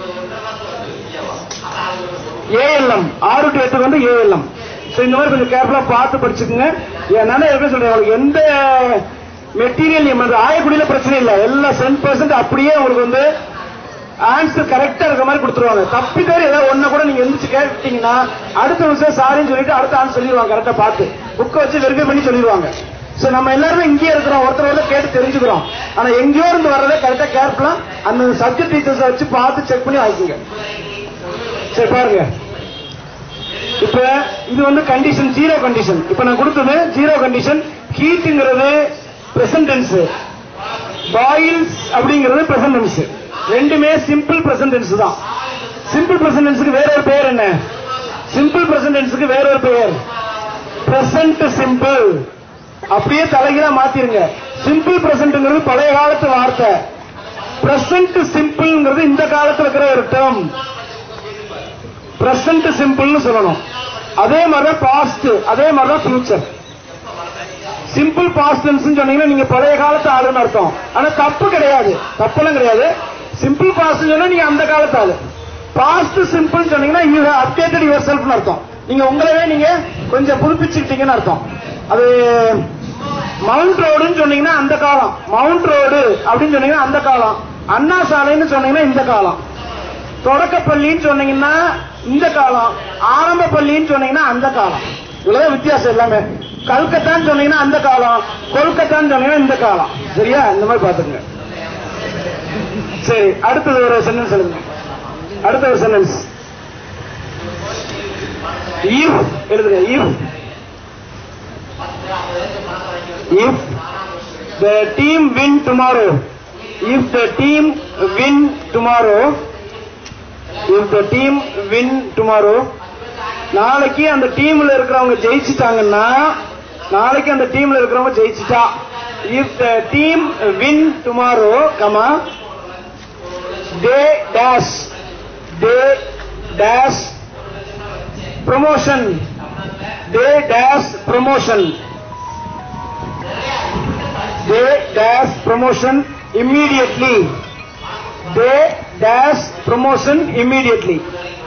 ஏஎல்எம் ஆறு டு எட்டுக்கு வந்து ஏஎல்எம் சோ இந்த மாதிரி கொஞ்சம் கேர்ஃபுல்லா பார்த்து படிச்சுக்கோங்க என்னால எப்படி சொல்றேன் உங்களுக்கு எந்த மெட்டீரியல் ஆயக்குடியில பிரச்சனை இல்லை எல்லாம் சென்ட் பர்சன்ட் அப்படியே உங்களுக்கு வந்து ஆன்சர் கரெக்டா இருக்க மாதிரி கொடுத்துருவாங்க தப்பி தவிர ஏதாவது ஒண்ணு கூட நீங்க எந்திரிச்சு கேட்டீங்கன்னா அடுத்த விஷயம் சாரின்னு சொல்லிட்டு அடுத்த ஆன்சர் சொல்லிடுவாங்க கரெக்டா பார்த்து புக்கை வச்சு வெரிஃபை பண்ணி சொல்லிடுவாங்க சோ நம்ம எல்லாருமே இங்கேயே இருக்கிறோம் ஒருத்தர் ஒருத்தர் கேட்டு தெரிஞ்சுக்கிறோம் ஆனா எங்கேயோ இருந்து வர்றதை கரெக்டா கேர்ஃபுல்லா அந்த சப்ஜெக்ட் டீச்சர்ஸ் வச்சு பார்த்து செக் பண்ணி வாங்கிக்கோங்க சரி பாருங்க இப்ப இது வந்து கண்டிஷன் ஜீரோ கண்டிஷன் இப்ப நான் கொடுத்தது ஜீரோ கண்டிஷன் ஹீட்ங்கிறது பிரசன்ட் டென்ஸ் பாயில்ஸ் அப்படிங்கிறது பிரசன்ட் டென்ஸ் ரெண்டுமே சிம்பிள் பிரசன்ட் டென்ஸ் தான் சிம்பிள் பிரசன்டென்ஸுக்கு வேற ஒரு பெயர் என்ன சிம்பிள் பிரசன்டென்ஸுக்கு வேற ஒரு பெயர் பிரசன்ட் சிம்பிள் அப்படியே தலைகீழா மாத்திருங்க சிம்பிள் பிரசன்ட்ங்கிறது பழைய காலத்து வார்த்தை பிரசன்ட் சிம்பிள்ங்கிறது இந்த காலத்துல இருக்கிற ஒரு டேர்ம் பிரசன்ட் சிம்பிள்னு சொல்லணும் அதே மாதிரி பாஸ்ட் அதே மாதிரி ஃபியூச்சர் சிம்பிள் பாஸ்ட் சொன்னீங்கன்னா நீங்க பழைய காலத்து ஆளுன்னு அர்த்தம் ஆனா தப்பு கிடையாது தப்பெல்லாம் கிடையாது சிம்பிள் பாஸ்ட் சொன்னா நீங்க அந்த காலத்து ஆளு பாஸ்ட் சிம்பிள் சொன்னீங்கன்னா யூ அப்டேட்டட் யுவர் செல்ஃப்னு அர்த்தம் நீங்க உங்களவே நீங்க கொஞ்சம் புதுப்பிச்சுக்கிட்டீங்கன்னு அர்த்தம் அது மவுண்ட் ரோடுன்னு சொன்னீங்கன்னா அந்த காலம் மவுண்ட் ரோடு அப்படின்னு சொன்னீங்கன்னா அந்த காலம் அண்ணா சாலைன்னு சொன்னீங்கன்னா இந்த காலம் தொடக்கப்பள்ளின்னு சொன்னீங்கன்னா இந்த காலம் ஆரம்ப பள்ளின்னு சொன்னீங்கன்னா அந்த காலம் இவ்வளவுதான் வித்தியாசம் எல்லாமே கல்கத்தான்னு சொன்னீங்கன்னா அந்த காலம் கொல்கத்தான்னு சொன்னீங்கன்னா இந்த காலம் சரியா இந்த மாதிரி பாத்துங்க சரி அடுத்தது ஒரு சென்டென்ஸ் எழுதுங்க அடுத்த ஒரு சென்டென்ஸ் இஃப் எழுதுங்க if if the team win tomorrow if the team win tomorrow if the team win tomorrow நாளைக்கு அந்த டீம்ல இருக்கிறவங்க ஜெயிச்சிட்டாங்கன்னா நாளைக்கு அந்த டீம்ல இருக்கிறவங்க ஜெயிச்சிட்டா if the team win tomorrow comma they dash they dash promotion they dash promotion they dash promotion immediately they dash promotion immediately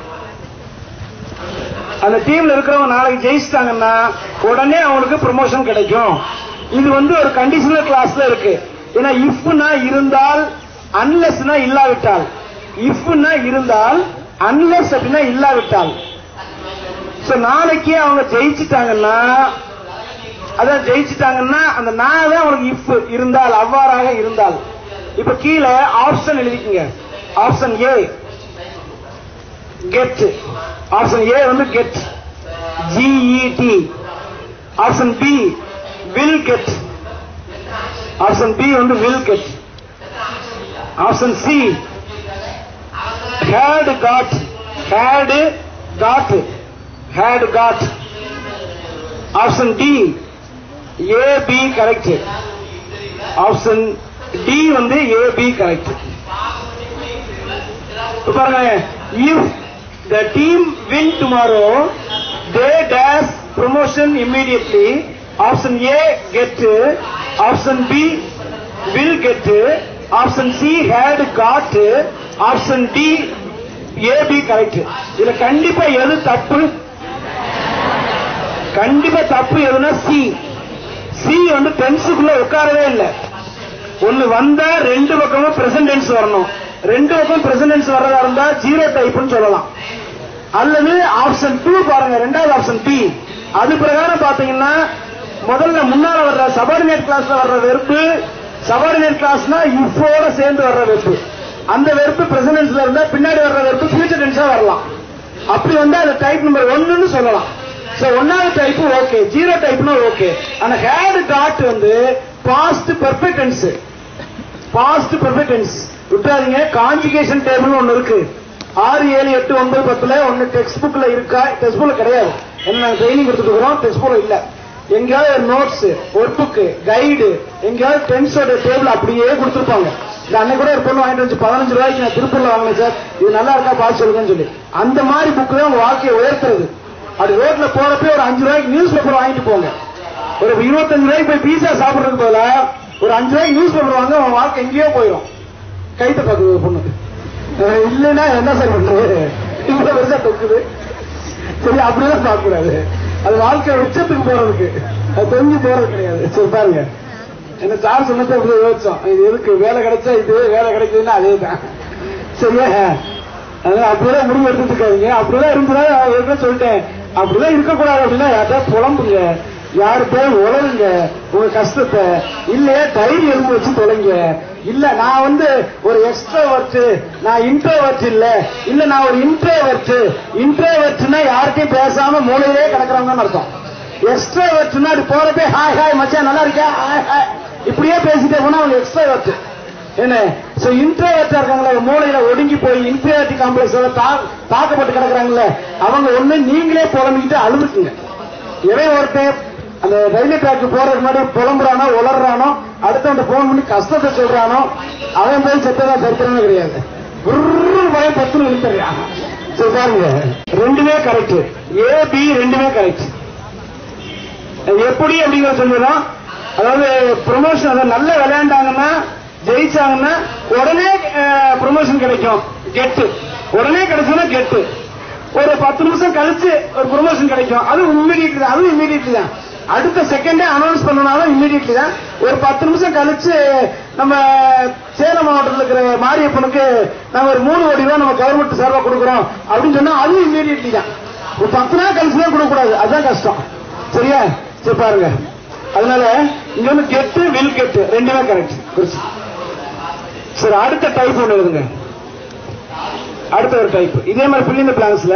அந்த டீம்ல இருக்கிறவங்க நாளைக்கு ஜெயிச்சிட்டாங்கன்னா உடனே அவங்களுக்கு ப்ரமோஷன் கிடைக்கும் இது வந்து ஒரு கண்டிஷனல் கிளாஸ்ல இருக்கு ஏன்னா இஃப்னா இருந்தால் அன்லெஸ்னா இல்லாவிட்டால் இஃப்னா இருந்தால் அன்லெஸ் அப்படின்னா இல்லாவிட்டால் சோ நாளைக்கு அவங்க ஜெயிச்சிட்டாங்கன்னா அதான் ஜெயிச்சிட்டாங்கன்னா அந்த நான் தான் அவனுக்கு இஃப் இருந்தால் அவ்வாறாக இருந்தால் இப்ப கீழே ஆப்ஷன் எழுதிக்கங்க ஆப்ஷன் ஏ கெட் ஆப்ஷன் ஏ வந்து get G E T option B will get option B வந்து will get option C had got had got had got option D A B correct option D வந்து ஏ பி கரெக்ட் பாருங்க if the team win tomorrow they dash promotion immediately option A get option B will get option C had got option D A B correct இதுல கண்டிப்பா எது தப்பு கண்டிப்பா தப்பு எதுனா சி சி வந்து டென்ஸுக்குள்ள உட்காரவே இல்லை ஒண்ணு வந்தா ரெண்டு பக்கமும் பிரசன்டென்ஸ் வரணும் ரெண்டு பக்கம் பிரசன்டென்ஸ் வர்றதா இருந்தா ஜீரோ டைப்னு சொல்லலாம் அல்லது ஆப்ஷன் டூ பாருங்க ரெண்டாவது ஆப்ஷன் பி அது பிரகாரம் பாத்தீங்கன்னா முதல்ல முன்னால வர்ற சபார்டினேட் கிளாஸ்ல வர்ற வெறுப்பு சபார்டினேட் கிளாஸ்னா இஃபோட சேர்ந்து வர்ற வெறுப்பு அந்த வெறுப்பு பிரசன்டென்ஸ்ல இருந்தா பின்னாடி வர்ற வெறுப்பு ஃபியூச்சர் டென்ஸா வரலாம் அப்படி வந்தா அது டைப் நம்பர் ஒன்னுன்னு சொல்லலாம் சோ ஒன்னாவது டைப் ஓகே ஜீரோ டைப்னா ஓகே ஆனா ஹேட் டாட் வந்து past perfect tense past perfect tense விட்டுறாதீங்க காஞ்சுகேஷன் டேபிள் ஒன்னு இருக்கு ஆறு ஏழு எட்டு ஒன்பது பத்துல ஒன்னு டெக்ஸ்ட் புக்ல இருக்கா டெக்ஸ்ட் புக்ல கிடையாது என்ன நாங்க ட்ரைனிங் கொடுத்துட்டு இருக்கிறோம் டெக்ஸ்ட் புக்ல இல்ல எங்கேயாவது ஒரு நோட்ஸ் ஒர்க் புக் கைடு எங்கேயாவது டென்ஸோட டேபிள் அப்படியே கொடுத்துருப்பாங்க இந்த அன்னைக்கு கூட ஒரு பொண்ணு வாங்கிட்டு வந்து பதினஞ்சு ரூபாய்க்கு நான் திருப்பூர்ல வாங்கினேன் சார் இது நல்லா இருக்கா பார்த்து சொல்லுங்கன்னு சொல்லி அந்த மாதிரி புக் தான் உங்க வாழ்க்கையை உயர்த்துறது அப்படி ரோட்ல போறப்ப ஒரு அஞ்சு ரூபாய்க்கு நியூஸ் பேப்பர் வாங்கிட்டு போங்க ஒரு இருபத்தஞ்சு ரூபாய்க்கு போய் பீஸா சாப்பிடுறதுக்கு பதிலா ஒரு அஞ்சு ரூபாய்க்கு நியூஸ் பேப்பர் வாங்க உன் வாழ்க்கை எங்கேயோ போயிடும் கைத்த பாக்குது ஒரு பொண்ணு அஹ் இல்லைன்னா என்ன சார் பண்றது இவ்வளவு பெருசா தொக்குது சரி அப்படிதான் பார்க்க கூடாது அது வாழ்க்கை உச்சத்துக்கு போறதுக்கு அது தொங்கி போறது கிடையாது சரி பாருங்க என்ன சார் சொன்னது அப்படி யோசிச்சோம் இது இருக்கு வேலை கிடைச்சா இது வேலை கிடைக்குதுன்னா அதே தான் சரியா அதனால அப்படிதான் முடிவு எடுத்துட்டு இருக்காதீங்க அப்படிதான் இருந்தா ஏற்கனவே சொல்லிட்டேன் அப்படிதான் இருக்கக்கூடாது அப்படின்னா யார்கிட்ட புலம்புங்க யாரு போய் உழவுங்க உங்க கஷ்டத்தை இல்லையா டைரி எழுந்து வச்சு தொலைங்க இல்ல நான் வந்து ஒரு எக்ஸ்ட்ரோவர்ட் நான் இன்ட்ரோவர்ட் இல்ல இல்ல நான் ஒரு இன்ட்ரோவர்ட் இன்ட்ரோவர்ட்னா யார்கிட்டயும் பேசாம மூலையிலே கிடக்குறவங்கன்னு அர்த்தம் எக்ஸ்ட்ரோவர்ட்னா அது போறப்பே ஹாய் ஹாய் மச்சான் நல்லா இருக்கா ஹாய் ஹாய் இப்படியே பேசிட்டே போனா அவங்க எக்ஸ்ட்ரோவர்ட் என்ன சோ இன்ட்ரோவர்ட்டா இருக்காங்களே மூளையில ஒடுங்கி போய் இன்ஃபீரியாரிட்டி காம்ப்ளெக்ஸ் தாக்கப்பட்டு கிடக்குறாங்கல்ல அவங்க ஒண்ணு நீங்களே புலம்பிக்கிட்டு அழுதுக்குங்க எவன் ஒருத்தன் அந்த ரயில்வே ட்ராக் போறதுக்கு முன்னாடி புலம்புறானோ உளறானோ அடுத்தவன் போன் பண்ணி கஷ்டத்தை சொல்றானோ அவன் போய் செத்ததா சரித்திரமே கிடையாது குர்ரு பயம் பத்துன்னு இழுத்துறான் சரி பாருங்க ரெண்டுமே கரெக்ட் ஏ பி ரெண்டுமே கரெக்ட் எப்படி அப்படிங்கிற சொல்லுறோம் அதாவது ப்ரொமோஷன் அதாவது நல்லா விளையாண்டாங்கன்னா ஜெயிச்சாங்கன்னா உடனே ப்ரொமோஷன் கிடைக்கும் கெட்டு உடனே கிடைச்சுன்னா கெட்டு ஒரு பத்து நிமிஷம் கழிச்சு ஒரு ப்ரொமோஷன் கிடைக்கும் அது இம்மீடியட்லி தான் அதுவும் இம்மீடியட்லி தான் அடுத்த செகண்டே அனௌன்ஸ் பண்ணனாலும் இம்மீடியட்லி தான் ஒரு பத்து நிமிஷம் கழிச்சு நம்ம சேலம் மாவட்டத்தில் இருக்கிற மாரியப்பனுக்கு நாங்க ஒரு மூணு கோடி ரூபாய் நம்ம கவர்மெண்ட் சார்பா கொடுக்குறோம் அப்படின்னு சொன்னா அதுவும் இம்மீடியட்லி தான் ஒரு பத்து நாள் கழிச்சு தான் கொடுக்கக்கூடாது அதுதான் கஷ்டம் சரியா சரி பாருங்க அதனால இங்க வந்து கெட்டு வில் கெட்டு ரெண்டுமே கரெக்ட் குறிச்சு சரி அடுத்த டைப் ஒண்ணு எழுதுங்க அடுத்த ஒரு டைப் இதே மாதிரி fill in the blanksல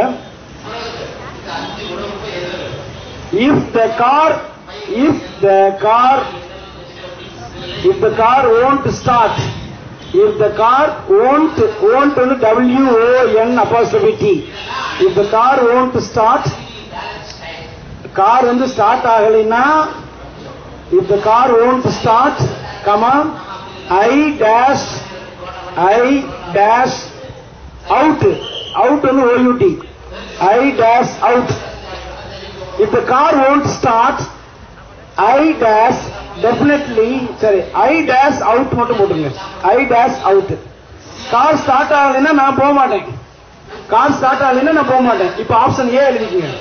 if the car if the car if the car won't start if the car won't won't வந்து w o n apostrophe t if the car won't start car வந்து ஸ்டார்ட் ஆகலைன்னா if the car won't start comma i dash i dash out out வந்து out i dash out if the car won't start i dash definitely சரி i dash out மட்டும் போட்டுருங்க i dash out car start ஆகலைன்னா நான் போக மாட்டேன் கார் ஸ்டார்ட் ஆகலைன்னா நான் போக மாட்டேன் இப்போ ஆப்ஷன் ஏ எழுதிக்கங்க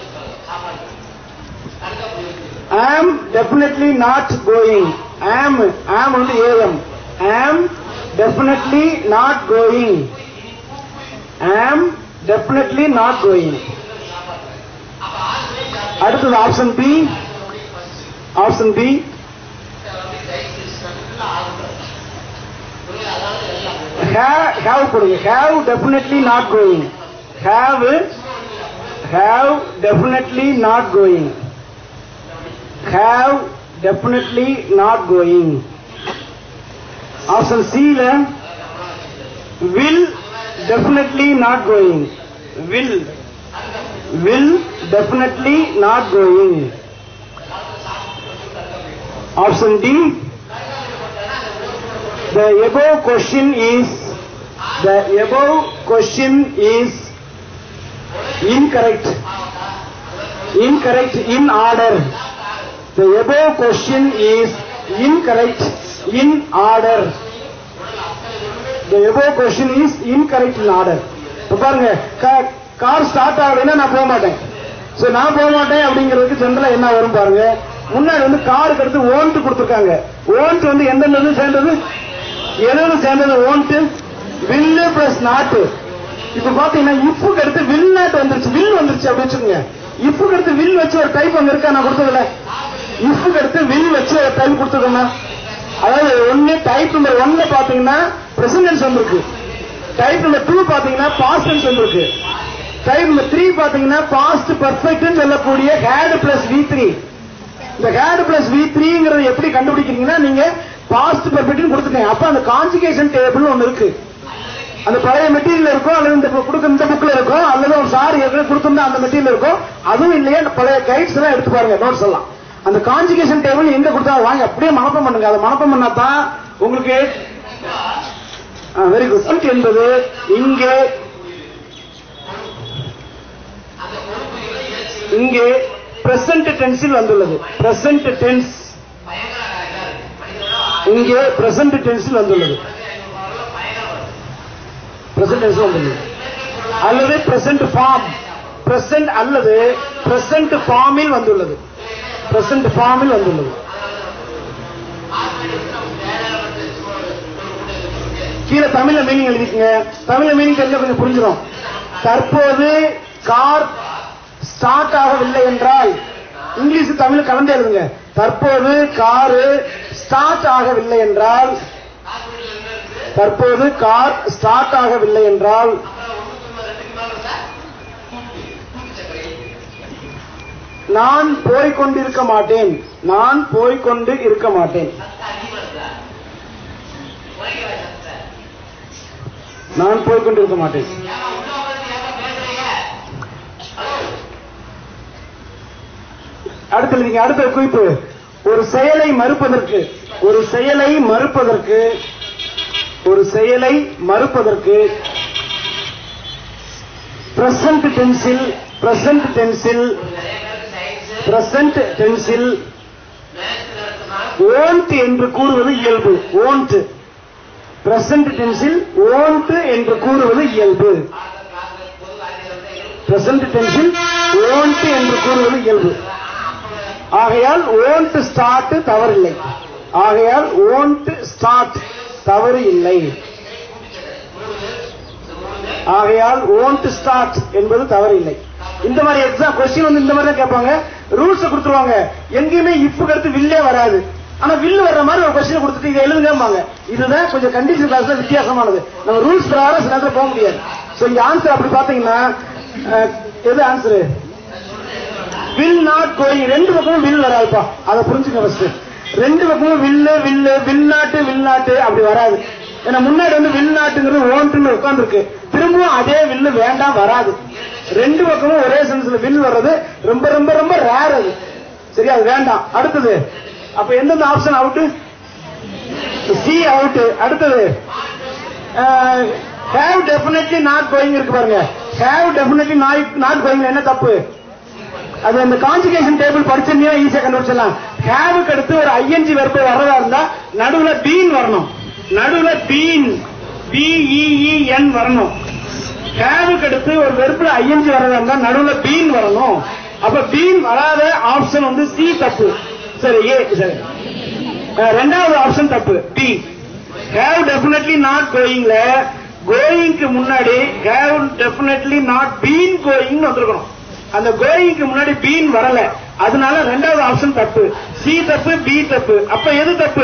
am definitely not going am am வந்து am am definitely not going am definitely not going அடுத்தது option B option B have கொடுங்க have definitely not going have have definitely not going have definitely not going option சில will definitely not going will will definitely not going option d the above question is the above question is incorrect incorrect in order the above question is incorrect in order the above question is incorrect in order இப்ப பாருங்க கார் ஸ்டார்ட் ஆகலைன்னா நான் போக மாட்டேன் சோ நான் போக மாட்டேன் அப்படிங்கிறதுக்கு ஜென்ரலா என்ன வரும் பாருங்க முன்னாடி வந்து காருக்கு அடுத்து ஓன்ட் கொடுத்துருக்காங்க ஓன்ட் வந்து எந்த இது சேர்ந்தது எதுன்னு சேர்ந்தது ஓன்ட் வில்லு பிளஸ் நாட்டு இப்ப பாத்தீங்கன்னா இப்புக்கு அடுத்து வில் நாட் வந்துருச்சு வில் வந்துருச்சு அப்படி வச்சுக்கோங்க இப்புக்கு அடுத்து வில் வச்சு ஒரு டைப் அங்க இருக்கா நான் கொடுத்ததுல இப்புக்கு அடுத்து வில் வச்சு ஒரு டைப் கொடுத்துருக்கேன்னா அதாவது ஒன்னு டைப் நம்பர் ஒன்ல பாத்தீங்கன்னா பிரசன்டென்ஸ் வந்திருக்கு டைப் நம்பர் டூ பாத்தீங்கன்னா பாஸ்ட் டென்ஸ் வந்திருக்கு டைப் நம்பர் த்ரீ பாத்தீங்கன்னா பாஸ்ட் பர்ஃபெக்ட் சொல்லக்கூடிய ஹேட் பிளஸ் வி த்ரீ இந்த ஹேட் பிளஸ் வி த்ரீங்கிறது எப்படி கண்டுபிடிக்கிறீங்கன்னா நீங்க பாஸ்ட் பர்ஃபெக்ட் கொடுத்துட்டீங்க அப்ப அந்த கான்ஜுகேஷன் டேபிள் ஒன்னு இருக்கு அந்த பழைய மெட்டீரியல் இருக்கும் அல்லது இந்த கொடுக்க இந்த புக்ல இருக்கும் அல்லது ஒரு சார் ஏற்கனவே கொடுத்திருந்தா அந்த மெட்டீரியல் இருக்கும் அதுவும் இல்லையே அந்த பழைய கைட்ஸ் எல்லாம் எடுத்து பாருங்க நோட்ஸ் எல்லாம் அந்த கான்ஜுகேஷன் டேபிள் எங்க கொடுத்தா வாங்க அப்படியே மனப்பம் பண்ணுங்க அதை மனப்பம் பண்ணா தான் உங்களுக்கு வெரி குட் என்பது இங்கே இங்கே பிரசன்ட் டென்ஸில் வந்துள்ளது பிரசன்ட் டென்ஸ் இங்கே பிரசன்ட் டென்ஸில் வந்துள்ளது பிரசன்ட் டென்ஸ் வந்துள்ளது அல்லது பிரசன்ட் ஃபார்ம் பிரசன்ட் அல்லது பிரசன்ட் ஃபார்மில் வந்துள்ளது பிரசன்ட் ஃபார்மில் வந்துள்ளது கீழே தமிழ்ல மீனிங் எழுதிக்கங்க தமிழ்ல மீனிங் தெரிஞ்ச கொஞ்சம் புரிஞ்சிடும் தற்போது கார் ஸ்டார்ட் ஆகவில்லை என்றால் இங்கிலீஷ் தமிழ் கலந்து எழுதுங்க தற்போது காரு ஸ்டார்ட் ஆகவில்லை என்றால் தற்போது கார் ஸ்டார்ட் ஆகவில்லை என்றால் நான் போய்கொண்டிருக்க மாட்டேன் நான் போய்கொண்டு இருக்க மாட்டேன் நான் போய் கொண்டிருக்க மாட்டேன் அடுத்து நீங்க அடுத்த குறிப்பு ஒரு செயலை மறுப்பதற்கு ஒரு செயலை மறுப்பதற்கு ஒரு செயலை மறுப்பதற்கு பிரசன்ட் டென்சில் பிரசன்ட் டென்சில் பிரசன்ட் டென்சில் ஓன்ட் என்று கூறுவது இயல்பு ஓன்ட் பிரசன்ட் டென்சில் ஓன்ட் என்று கூறுவது இயல்பு பிரசன்ட் டென்சில் ஓன்ட் என்று கூறுவது இயல்பு ஆகையால் ஓன்ட் ஸ்டார்ட் தவறில்லை ஆகையால் ஓன்ட் ஸ்டார்ட் தவறு இல்லை ஆகையால் ஓன்ட் ஸ்டார்ட் என்பது தவறில்லை இந்த மாதிரி எக்ஸாம் கொஸ்டின் வந்து இந்த மாதிரி தான் கேட்பாங்க ரூல்ஸ் கொடுத்துருவாங்க எங்கேயுமே இஃப் கருத்து வில்லே வராது ஆனா வில் வர்ற மாதிரி ஒரு கொஸ்டின் கொடுத்துட்டு இதை எழுதுங்கம்பாங்க இதுதான் கொஞ்சம் கண்டிஷன் கிளாஸ்ல வித்தியாசமானது நம்ம ரூல்ஸ் பிரகாரம் சில நேரத்தில் போக முடியாது சோ இங்க ஆன்சர் அப்படி பாத்தீங்கன்னா அஹ், எது ஆன்சரு வில் நாட் கோயிங் ரெண்டு பக்கமும் வில் வராதுப்பா அதை புரிஞ்சுக்க ஃபர்ஸ்ட் ரெண்டு பக்கமும் வில்லு வில்லு வில் நாட்டு வில் நாட்டு அப்படி வராது ஏன்னா முன்னாடி வந்து வில் நாட்டுங்கிறது ஓன்ட்டுன்னு உட்கார்ந்துருக்கு திரும்பவும் அதே வில்லு வேண்டாம் வராது ரெண்டு பக்கமும் ஒரே சென்ஸ்ல வில் வர்றது ரொம்ப ரொம்ப ரொம்ப ரேர் அது சரியா அது வேண்டாம் அடுத்தது அப்ப எந்தெந்த ஆப்ஷன் அவுட்டு சி அவுட் அடுத்தது ஹேவ் டெஃபினெட்லி நாட் கோயிங் இருக்கு பாருங்க ஹேவ் டெஃபினெட்லி நாட் கோயிங் என்ன தப்பு அது அந்த கான்ஜுகேஷன் டேபிள் படிச்சிருந்தீங்கன்னா ஈஸியா கண்டுபிடிச்சிடலாம் ஹேவுக்கு அடுத்து ஒரு ஐஎன்ஜி வெர்பு வர்றதா இருந்தா நடுவுல பீன் வரணும் நடுவுல பீன் பிஇஇஎன் வரணும் ஹேவுக்கு அடுத்து ஒரு வெர்புல ஐஎன்ஜி வர்றதா இருந்தா நடுவுல பீன் வரணும் அப்ப பீன் வராத ஆப்ஷன் வந்து சி தப்பு சரி ஏ சரி அஹ், ரெண்டாவது ஆப்ஷன் தப்பு பி ஹேவ் டெஃபினெட்லி நாட் கோயிங்ல கோயிங்க்கு முன்னாடி have definitely not been going வந்திருக்கணும் அந்த கோயிங்க்கு முன்னாடி பீன் வரல அதனால ரெண்டாவது ஆப்ஷன் தப்பு சி தப்பு பி தப்பு அப்ப எது தப்பு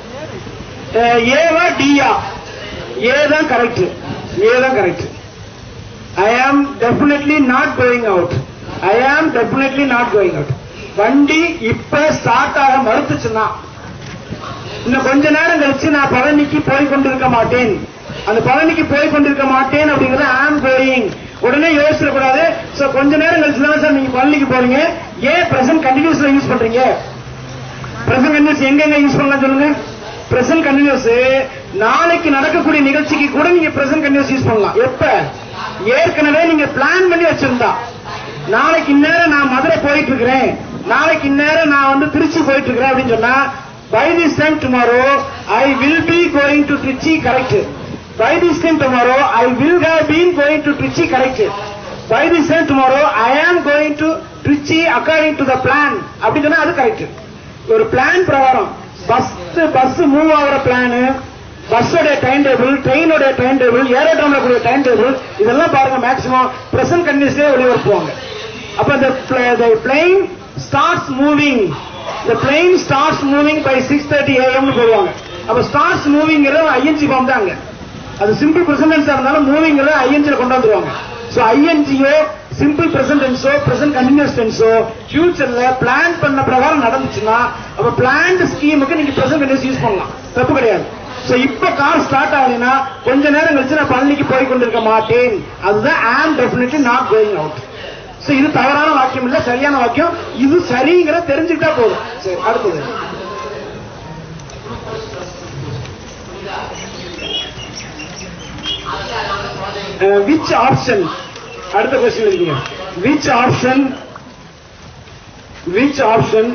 அஹ், ஏவா டியா ஏ தான் கரெக்ட் ஏ தான் correct I am definitely not going out I am definitely not going out வண்டி இப்ப ஸ்டார்ட் ஆக மறுத்துச்சுன்னா இன்னும் கொஞ்ச நேரம் கழிச்சு நான் பழனிக்கு போய் கொண்டிருக்க மாட்டேன் அந்த பழனிக்கு போய் கொண்டிருக்க மாட்டேன் அப்படிங்கறது ஆம் கோயிங் உடனே யோசிச்சிட கூடாது சோ கொஞ்ச நேரம் கழிச்சு தானே சார் நீங்க பழனிக்கு போறீங்க ஏன் பிரசன்ட் கண்டினியூஸ்ல யூஸ் பண்றீங்க பிரசன்ட் கண்டினியூஸ் எங்கெங்க யூஸ் பண்ணலாம் சொல்லுங்க பிரசன்ட் கண்டினியூஸ் நாளைக்கு நடக்கக்கூடிய நிகழ்ச்சிக்கு கூட நீங்க பிரசன்ட் கண்டினியூஸ் யூஸ் பண்ணலாம் எப்ப ஏற்கனவே நீங்க பிளான் பண்ணி வச்சிருந்தா நாளைக்கு இந்நேரம் நான் மதுரை போயிட்டு இருக்கிறேன் நாளைக்கு இந்நேரம் நான் வந்து திருச்சி போயிட்டு இருக்கிறேன் அப்படின்னு சொன்னா by this time tomorrow I will be going to Trichy correct by this time tomorrow I will have been going to Trichy correct by this time tomorrow I am going to Trichy according to the plan அப்படின்னு சொன்னா அது கரெக்ட் ஒரு பிளான் பிரகாரம் பஸ் பஸ் மூவ் ஆகிற பிளானு பஸ்ஸோட டைம் டேபிள் ட்ரெயினோட டைம் டேபிள் ஏரோட்ராம்ல கூடிய டைம் டேபிள் இதெல்லாம் பாருங்க மேக்ஸிமம் பிரசன்ட் கண்டினியூஸ்லேயே ஒளிபரப்புவாங்க அப்ப இந்த plane starts moving the plane starts moving by 6:30 am னு போடுவாங்க அப்ப ஸ்டார்ட்ஸ் மூவிங்கிறது ஐஎன்ஜி ஃபார்ம் தான் அங்க அது சிம்பிள் பிரசன்டென்ஸா இருந்தாலும் மூவிங்கிறத ஐஎன்ஜில கொண்டு வந்துருவாங்க சோ ஐஎன்ஜியோ சிம்பிள் பிரசன்ட் டென்ஸோ பிரசன்ட் கண்டினியூஸ் டென்ஸோ ஃபியூச்சர்ல பிளான் பண்ண பிரகாரம் நடந்துச்சுன்னா அப்ப பிளான்ட் ஸ்கீமுக்கு நீங்க பிரசன்ட் கண்டினியூஸ் யூஸ் பண்ணலாம் தப்பு கிடையாது சோ இப்ப கார் ஸ்டார்ட் ஆகுதுன்னா கொஞ்ச நேரம் கழிச்சு நான் பழனிக்கு போய் கொண்டிருக்க மாட்டேன் அதுதான் am definitely not going out so இது தவறான வாக்கியம் இல்ல சரியான வாக்கியம் இது சரிங்கிற தெரிஞ்சுக்கிட்டா போதும் சரி அடுத்தது விச் ஆப்ஷன் அடுத்த கொஸ்டின் இருக்கீங்க which option which option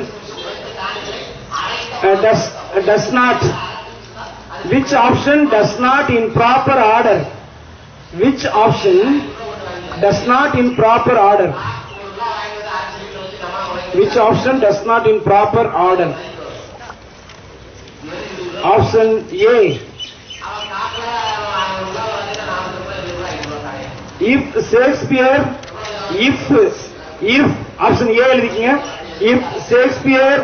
does does not which option does not in proper order which option does not in proper order which option does not in proper order option a if shakespeare if if option a எழுதிக்கீங்க if shakespeare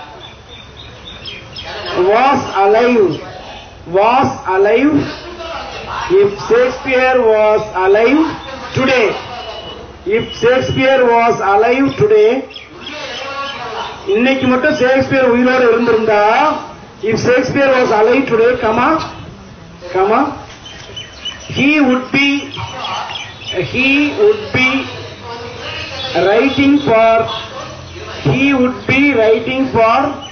was alive was alive if shakespeare was alive today if shakespeare was alive today இன்னைக்கு மட்டும் ஷேக்ஸ்பியர் உயிரோடு இருந்திருந்தா if Shakespeare was alive today comma comma he would be he would be writing for he would be writing for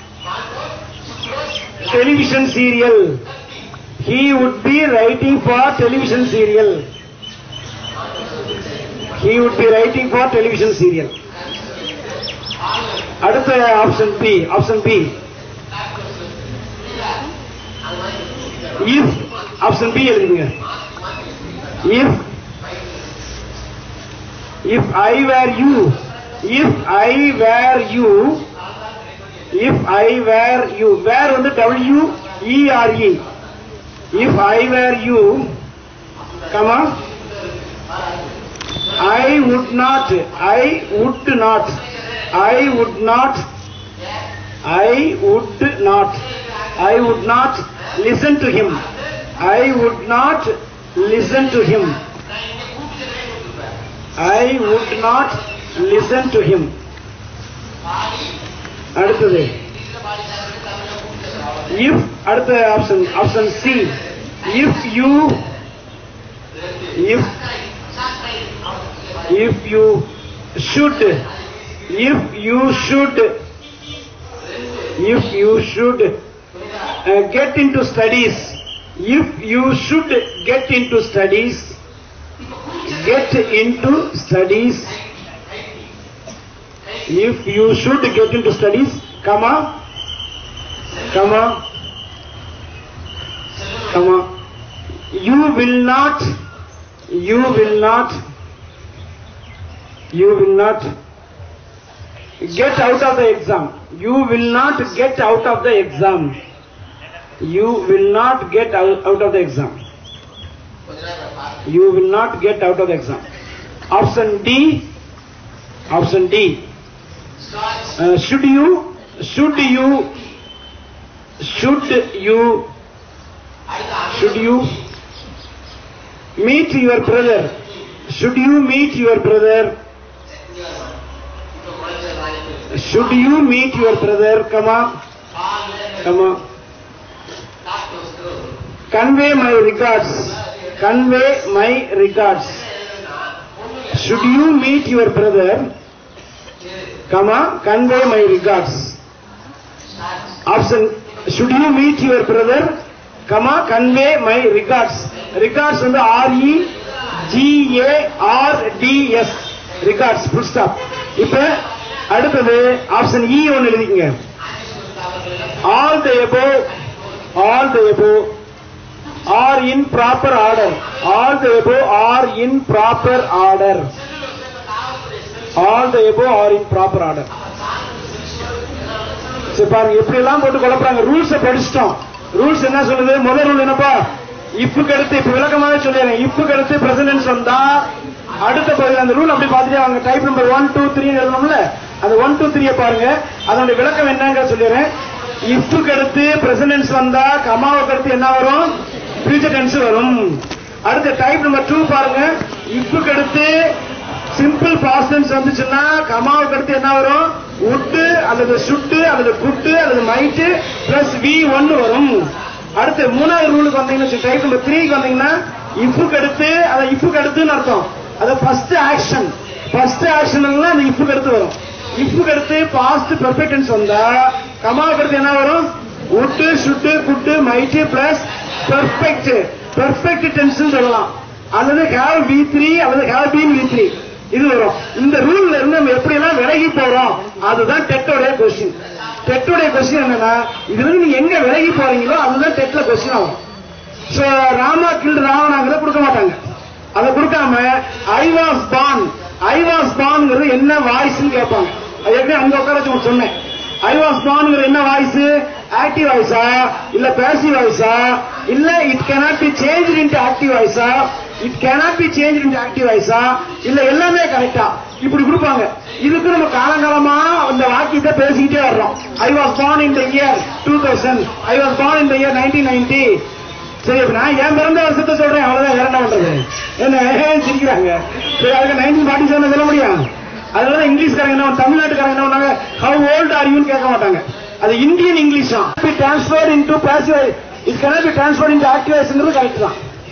television serial he would be writing for television serial he would be writing for television serial அடுத்த option B option B if option B எழுதுங்க if if I were you if I were you if I were you were வந்து W E R E if I were you come on I would not I would not I would not I would not I would not listen to him I would not listen to him I would not listen to him அடுத்தது if அடுத்த option option C if you if if you should if you should if you should uh, get into studies if you should get into studies get into studies if you should get into studies comma comma comma you will not you will not you will not get out of the exam you will not get out of the exam you will not get out, out of the exam you will not get out of the exam option d option d uh, should you should you should you should you meet your brother should you meet your brother should you meet your brother come on come on convey my regards convey my regards should you meet your brother come on convey my regards option should you meet your brother come on convey my regards regards வந்து r e g a r d s regards full stop இப்ப அடுத்தது ஆப்ஷன் இ ஒன்னு எழுதிக்கங்க all the above all the above are in proper order all the above are in proper order all the above are in proper order சரி பாருங்க எப்படி எல்லாம் போட்டு குழப்பறாங்க ரூல்ஸ் படிச்சிட்டோம் ரூல்ஸ் என்ன சொல்லுது முதல் ரூல் என்னப்பா இப்புக்கு அடுத்து இப்ப விளக்கமாவே சொல்லிடுறேன் இப்புக்கு அடுத்து பிரசிடென்ஸ் வந்தா அடுத்த பகுதி அந்த ரூல் அப்படி பார்த்துட்டே வாங்க type number one two three எழுதணும்ல அந்த ஒன் டூ த்ரீ பாருங்க அதனுடைய விளக்கம் என்னங்க சொல்லிடுறேன் இப்புக்கு அடுத்து பிரசிடென்ஸ் வந்தா கமாவுக்கு அடுத்து என்ன வரும் ஃபியூச்சர் டென்ஸ் வரும் அடுத்த டைப் நம்பர் டூ பாருங்க இப்புக்கு அடுத்து சிம்பிள் பாஸ்ட் டென்ஸ் வந்துச்சுன்னா கமாவுக்கு அடுத்து என்ன வரும் உட்டு அல்லது சுட்டு அல்லது குட்டு அல்லது மைட்டு பிளஸ் வி ஒன்னு வரும் அடுத்து மூணாவது ரூலுக்கு வந்தீங்கன்னா டைப் நம்பர் த்ரீக்கு வந்தீங்கன்னா இப்புக்கு அடுத்து அதை இப்புக்கு அடுத்துன்னு அர்த்தம் அது ஃபர்ஸ்ட் ஆக்ஷன் ஃபர்ஸ்ட் ஆக்ஷன் அந்த இப்புக்கு அடுத்து வரும் இப்புக்கு அடுத்து பாஸ்ட் பெர்ஃபெக்ட் டென்ஸ் வந்தா கமாவுக்கு அடுத்து என்ன வரும் would should could might plus perfect perfect tense சொல்லலாம் அல்லது ஹேவ் வி த்ரீ அல்லது ஹேவ் பீன் வி த்ரீ இது வரும் இந்த ரூல்ல இருந்து நம்ம எப்படி எல்லாம் விலகி போறோம் அதுதான் டெட்டோடைய கொஸ்டின் டெட்டோடைய கொஸ்டின் என்னன்னா இதுல இருந்து நீங்க எங்க விலகி போறீங்களோ அதுதான் டெட்ல கொஸ்டின் ஆகும் சோ ராமா கில்டு ராவணாங்கிறத கொடுக்க மாட்டாங்க அதை கொடுக்காம I was porn I was பான்ங்கிறது என்ன வாய்ஸ்னு கேட்பாங்க அது எப்படி அங்க உட்கார வச்சு உங்களுக்கு சொன்னேன் ஐ வாஸ் பான்ங்கிற என்ன வாய்ஸ் ஆக்டிவ் வாய்ஸா இல்ல பேசிவ் வாய்ஸா இல்ல it cannot be change into active வாய்ஸா it cannot be change into active வாய்ஸா இல்ல எல்லாமே கரெக்டா இப்படி கொடுப்பாங்க இதுக்கு நம்ம காலங்காலமா அந்த வாக்கியத்தை பேசிக்கிட்டே வர்றோம் I was born in the year two thousand I was born in the year nineteen ninety சரி இப்ப நான் என் பிறந்த வருஷத்தை சொல்றேன் அவ்வளவுதான் வேற என்ன பண்றது என்ன ஏன் சிரிக்கிறாங்க சரி அதுக்கு நைன்டீன் ஃபார்ட்டி செவன் சொல்ல முடியும் அதனால இங்கிலீஷ்காரங்க என்ன தமிழ்நாட்டுக்காரங்க என்ன பண்ணாங்க ஹவு ஓல்ட் ஆர் யூன்னு கேட்க மாட்டாங்க அது இந்தியன் இங்கிலீஷ் தான் be transferred into passive it cannot be transferred into ஆக்டிவைஸ்ங்கிறது கரெக்ட் தான்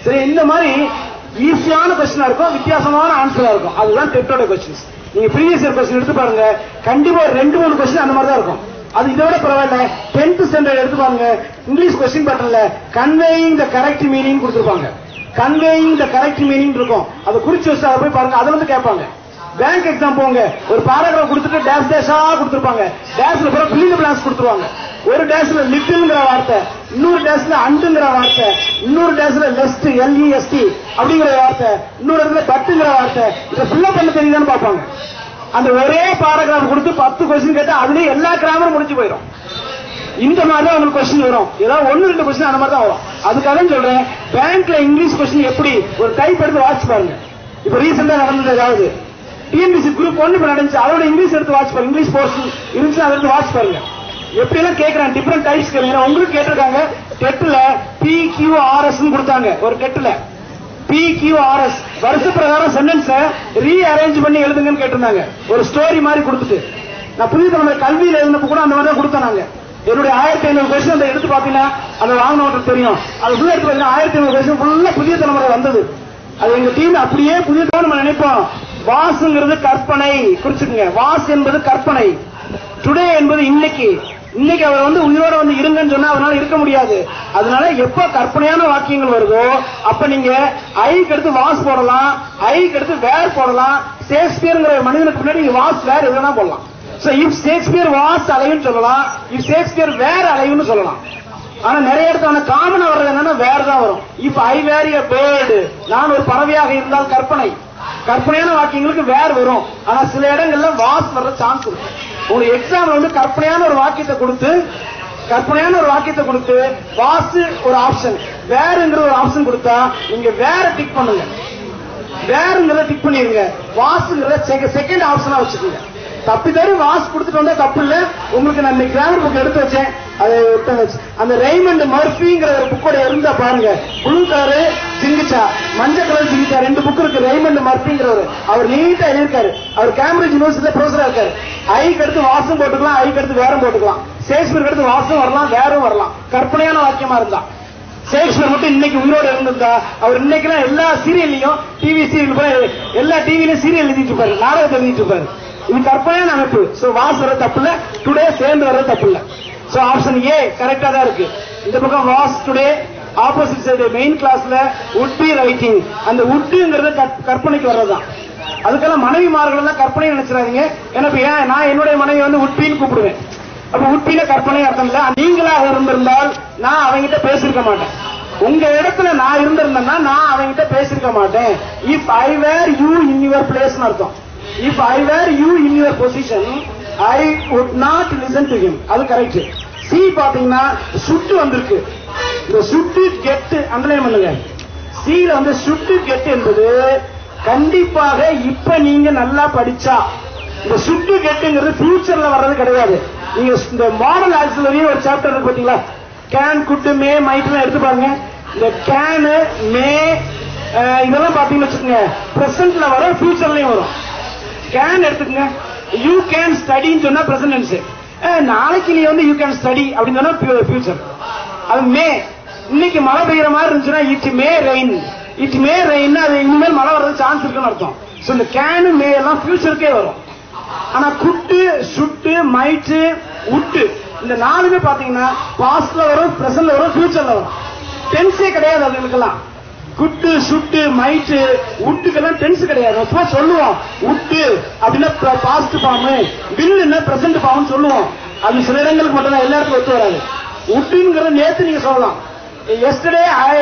சரி இந்த மாதிரி ஈஸியான கொஸ்டினா இருக்கும் வித்தியாசமான ஆன்சரா இருக்கும் அதுதான் டெட்டோட கொஸ்டின்ஸ் நீங்க ப்ரீவியஸ் இயர் கொஸ்டின் எடுத்து பாருங்க கண்டிப்பா ஒரு ரெண்டு மூணு கொஸ்டின் அந்த மாதிரி தான் இருக்கும் அது இதை விட பரவாயில்ல டென்த் ஸ்டாண்டர்ட் எடுத்து பாருங்க இங்கிலீஷ் கொஸ்டின் பேட்டர்ல கன்வேயிங் த கரெக்ட் மீனிங் கொடுத்துருப்பாங்க கன்வேயிங் த கரெக்ட் மீனிங் இருக்கும் அதை குறிச்சு வச்சு அதை போய் பாருங்க அதை வந்து கேட்பாங்க பேங்க் எக்ஸாம் போங்க ஒரு பாராகிராஃப் கொடுத்துட்டு டேஷ் டேஷா கொடுத்துருப்பாங்க டேஷ்ல பிறகு பில்லிங் பிளான்ஸ் கொடுத்துருவாங்க ஒரு டேஷ்ல லிட்டில்ங்கிற வார்த்தை இன்னொரு டேஷ்ல அண்டுங்கிற வார்த்தை இன்னொரு டேஷ்ல லெஸ்ட் எல்இஎஸ்டி அப்படிங்கிற வார்த்தை இன்னொரு இடத்துல பட்டுங்கிற வார்த்தை இதை ஃபில்லப் பண்ண தெரியுதான்னு பார்ப்பாங்க அந்த ஒரே பாராகிராஃப் கொடுத்து பத்து கொஸ்டின் கேட்டா அதுலயே எல்லா கிராமரும் முடிஞ்சு போயிடும் இந்த மாதிரி தான் உங்களுக்கு கொஸ்டின் வரும் ஏதாவது ஒன்னு ரெண்டு கொஸ்டின் அந்த மாதிரி தான் வரும் அதுக்காக தான் சொல்றேன் பேங்க்ல இங்கிலீஷ் கொஸ்டின் எப்படி ஒரு டைப் எடுத்து வாட்ச் பாருங்க இப்ப ரீசெண்டா நடந்தது ஏதாவது டிஎன்பிசி குரூப் ஒன்னு இப்ப நடந்துச்சு அதோட இங்கிலீஷ் எடுத்து வாட்ச் பாருங்க இங்கிலீஷ் போர்ஷன் இருந்துச்சு அதை எடுத்து வாட்ச் பாருங்க எப்படி எல்லாம் கேக்குறாங்க டிஃபரெண்ட் டைப்ஸ் கேளுங்க உங்களுக்கு கேட்டிருக்காங்க டெட்ல பி கியூ ஆர் எஸ் கொடுத்தாங்க ஒரு டெட்ல பி கியூ ஆர் எஸ் வருஷ பிரகாரம் சென்டென்ஸ் ரீ அரேஞ்ச் பண்ணி எழுதுங்கன்னு கேட்டிருந்தாங்க ஒரு ஸ்டோரி மாதிரி கொடுத்துட்டு நான் புதிய தலைமுறை கல்வியில எழுதினப்ப கூட அந்த மாதிரி தான் கொடுத்தேன் நாங்க என்னுடைய ஆயிரத்தி ஐநூறு கொஸ்டின் அதை எடுத்து பாத்தீங்கன்னா அதை வாங்கினவங்களுக்கு தெரியும் அது ஃபுல்லா எடுத்து பாத்தீங்கன்னா ஆயிரத்தி ஐநூறு கொஸ்டின் ஃபுல்லா புதிய தலைமுறை வந்தது அது எங்க டீம் அப்படியே புதிய தலைமுறை நம்ம நினைப்போம் வாசுங்கிறது கற்பனை குறிச்சுக்குங்க வாஸ் என்பது கற்பனை டுடே என்பது இன்னைக்கு இன்னைக்கு அவர் வந்து உயிரோட வந்து இருங்கன்னு சொன்னா அவரால் இருக்க முடியாது அதனால எப்ப கற்பனையான வாக்கியங்கள் வருதோ அப்ப நீங்க ஐக்கு எடுத்து வாஸ் போடலாம் ஐக்கு எடுத்து வேர் போடலாம் ஷேக்ஸ்பியர்ங்கிற மனிதனுக்கு பின்னாடி நீங்க வாஸ் வேர் எதுனா போடலாம் சோ இப் ஷேக்ஸ்பியர் வாஸ் அலைன்னு சொல்லலாம் இப் ஷேக்ஸ்பியர் வேர் அலைன்னு சொல்லலாம் ஆனா நிறைய இடத்துல காமனா வர்றது என்னன்னா வேற தான் வரும் இப் ஐ வேர் எ பேர்டு நான் ஒரு பறவையாக இருந்தால் கற்பனை கற்பனையான வாக்கியங்களுக்கு வேர் வரும் ஆனா சில இடங்கள்ல வாஸ் வர்ற சான்ஸ் இருக்கு உங்களுக்கு எக்ஸாம்ல வந்து கற்பனையான ஒரு வாக்கியத்தை கொடுத்து கற்பனையான ஒரு வாக்கியத்தை கொடுத்து வாஸ் ஒரு ஆப்ஷன் வேறுங்கிற ஒரு ஆப்ஷன் கொடுத்தா நீங்க வேற டிக் பண்ணுங்க வேறுங்கிறத டிக் பண்ணிருங்க வாசுங்கிறத செகண்ட் ஆப்ஷனா வச்சுக்கோங்க தப்பி தரு வாஸ் கொடுத்துட்டு வந்தா தப்பு இல்ல உங்களுக்கு நான் இன்னைக்கு கிராமர் புக் எடுத்து வச்சேன் அது எடுத்து வச்சு. அந்த ரெய்மண்ட் மர்ஃபிங்கிற ஒரு புக்கோட இருந்தா பாருங்க ப்ளூ கலரு ஜிங்கிச்சா மஞ்சள் கலர் ஜிங்கிச்சா ரெண்டு புக் இருக்கு ரெய்மண்ட் மர்ஃபிங்கிறவர் அவர் நீட்டா எழுதியிருக்காரு அவர் கேம்பிரிட்ஜ் யூனிவர்சிட்டியில ப்ரொஃபஸரா இருக்காரு ஐக்கு அடுத்து வாசம் போட்டுக்கலாம் ஐக்கு அடுத்து வேறும் போட்டுக்கலாம் ஷேக்ஸ்பியருக்கு அடுத்து வாசம் வரலாம் வேறும் வரலாம் கற்பனையான வாக்கியமா இருந்தா ஷேக்ஸ்பியர் மட்டும் இன்னைக்கு உயிரோட இருந்திருந்தா அவர் இன்னைக்கெல்லாம் எல்லா சீரியல்லையும் டிவி சீரியல் எல்லா டிவிலையும் சீரியல் எழுதிட்டு இருப்பாரு நாடகத்தை எழுதிட்டு இருப்பாரு இது கற்பனையான அமைப்பு சோ வாஸ் வர தப்பு இல்ல டுடே சேர்ந்து வர தப்பு இல்ல சோ ஆப்ஷன் ஏ கரெக்டா தான் இருக்கு இந்த பக்கம் was today opposite side main கிளாஸ்ல உட் பி ரைட்டிங் அந்த உட்டுங்கிறது கற்பனைக்கு வர்றதுதான் அதுக்கெல்லாம் மனைவிமார்கள் எல்லாம் கற்பனை நினைச்சிடாதீங்க ஏன்னா இப்ப ஏன் நான் என்னுடைய மனைவி வந்து உட்பின்னு கூப்பிடுவேன் அப்ப உட்பியில கற்பனை அர்த்தம் இல்ல நீங்களாக இருந்திருந்தால் நான் அவங்கிட்ட பேசியிருக்க மாட்டேன் உங்க இடத்துல நான் இருந்திருந்தேன்னா நான் அவங்கிட்ட பேசியிருக்க மாட்டேன் if I were you in your place அர்த்தம் if I were you in your position I would not listen to him அது கரெக்ட் சி பாத்தீங்கன்னா சுட்டு வந்திருக்கு இந்த சுட்டு கெட்டு அண்டர்லைன் பண்ணுங்க சில வந்து சுட்டு கெட் என்பது கண்டிப்பாக இப்ப நீங்க நல்லா படிச்சா இந்த சுட்டு கெட்டுங்கிறது ஃபியூச்சர்ல வர்றது கிடையாது நீங்க இந்த மாடல் ஆக்சிலரி ஒரு சாப்டர் இருக்கு பாத்தீங்களா கேன் குட்டு மே மைட்லாம் எடுத்து பாருங்க இந்த கேனு மே இதெல்லாம் பாத்தீங்கன்னு வச்சுக்கோங்க பிரசன்ட்ல வரும் ஃபியூச்சர்லயும் வரும் கேன் எடுத்துக்கங்க யூ கேன் ஸ்டடின்னு சொன்னா பிரசன்டென்ஸ் நாளைக்கு நீ வந்து யூ கேன் ஸ்டடி அப்படின்னு சொன்னா ஃபியூச்சர் அது மே இன்னைக்கு மழை பெய்யற மாதிரி இருந்துச்சுன்னா it may rain it may rain அது இனிமேல் மழை வர்றது சான்ஸ் இருக்குன்னு அர்த்தம் சோ இந்த கேனு மே எல்லாம் ஃபியூச்சருக்கே வரும் ஆனா குட்டு சுட்டு மைட்டு உட்டு இந்த நாலுமே பாத்தீங்கன்னா பாஸ்ட்ல வரும் பிரசன்ட்ல வரும் ஃபியூச்சர்ல வரும் டென்ஸே கிடையாது அதுங்களுக்கெல்லாம் குட்டு சுட்டு மைட்டு உட்டுக்கெல்லாம் டென்ஸ் கிடையாது நம்ம சும்மா சொல்லுவோம் உட்டு அப்படின்னா பாஸ்ட் ஃபார்ம் வில்லுன்னா பிரசன்ட் ஃபார்ம் சொல்லுவோம் அது சில இடங்களுக்கு மட்டும் தான் எல்லாருக்கும் ஒத்து வராது உட்டுங்கிறத நேத்து நீங்க சொல்லலாம் yesterday I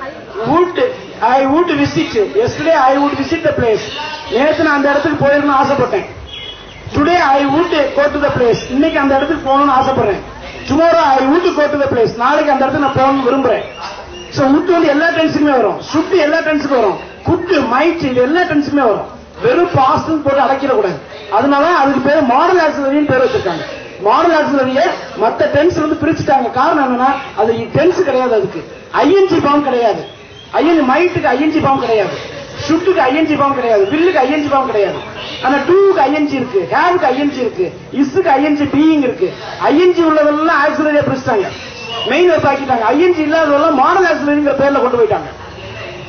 would I would visit yesterday I would visit the place நேத்து நான் அந்த இடத்துக்கு போயிருக்கணும்னு ஆசைப்பட்டேன் today I would go to the place இன்னைக்கு அந்த இடத்துக்கு போகணும்னு ஆசைப்படுறேன் tomorrow I would go to the place நாளைக்கு அந்த இடத்துக்கு நான் போகணும்னு விரும்புறேன் சோ உட்டு வந்து எல்லா டென்ஸுக்குமே வரும் சுட்டு எல்லா டென்ஸுக்கும் வரும் குட்டு மைட் இது எல்லா டென்ஸுக்குமே வரும் வெறும் பாஸ்ட் போட்டு அடைக்கிற கூடாது அதனால அதுக்கு பேர் மாடல் ஆக்சிலரின்னு பேர் வச்சிருக்காங்க மாடல் ஆக்சிலரிய மத்த டென்ஸ் வந்து பிரிச்சுட்டாங்க காரணம் என்னன்னா அது டென்ஸ் கிடையாது அதுக்கு ஐஎன்ஜி ஃபார்ம் கிடையாது ஐஎன் மைட்டுக்கு ஐஎன்ஜி ஃபார்ம் கிடையாது சுட்டுக்கு ஐஎன்ஜி ஃபார்ம் கிடையாது வில்லுக்கு ஐஎன்ஜி ஃபார்ம் கிடையாது ஆனா டூக்கு ஐஎன்ஜி இருக்கு ஹேவுக்கு ஐஎன்ஜி இருக்கு இஸ்ஸுக்கு ஐஎன்ஜி பீயிங் இருக்கு ஐஎன்ஜி உள்ளதெல்லாம் ஆக்சிலரியா பிரிச்சுட்டாங்க மெயின் ஒர்க் ஆக்கிட்டாங்க ஐஎன்ஜி இல்லாததெல்லாம் மாடல் ஆக்சிலரிங்கிற பேர்ல கொண்டு போயிட்டாங்க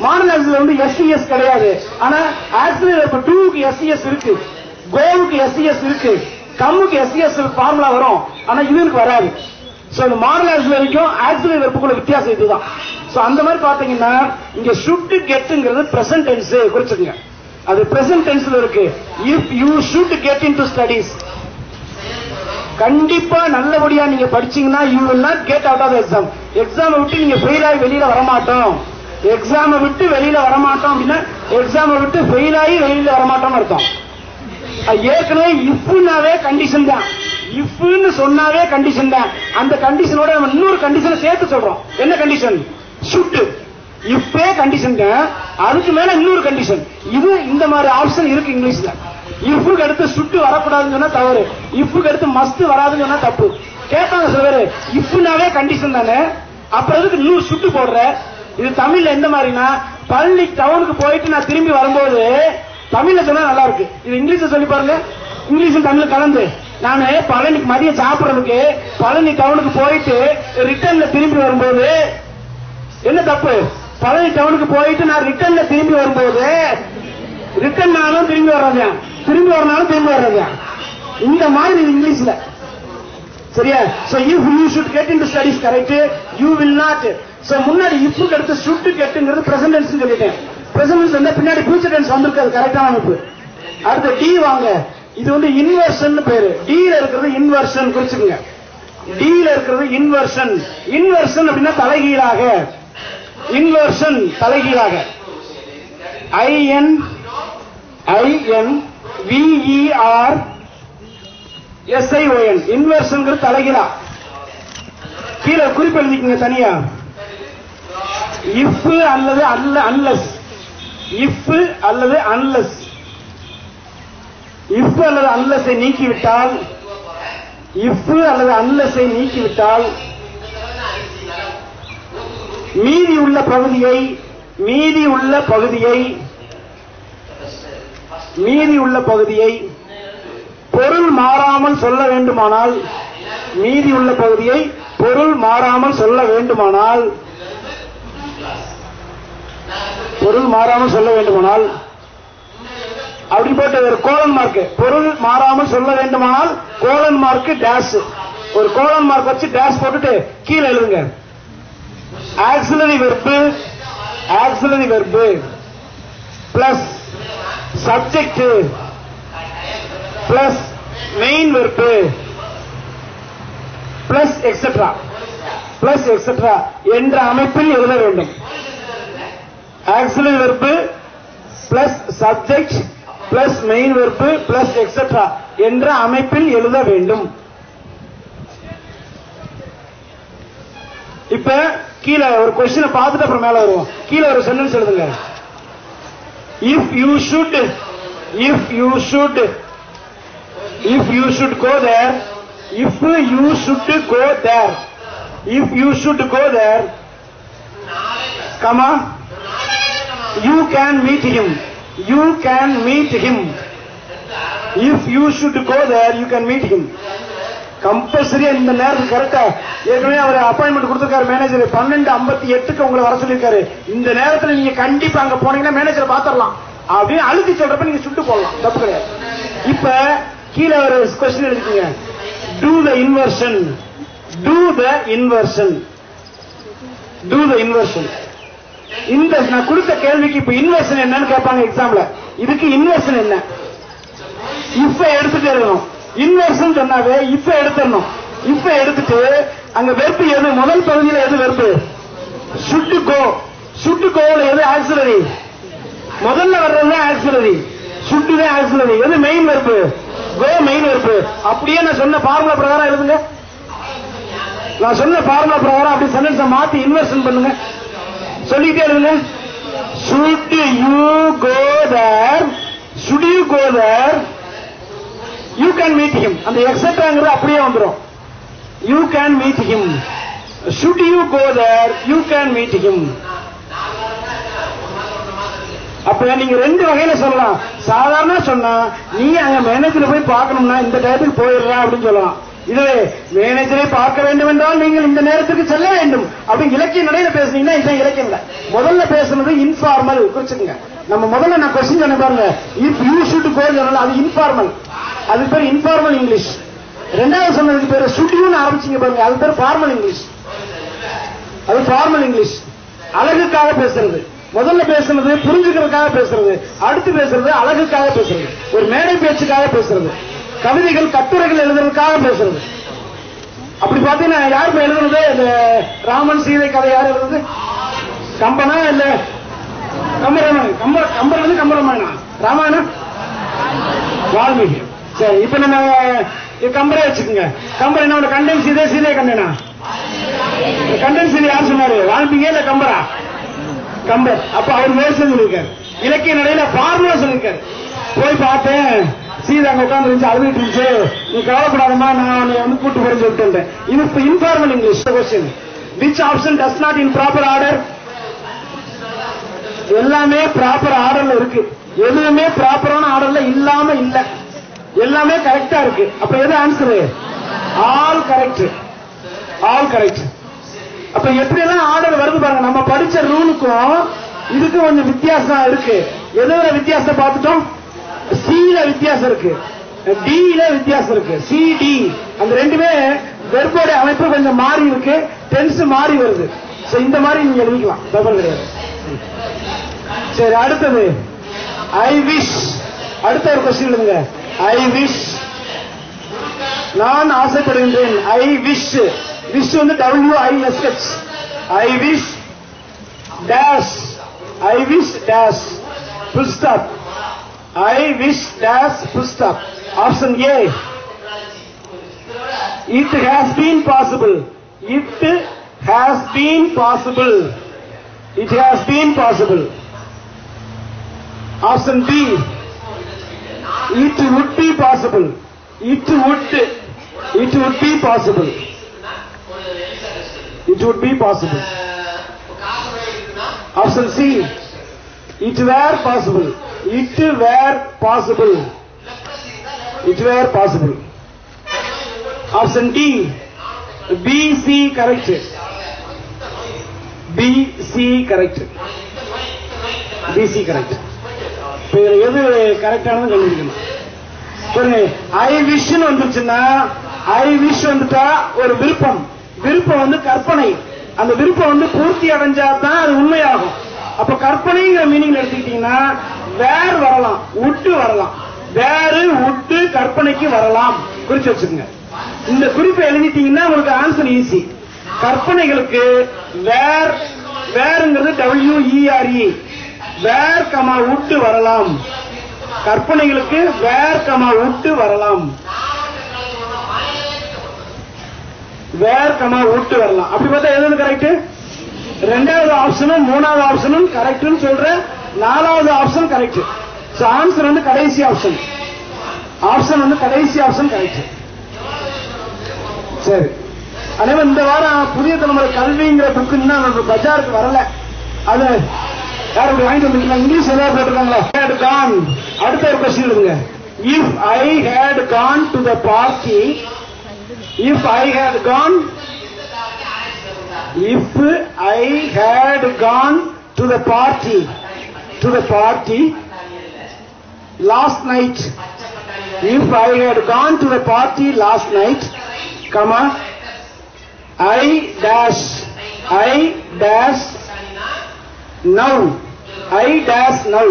மாடல் ஆக்சில் வந்து எஸ்சிஎஸ் கிடையாது ஆனா ஆக்சிலரி வெர்ப் டூக்கு எஸ்சிஎஸ் இருக்கு கோவுக்கு எஸ்சிஎஸ் இருக்கு கம்முக்கு எஸ்சிஎஸ் ஃபார்முலா வரும் ஆனா இதுக்கு வராது சோ இந்த மாடல் ஆக்சிலரிக்கும் ஆக்சிலரி வெர்ப்புக்குள்ள வித்தியாசம் இதுதான் சோ அந்த மாதிரி பாத்தீங்கன்னா இங்க ஷுட் கெட்ங்கிறது பிரசன்ட் டென்ஸ் குறிச்சுக்கங்க அது பிரசன்ட் டென்ஸ்ல இருக்கு if you should get into studies கண்டிப்பா நல்லபடியா நீங்க படிச்சீங்கன்னா you will not get out of exam exam விட்டு நீங்க ஃபெயில் ஆகி வெளியில வரமாட்டோம் எக்ஸாம் விட்டு வெளியில வரமாட்டோம் அப்படின்னா எக்ஸாம் விட்டு ஃபெயில் ஆகி வெளியில வரமாட்டோம்னு அர்த்தம் அது ஏற்கனவே இஃப்னாவே கண்டிஷன் தான் இஃப்னு சொன்னாவே கண்டிஷன் தான் அந்த கண்டிஷனோட நம்ம இன்னொரு கண்டிஷனை சேர்த்து சொல்றோம் என்ன கண்டிஷன் ஷுட் இப்பே கண்டிஷன் தான் அதுக்கு மேல இன்னொரு கண்டிஷன் இது இந்த மாதிரி ஆப்ஷன் இருக்கு இங்கிலீஷ்ல இஃப்க்கு அடுத்து சுட்டு வரக்கூடாதுன்னு சொன்னா தவறு இஃப்க்கு அடுத்து மஸ்ட் வராதுன்னு சொன்னா தப்பு கேட்பாங்க சில பேரு இஃப்னாவே கண்டிஷன் தானே அப்புறம் எதுக்கு இன்னொரு சுட்டு போடுற இது தமிழ்ல எந்த மாதிரினா பழனி டவுனுக்கு போயிட்டு நான் திரும்பி வரும்போது தமிழ்ல சொன்னா நல்லா இருக்கு இது இங்கிலீஷ்ல சொல்லி பாருங்க இங்கிலீஷும் தமிழ் கலந்து நானு பழனிக்கு மதியம் சாப்பிடுறதுக்கு பழனி டவுனுக்கு போயிட்டு ரிட்டர்ன்ல திரும்பி வரும்போது என்ன தப்பு பழனி டவுனுக்கு போயிட்டு நான் ரிட்டர்ன்ல திரும்பி வரும்போது ரிட்டர்ன் ஆனாலும் திரும்பி வர்றது திரும்பி வரனாலும் திரும்பி வர்றது இந்த மாதிரி இது இங்கிலீஷ்ல சரியா so if you should get in studies correct you will not so முன்னாடி இஃப்க்கு அடுத்து ஷுட் கெட்டுங்கிறது பிரசன்ட் டென்ஸ் சொல்லிட்டேன் பிரசன்ட் டென்ஸ் வந்து பின்னாடி ஃபியூச்சர் டென்ஸ் வந்திருக்கு அது கரெக்டான அமைப்பு அடுத்து டி வாங்க இது வந்து இன்வர்ஷன் பேரு D ல இருக்கிறது இன்வர்ஷன் குறிச்சுக்கங்க D ல இருக்கிறது இன்வர்ஷன் இன்வர்ஷன் அப்படின்னா தலைகீழாக இன்வர்ஷன் தலைகீழாக I N I N VER SION inversion தலைகீழா கீழே குறிப்பு எழுதிக்கங்க தனியா இஃப் அல்லது அல்ல அன்லஸ் இஃப் அல்லது அன்லஸ் இஃப் அல்லது அன்லஸை நீக்கிவிட்டால் இஃப் அல்லது அன்லஸை நீக்கிவிட்டால் மீதி உள்ள பகுதியை மீதி உள்ள பகுதியை மீதி உள்ள பகுதியை பொருள் மாறாமல் சொல்ல வேண்டுமானால் மீதி உள்ள பகுதியை பொருள் மாறாமல் சொல்ல வேண்டுமானால் பொருள் மாறாமல் சொல்ல வேண்டுமானால் அப்படி போட்டு ஒரு கோலன் மார்க் பொருள் மாறாமல் சொல்ல வேண்டுமானால் கோலன் மார்க் டேஷ் ஒரு கோலன் மார்க் வச்சு டேஷ் போட்டுட்டு கீழே எழுதுங்க auxiliary verb auxiliary verb plus subject plus main verb plus etcetera plus etcetera என்ற அமைப்பில் எழுத வேண்டும் auxiliary verb plus subject plus main verb plus etcetera என்ற அமைப்பில் எழுத வேண்டும் இப்ப கீழே ஒரு கொஸ்டினை பார்த்துட்டு அப்புறம் மேல வருவோம் கீழே ஒரு சென்டென்ஸ் எழுதுங்க if you should if you should if you should go there if you should go there if you should go there comma you can meet him you can meet him if you should go there you can meet him கம்பல்சரியா இந்த நேரத்துக்கு கரெக்டா ஏற்கனவே அவர் அப்பாயின்மெண்ட் கொடுத்திருக்காரு மேனேஜர் பன்னெண்டு ஐம்பத்தி எட்டுக்கு உங்களை வர சொல்லியிருக்காரு இந்த நேரத்துல நீங்க கண்டிப்பா அங்க போனீங்கன்னா மேனேஜரை பாத்திரலாம் அப்படின்னு அழுத்தி சொல்றப்ப நீங்க சுட்டு போடலாம் தப்பு கிடையாது இப்ப கீழே ஒரு கொஸ்டின் எழுதிக்கீங்க do the inversion do the inversion do the inversion இந்த நான் கொடுத்த கேள்விக்கு இப்ப இன்வர்ஷன் என்னன்னு கேட்பாங்க எக்ஸாம்ல இதுக்கு இன்வர்ஷன் என்ன இப்ப எடுத்துட்டு எழுதணும் இன்வர்ஷன் சொன்னாவே இப்ப எடுத்துடணும் இப்ப எடுத்துட்டு அங்க வெறுப்பு எது முதல் பகுதியில எது வெறுப்பு சுட்டு கோ சுட்டு கோல எது ஆக்சிலரி முதல்ல வர்றது ஆக்சிலரி சுட்டு தான் ஆக்சிலரி எது மெயின் வெறுப்பு கோ மெயின் வெறுப்பு அப்படியே நான் சொன்ன ஃபார்முலா பிரகாரம் எழுதுங்க நான் சொன்ன ஃபார்முலா பிரகாரம் அப்படி சென்டென்ஸை மாத்தி இன்வெர்ஷன் பண்ணுங்க சொல்லிட்டே எழுதுங்க should you go there should you go there you can meet him அந்த எக்ஸெட்ராங்கிறது அப்படியே வந்துரும் you can meet him should you go there you can meet him அப்ப நீங்க ரெண்டு வகையில சொல்லலாம் சாதாரண சொன்னா நீ அங்க மேனேஜர் போய் பார்க்கணும்னா இந்த டயத்துக்கு போயிடுற அப்படின்னு சொல்லலாம் இதுவே மேனேஜரை பார்க்க வேண்டும் என்றால் நீங்கள் இந்த நேரத்துக்கு செல்ல வேண்டும் அப்படி இலக்கிய நடையில பேசுனீங்கன்னா இதுதான் இலக்கியம் இல்ல முதல்ல பேசுனது இன்ஃபார்மல் குறிச்சுக்கங்க நம்ம முதல்ல நான் கொஸ்டின் சொன்ன பாருங்க இஃப் யூ ஷுட் கோ அது இன்ஃபார்மல் அது பேர் இன்ஃபார்மல் இங்கிலீஷ் ரெண்டாவது சொன்னதுக்கு பேர் சுட்டியூன்னு ஆரம்பிச்சீங்க பாருங்க அது பேர் ஃபார்மல் இங்கிலீஷ் அது ஃபார்மல் இங்கிலீஷ் அழகுக்காக பேசுறது முதல்ல பேசுனது புரிஞ்சுக்கிறதுக்காக பேசுறது அடுத்து பேசுறது அழகுக்காக பேசுறது ஒரு மேடை பேச்சுக்காக பேசுறது கவிதைகள் கட்டுரைகள் எழுதுறதுக்காக பேசுறது அப்படி பாத்தீங்கன்னா யாருமே எழுதுனது இந்த ராமன் சீதை கதை யார் எழுதுறது கம்பனா இல்ல கம்பராமாயணம் கம்ப கம்பர் வந்து கம்பராமாயணம் ராமாயணம் வால்மீகி சரி இப்ப நம்ம கம்பரே வச்சுக்கோங்க கம்பர் என்ன கண்டன் சீதை சீதை கண்டனா கண்டன் சீதை யார் சொன்னாரு வால்மீகி இல்ல கம்பரா கம்பர் அப்ப அவர் மேல் சொல்லியிருக்காரு இலக்கிய நடையில ஃபார்முலா சொல்லியிருக்காரு போய் பார்த்தேன் சீதா அங்க உட்கார்ந்து இருந்துச்சு அழுதுட்டு இருந்துச்சு நீ கவலைப்படாதமா நான் உன்னை வந்து கூட்டு போறேன்னு சொல்லிட்டு வந்தேன் இது இப்ப informal English question which option does not in proper order எல்லாமே ப்ராப்பர் ஆர்டர்ல இருக்கு எதுவுமே ப்ராப்பரான ஆர்டர்ல இல்லாம இல்ல எல்லாமே கரெக்டா இருக்கு அப்ப எது answer all correct all correct அப்ப எப்படி எல்லாம் ஆர்டர் வருது பாருங்க நம்ம படிச்ச ரூலுக்கும் இதுக்கும் கொஞ்சம் வித்தியாசம் இருக்கு எதுல வித்தியாசம் பார்த்துட்டோம் சில வித்தியாசம் இருக்கு டில வித்தியாசம் இருக்கு சி டி அந்த ரெண்டுமே வெர்போட அமைப்பு கொஞ்சம் மாறி இருக்கு டென்ஸ் மாறி வருது சோ இந்த மாதிரி நீங்க எழுதிக்கலாம் தவறு கிடையாது சரி அடுத்தது ஐ விஷ் அடுத்த ஒரு கொஸ்டின் எழுதுங்க ஐ விஷ் நான் ஆசைப்படுகின்றேன் ஐ விஷ் விஷ் வந்து W I S H I wish dash I wish dash full stop I wish dash full stop option A it has been possible it has been possible it has been possible option B it would be possible it would it would be possible it would be possible option c it were possible it were possible it were possible option d b c correct b c correct b c correct இப்ப இதுல எது கரெக்டானது கண்டுபிடிக்கணும் பாருங்க ஐ விஷன் வந்துருச்சுன்னா ஐ விஷ் வந்துட்டா ஒரு விருப்பம் விருப்பம் வந்து கற்பனை அந்த விருப்பம் வந்து பூர்த்தி அடைஞ்சா தான் அது உண்மையாகும் அப்ப கற்பனைங்கிற மீனிங் எடுத்துக்கிட்டீங்கன்னா வேர் வரலாம் உட்டு வரலாம் வேறு உட்டு கற்பனைக்கு வரலாம் குறிச்சு வச்சுக்கோங்க இந்த குறிப்பை எழுதிட்டீங்கன்னா உங்களுக்கு ஆன்சர் ஈஸி கற்பனைகளுக்கு வேர் வேறுங்கிறது டபிள்யூஇஆர்இ வேர் கமா உட்டு வரலாம் கற்பனைகளுக்கு வேர் கமா உட்டு வரலாம் வேர் கமா உட்டு வரலாம் அப்படி பார்த்தா எது கரெக்ட் ரெண்டாவது ஆப்ஷனும் மூணாவது ஆப்ஷனும் கரெக்ட்னு சொல்ற நாலாவது ஆப்ஷன் கரெக்ட் சோ ஆன்சர் வந்து கடைசி ஆப்ஷன் ஆப்ஷன் வந்து கடைசி ஆப்ஷன் கரெக்ட் சரி அதே மாதிரி இந்த வாரம் புதிய தலைமுறை கல்விங்கிற புக் இன்னும் நம்ம பஜாருக்கு வரல அது யார் அப்படி வாங்கிட்டு வந்திருக்கீங்களா இங்கிலீஷ் ஏதாவது போட்டிருக்காங்களா had gone அடுத்த ஒரு கொஸ்டின் எழுதுங்க if I had gone to the party if I had gone if I had gone to the party to the party last night if I had gone to the party last night comma I dash I dash now I dash now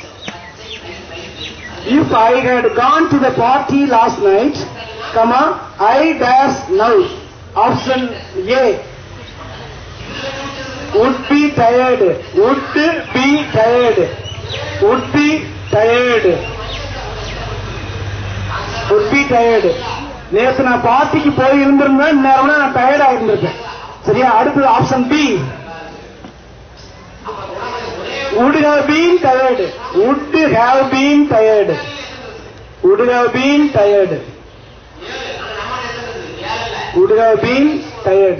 if I had gone to the party last night comma I dash now option A would be tired would be tired would be tired would be tired நேத்து நான் பார்ட்டிக்கு போய் இருந்திருந்தேன் நேரம்னா நான் டயர்டா இருந்திருப்பேன் சரியா அடுத்தது option B would have been tired would have been tired would have been tired would have been tired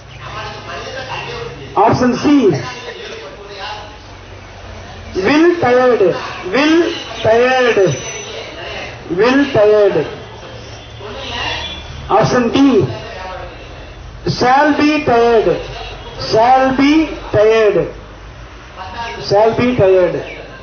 option c will tired will tired will tired option D shall be tired shall be tired shall be tired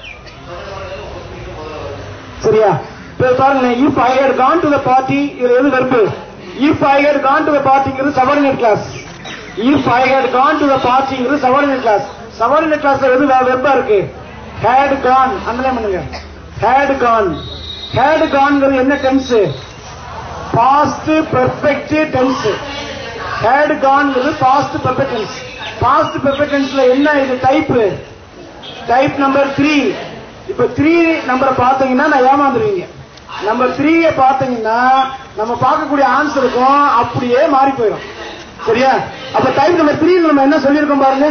சரியா இப்ப பாருங்க if I had gone to the party இது எது verb if I had gone to the பார்ட்டிங்கிறது subordinate clause if I had gone to the பார்ட்டிங்கிறது சபார்டினேட் கிளாஸ் சபார்டினேட் கிளாஸ்ல எது வெர்பா இருக்கு ஹேட் கான் அண்டர்லைன் பண்ணுங்க ஹேட் கான் ஹேட் கான்ங்கிறது என்ன tense past perfect tense had கான்ங்கிறது past perfect tense past perfect டென்ஸ்ல என்ன இது டைப் டைப் நம்பர் த்ரீ இப்ப த்ரீ நம்பரை பார்த்தீங்கன்னா நான் ஏமாந்துருவீங்க நம்பர் த்ரீய பார்த்தீங்கன்னா நம்ம பார்க்கக்கூடிய ஆன்சருக்கும் அப்படியே மாறி போயிடும் சரியா அப்ப டைப் நம்பர் த்ரீ நம்ம என்ன சொல்லியிருக்கோம் பாருங்க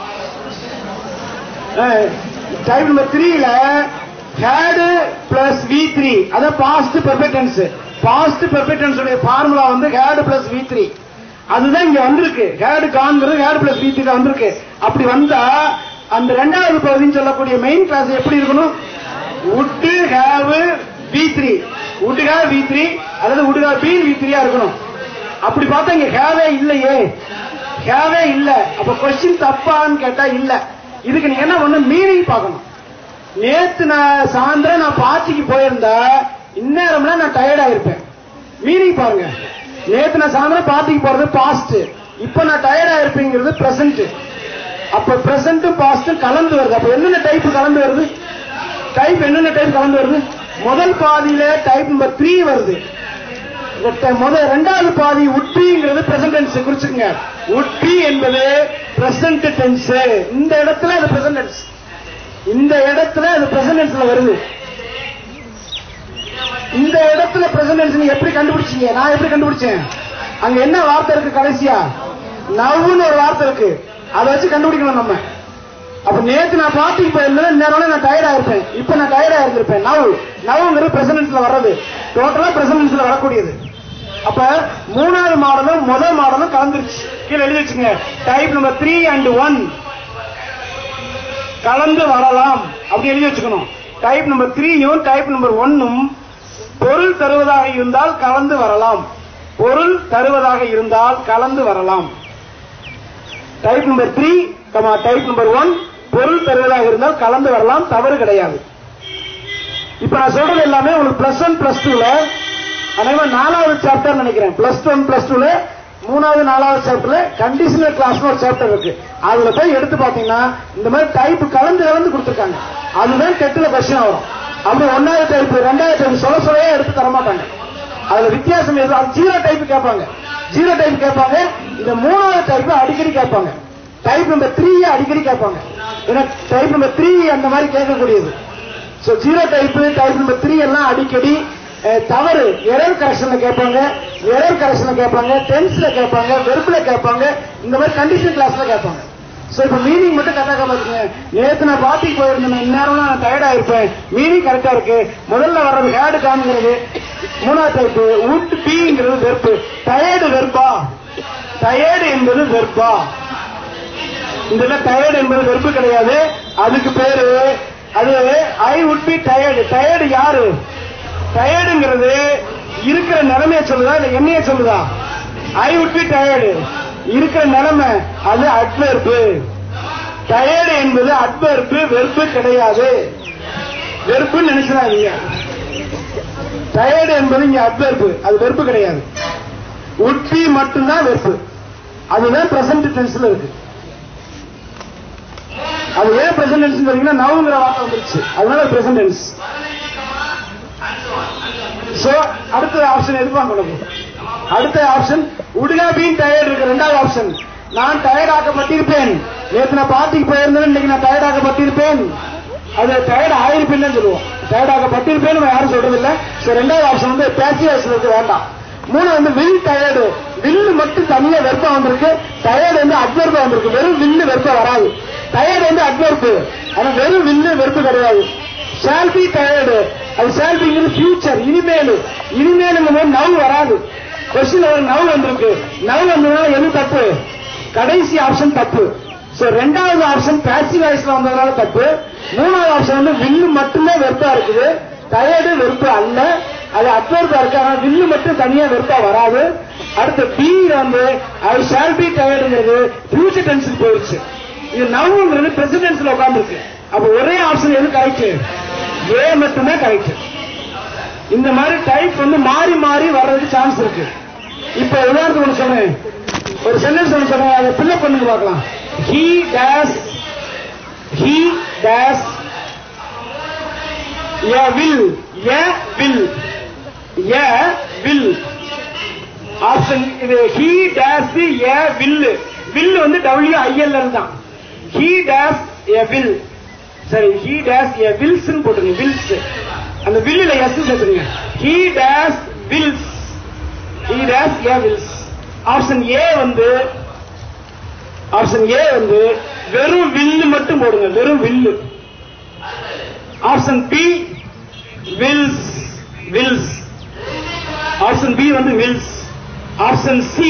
டைப் நம்பர் த்ரீல ஹேடு பிளஸ் வி த்ரீ அதான் past perfect tense past perfect tense உடைய ஃபார்முலா வந்து ஹேடு பிளஸ் வி த்ரீ அதுதான் இங்க வந்திருக்கு ஹேடு கான்கிறது ஹேடு பிளஸ் வி த்ரீ வந்திருக்கு அப்படி வந்தா அந்த ரெண்டாவது பகுதின்னு சொல்லக்கூடிய மெயின் கிளாஸ் எப்படி இருக்கணும் would have V three would have V three அல்லது would have been வி த்ரீயா இருக்கணும் அப்படி பார்த்தா இங்க ஹேவே இல்லையே ஹேவே இல்ல அப்ப கொஸ்டின் தப்பான்னு கேட்டா இல்ல இதுக்கு நீங்க என்ன பண்ணணும் மீனிங் பார்க்கணும் நேத்து நான் சாயந்தரம் நான் பார்ட்டிக்கு போயிருந்தா இந்நேரம்லாம் நான் டயர்டா இருப்பேன் மீனிங் பாருங்க நேத்து நான் சாயந்தரம் பார்ட்டிக்கு போறது பாஸ்ட் இப்ப நான் டயர்டா இருப்பேங்கிறது பிரசன்ட் அப்ப பிரசன்ட் பாஸ்ட் கலந்து வருது அப்ப என்னென்ன டைப் கலந்து வருது டைப் என்னென்ன டைப் கலந்து வருது முதல் பாதியில டைப் நம்பர் த்ரீ வருது இந்த ட- முதல் ரெண்டாவது பாதி உட்பிங்கிறது பிரசன்ட் டென்ஸ் குறிச்சுக்கங்க உட்பி என்பது பிரசன்ட் டென்ஸ் இந்த இடத்துல அது பிரசன்ட் டென்ஸ் இந்த இடத்துல அது பிரசன்ட் டென்ஸ்ல வருது இந்த இடத்துல பிரசன்ட் டென்ஸ் நீங்க எப்படி கண்டுபிடிச்சீங்க நான் எப்படி கண்டுபிடிச்சேன் அங்க என்ன வார்த்தை இருக்கு கடைசியா நவ்னு ஒரு வார்த்தை இருக்கு அதை வச்சு கண்டுபிடிக்கணும் நம்ம அப்ப நேத்து நான் பார்ட்டிக்கு போயிருந்தேன் நேரம் நான் டயர்டா இருப்பேன் இப்ப நான் டயர்டா இருந்திருப்பேன் நவ் நவ்ங்கிறது பிரசன்டென்ஸ்ல வர்றது டோட்டலா பிரசன்டென்ஸ்ல வரக்கூடியது அப்ப மூணாவது மாடலும் முதல் மாடலும் கலந்துருச்சு கீழே எழுதி வச்சுங்க type number three and one கலந்து வரலாம் அப்படி எழுதி வச்சுக்கணும் டைப் நம்பர் த்ரீயும் டைப் நம்பர் ஒன்னும் பொருள் தருவதாக இருந்தால் கலந்து வரலாம் பொருள் தருவதாக இருந்தால் கலந்து வரலாம் type number three comma type number one பொருள் தருவதாக இருந்தால் கலந்து வரலாம் தவறு கிடையாது இப்ப நான் சொல்றது எல்லாமே உங்களுக்கு பிளஸ் ஒன் பிளஸ் டூல அதே நாலாவது சாப்டர் நினைக்கிறேன் பிளஸ் ஒன் பிளஸ் டூல மூணாவது நாலாவது சாப்டர்ல கண்டிஷனல் கிளாஸ் ஒரு சாப்டர் இருக்கு அதுல போய் எடுத்து பாத்தீங்கன்னா இந்த மாதிரி டைப் கலந்து கலந்து கொடுத்துருக்காங்க அதுதான் டெட்டுல கொஸ்டின் வரும் அப்படி ஒன்னாவது டைப் ரெண்டாவது டைப் சொல்ல சொல்லவே எடுத்து தர மாட்டாங்க அதுல வித்தியாசம் எதுவும் அது ஜீரோ டைப் கேட்பாங்க ஜீரோ டைப் கேட்பாங்க இந்த மூணாவது டைப் அடிக்கடி கேட்பாங்க டைப் நம்பர் த்ரீ அடிக்கடி கேட்பாங்க ஏன்னா டைப் நம்பர் த்ரீ அந்த மாதிரி கேட்கக்கூடியது so zero type type number three எல்லாம் அடிக்கடி அஹ், தவறு எரர் கரெக்ஷன்ல கேட்பாங்க எரர் கரெக்ஷன்ல கேட்பாங்க டென்ஸ்ல கேட்பாங்க வெறுப்புல கேட்பாங்க இந்த மாதிரி கண்டிஷன் கிளாஸ்ல கேட்பாங்க சோ இப்ப மீனிங் மட்டும் கரெக்டா பாத்துங்க நேத்து நான் பார்ட்டிக்கு போயிருந்தேன் இந்நேரம் நான் டயர்டா இருப்பேன் மீனிங் கரெக்டா இருக்கு முதல்ல வர்றது ஹேடு காணுங்கிறது மூணாவது டைப் உட் பீங்கிறது வெறுப்பு டயர்டு வெறுப்பா டயர்டு என்பது வெறுப்பா இதுல டயர்டு என்பது வெறுப்பு கிடையாது அதுக்கு பேரு அது I would be tired tired யாரு டயர்டுங்கிறது இருக்கிற நிலைமைய சொல்லுதா இல்ல என்னைய சொல்லுதா ஐ உட் பி டயர்டு இருக்கிற நிலைமை அது அட்வெர்பு டயர்டு என்பது அட்வெர்பு வெறுப்பு கிடையாது வெறுப்புன்னு நினைச்சிடாதீங்க டயர்டு என்பது இங்க அட்வெர்பு அது வெறுப்பு கிடையாது உட் பி மட்டும்தான் வெறுப்பு அதுதான் பிரசன்ட் டென்ஸ்ல இருக்கு அது ஏன் பிரசன்ட் டென்ஸ் பாத்தீங்கன்னா நவுங்கிற வார்த்தை வந்துருச்சு அதனால பிரசன்ட் டென்ஸ் சோ அடுத்த ஆப்ஷன் எதிர்பார்க்க நமக்கு அடுத்த ஆப்ஷன் உடுகா பீன் டயர்ட் இருக்கு ரெண்டாவது ஆப்ஷன் நான் டயர்ட் ஆக்கப்பட்டிருப்பேன் நேற்று நான் பார்ட்டிக்கு போயிருந்தேன் இன்னைக்கு நான் டயர்ட் ஆக்கப்பட்டிருப்பேன் அது டயர்ட் ஆயிருப்பேன்னு சொல்லுவோம் டயர்ட் ஆக்கப்பட்டிருப்பேன்னு நம்ம யாரும் சொல்றது இல்ல சோ ரெண்டாவது ஆப்ஷன் வந்து பேசிவ் இருக்கு வேண்டாம் மூணு வந்து வில் டயர்டு வில்லு மட்டும் தனியா வெப்பா வந்திருக்கு டயர்டு வந்து அட்வெர்பா வந்திருக்கு வெறும் வில்லு வெப்பா வராது டயர்டு வந்து அட்வெர்பு ஆனா வெறும் வில்லு வெறுப்பு கிடையாது ஷால் பி டயர்டு அது ஷால் பிங்கிறது ஃபியூச்சர் இனிமேல் இனிமேலுங்கும் போது நவ் வராது கொஸ்டின் ஒரு நவ் வந்திருக்கு நவ் வந்ததுனால எது தப்பு கடைசி ஆப்ஷன் தப்பு சோ ரெண்டாவது ஆப்ஷன் பேசிவ் வாய்ஸ்ல வந்ததுனால தப்பு மூணாவது ஆப்ஷன் வந்து வில்லு மட்டுமே வெறுப்பா இருக்குது டயர்டு வெறுப்பு அல்ல அது அட்வர்பா இருக்கு ஆனா வில்லு மட்டும் தனியா வெறுப்பா வராது அடுத்து பி வந்து ஐ ஷால் பி டயர்டுங்கிறது ஃபியூச்சர் டென்ஸுக்கு போயிருச்சு இது நவுங்கிறது பிரசிடென்ஸ்ல உட்கார்ந்துருக்கு அப்ப ஒரே ஆப்ஷன் எது கரெக்ட் ஏ மட்டுமே கரெக்ட் இந்த மாதிரி டைப் வந்து மாறி மாறி வர்றதுக்கு சான்ஸ் இருக்கு இப்ப உதாரணத்துக்கு ஒண்ணு சொன்னேன் ஒரு சென்டென்ஸ் ஒண்ணு சொன்னேன் அதை ஃபில்அப் பண்ணுங்க பார்க்கலாம் he days he days a will a will a will option இது he days a will will வந்து டபிள்யூ ஐஎல் தான் ஹீ டேஸ் ஏ வில் சரி ஹீ டேஸ் ஏ வில்ஸ் போட்டுருங்க வில்ஸ் அந்த வில்லுல எஸ் சேர்த்துருங்க he days wills he days a wills option ஏ வந்து ஆப்ஷன் ஏ வந்து வெறும் வில்லு மட்டும் போடுங்க வெறும் will option B wills wills option B வந்து wills option C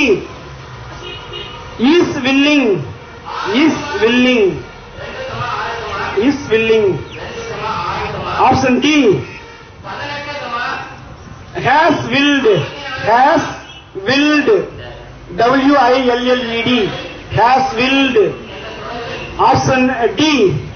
is willing is willing is willing option D has willed has willed w i l l e d has willed option D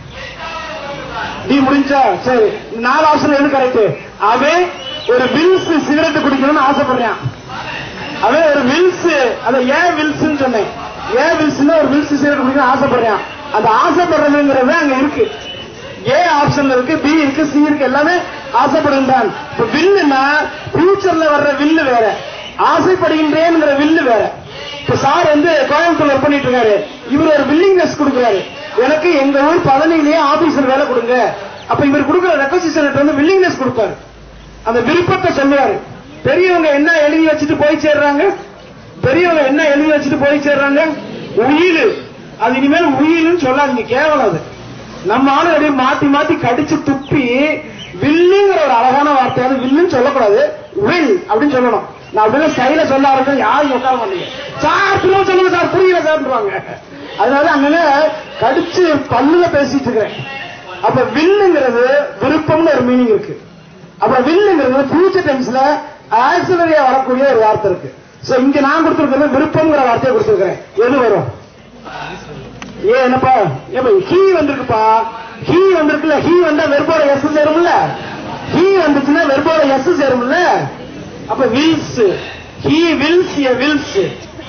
D முடிஞ்சா சரி நாலு ஆப்ஷன் எது கரெக்ட் அவன் ஒரு வில்ஸ் சிகரெட் குடிக்கணும்னு ஆசைப்படுறான் அவன் ஒரு வில்ஸ் அத ஏன் வில்ஸ் சொன்னேன் ஏன் வில்ஸ் ஒரு வில்ஸ் சிகரெட் குடிக்கணும்னு ஆசைப்படுறான் அந்த ஆசைப்படுறதுங்கிறது அங்க இருக்கு ஏ ஆப்ஷன் இருக்கு பி இருக்கு சி இருக்கு எல்லாமே ஆசைப்படுகின்றான் இப்ப வில்லுனா ஃபியூச்சர்ல வர்ற வில்லு வேற ஆசைப்படுகின்றேங்கிற வில்லு வேற இப்ப சார் வந்து கோயம்புத்தூர் ஒர்க் பண்ணிட்டு இருக்காரு இவர் ஒரு வில்லிங்னஸ் கொடுக்குறாரு எனக்கு எங்க ஊர் பழனிலேயே ஆபீசர் வேலை கொடுங்க அப்ப இவர் கொடுக்குற ரெக்வசிஷன் வந்து வில்லிங்னஸ் கொடுப்பாரு அந்த விருப்பத்தை சொல்லுவாரு பெரியவங்க என்ன எழுதி வச்சுட்டு போய் சேர்றாங்க பெரியவங்க என்ன எழுதி வச்சுட்டு போய் சேர்றாங்க உயிர் அது இனிமேல் உயிர்னு சொல்லாதீங்க கேவலம் அது நம்ம ஆளு அப்படியே மாத்தி மாத்தி கடிச்சு துப்பி வில்லுங்கிற ஒரு அழகான வார்த்தையாவது வில்லுன்னு சொல்லக்கூடாது வில் அப்படின்னு சொல்லணும் நான் அப்படியே ஸ்டைல சொல்ல ஆரம்பிச்சா யாரும் உட்கார மாட்டீங்க சார் திரும்ப சொல்லுங்க சார் புரியல சார்ன்றாங்க அதனால அங்கங்க கடிச்சு பல்லுல பேசிட்டு இருக்கிறேன் அப்ப வில்லுங்கிறது விருப்பம்னு ஒரு மீனிங் இருக்கு அப்புறம் வில்லுங்கிறது ஃபியூச்சர் டென்ஸ்ல ஆக்சிலரியா வரக்கூடிய ஒரு வார்த்தை இருக்கு சோ இங்க நான் கொடுத்திருக்கிறது விருப்பம்ங்கிற வார்த்தையை கொடுத்திருக்கிறேன் எது வரும் ஏ என்னப்பா ஏப்பா ஹீ வந்திருக்குப்பா ஹீ வந்திருக்குல்ல ஹீ வந்தா வெறுப்போட எஸ் சேரும்ல ஹீ வந்துச்சுன்னா வெறுப்போட எஸ் சேரும்ல அப்ப wills he wills a wills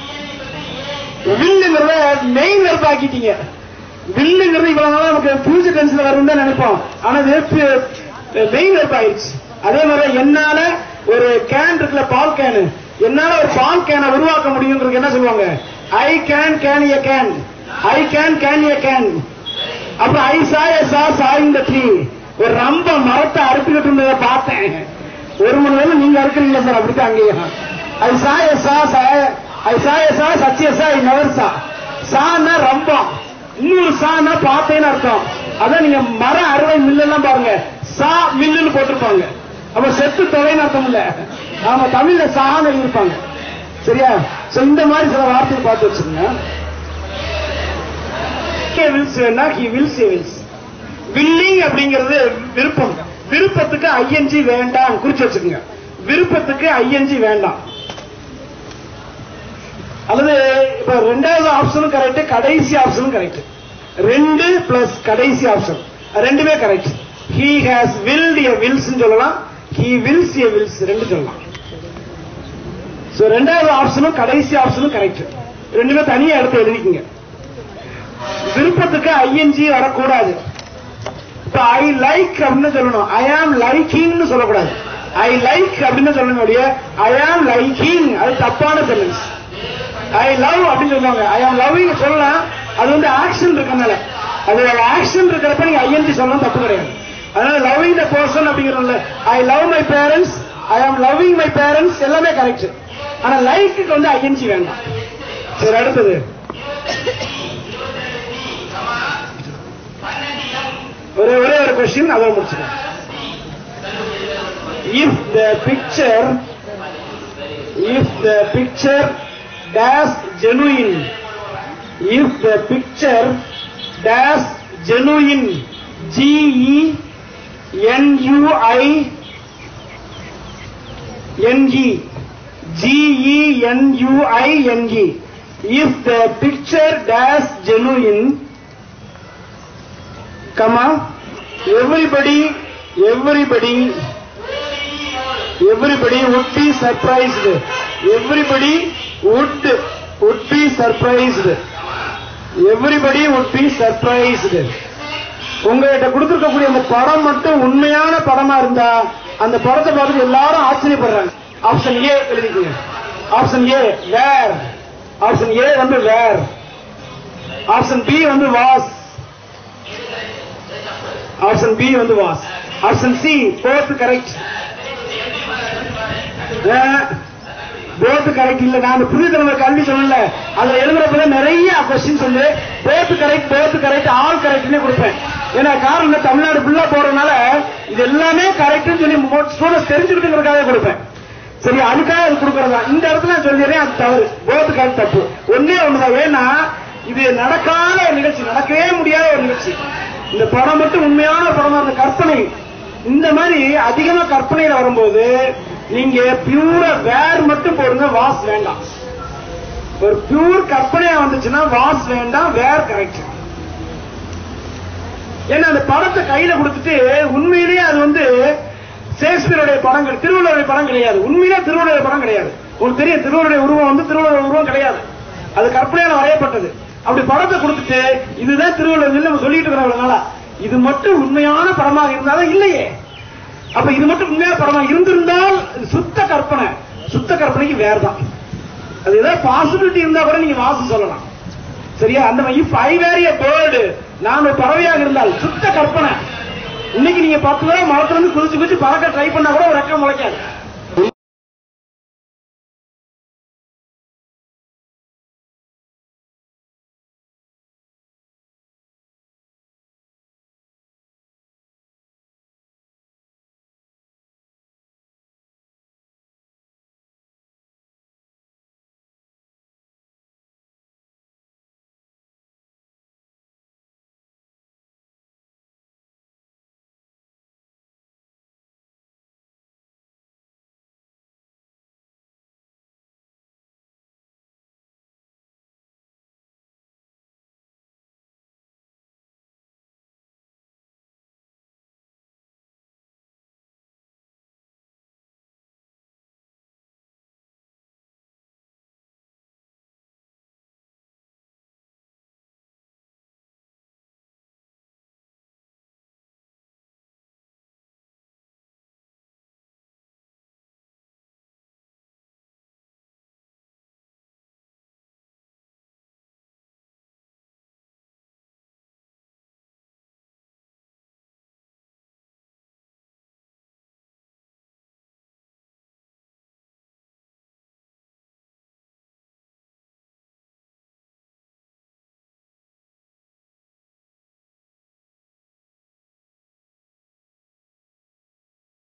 வில்லுங்கிறத மெயின் வெறுப்பு ஆக்கிட்டீங்க வில்லுங்கிறது இவ்வளவு நாளா நமக்கு ஃபியூச்சர் டென்ஸ்ல வரும்னு தான் நினைப்போம் ஆனா மெயின் வெறுப்பு ஆயிடுச்சு அதே மாதிரி என்னால ஒரு கேன் இருக்குல்ல பால் கேனு என்னால ஒரு பால் கேனை உருவாக்க முடியுங்கிறது என்ன சொல்லுவாங்க I can can a can I can can a can அப்புறம் ஐ சா எ சா சாயிங் த ட்ரீ ஒரு ரம்ப மரத்தை அறுத்துக்கிட்டு இருந்ததை பார்த்தேன் ஒரு மணி நேரம் நீங்க அறுக்கிறீங்களா சார் அப்படித்தான் அங்கேயும் ஐ சா எ சா ஐ சா எ சா சச்சிய சா ஐ நவர் சா சான்னா ரம்பம் இன்னொரு சான்னா பார்த்தேன்னு அர்த்தம் அதான் நீங்க மர அறுவை மில்லெல்லாம் பாருங்க சா மில்லுன்னு போட்டிருப்பாங்க அப்ப செத்து தொலைன்னு அர்த்தம் இல்ல நாம தமிழ்ல சான்னு எழுதிருப்பாங்க சரியா சோ இந்த மாதிரி சில வார்த்தைகள் பார்த்து வச்சுக்கோங்க வில்ஸ் வேணா ஹி வில்ஸ் வில்ஸ் வில்லிங் அப்படிங்கிறது விருப்பம் விருப்பத்துக்கு ஐஎன்ஜி வேண்டாம் குறிச்சு வச்சுக்கோங்க விருப்பத்துக்கு ஐஎன்ஜி வேண்டாம் அல்லது இப்ப ரெண்டாவது ஆப்ஷனும் கரெக்ட் கடைசி ஆப்ஷனும் கரெக்ட் ரெண்டு பிளஸ் கடைசி ஆப்ஷன் ரெண்டுமே correct he has willed a wills சொல்லலாம் ஹி வில்ஸ் எ வில்ஸ் ரெண்டு சொல்லலாம் சோ ரெண்டாவது ஆப்ஷனும் கடைசி ஆப்ஷனும் கரெக்ட் ரெண்டுமே தனியா எடுத்து எழுதிக்கங்க விருப்பத்துக்கு ஐஎன்ஜி வரக்கூடாது இப்ப ஐ லைக் அப்படின்னு சொல்லணும் ஐ ஆம் லைக்கிங்னு சொல்லக்கூடாது ஐ லைக் அப்படின்னு சொல்லணும் ஒழிய ஐ ஆம் லைக்கிங் அது தப்பான சென்டென்ஸ் ஐ லவ் அப்படின்னு சொல்லுவாங்க ஐ ஆம் லவ்விங் சொல்லலாம் அது வந்து ஆக்ஷன் இருக்கனால அது ஆக்ஷன் இருக்கிறப்ப நீங்க ஐஎன்ஜி சொல்லணும் தப்பு கிடையாது அதனால லவ்விங் த பர்சன் அப்படிங்கறதுல I love my parents I am loving my parents எல்லாமே கரெக்ட் ஆனா லைஃப்க்கு வந்து ஐஎன்ஜி வேண்டாம் சரி அடுத்தது ஒரே ஒரே ஒரு கொஸ்டின் அதை முடிச்சுக்கோங்க if the picture if the picture days genuine if the picture days genuine G E N U I N E G-E-N-U-I-N-E. If the picture dash genuine, comma, everybody, everybody, everybody would be surprised. Everybody would, would be surprised. Everybody would be surprised. உங்ககிட்ட கொடுத்திருக்கக்கூடிய அந்த படம் மட்டும் உண்மையான படமா இருந்தா அந்த படத்தை பார்த்துட்டு எல்லாரும் ஆச்சரியப்படுறாங்க ஆப்ஷன் ஏ எழுதிக்கோங்க ஆப்ஷன் ஏ வேர் ஆப்ஷன் ஏ வந்து வேர் ஆப்ஷன் பி வந்து வாஸ் ஆப்ஷன் பி வந்து was option C both correct both correct இல்ல நான் அந்த புதிய தலைமுறை கல்வி சொல்லல அதுல எழுதுறப்ப நிறைய கொஸ்டின் சொல்லு போர்த்து கரெக்ட் போர்த்து கரெக்ட் ஆல் கரெக்ட்னே கொடுப்பேன் ஏன்னா காரணம் தமிழ்நாடு ஃபுல்லா போறதுனால இது எல்லாமே கரெக்ட்னு சொல்லி ஸ்டூடெண்ட்ஸ் தெரிஞ்சுக்கிட்டுங்கிறதுக்காக கொடுப்பேன் சரி அதுக்காக அது கொடுக்கறதா இந்த இடத்துல நான் சொல்லிடுறேன் அது தவறு போர்த்து கரெக்ட் தப்பு ஒன்னே ஒண்ணுதான் ஏன்னா இது நடக்காத ஒரு நிகழ்ச்சி நடக்கவே முடியாத ஒரு நிகழ்ச்சி இந்த படம் மட்டும் உண்மையான படமா இருந்த கற்பனை இந்த மாதிரி அதிகமா கற்பனையில வரும்போது நீங்க பியூரா வேர் மட்டும் போடுங்க வாஸ் வேண்டாம் ஒரு பியூர் கற்பனையா வந்துச்சுன்னா வாஸ் வேண்டாம் வேர் கரெக்ட் ஏன்னா அந்த படத்தை கையில கொடுத்துட்டு உண்மையிலேயே அது வந்து ஷேக்ஸ்பியருடைய படங்கள் திருவள்ளுவருடைய படம் கிடையாது உண்மையிலே திருவள்ளுவர் படம் கிடையாது உங்களுக்கு தெரியும் திருவள்ளுவருடைய உருவம் வந்து திருவள்ளுவர் உருவம் கிடையாது அது கற்பனையால வரையப்பட்டது அப்படி படத்தை கொடுத்துட்டு இதுதான் திருவள்ளுவர் நம்ம சொல்லிட்டு இருக்கிறவங்களால இது மட்டும் உண்மையான படமாக இருந்தாலும் இல்லையே அப்ப இது மட்டும் உண்மையான படமா இருந்திருந்தால் இது சுத்த கற்பனை சுத்த கற்பனைக்கு வேற தான் அது ஏதாவது பாசிபிலிட்டி இருந்தா கூட நீங்க வாசு சொல்லலாம் சரியா அந்த இஃப் ஐ வேரிய பேர்டு நான் ஒரு பறவையாக இருந்தால் சுத்த கற்பனை இன்னைக்கு நீங்க பத்து தடவை மரத்துல இருந்து குதிச்சு குதிச்சு பறக்க ட்ரை பண்ணா கூட ஒரு ரெக்கம் முளைக்காது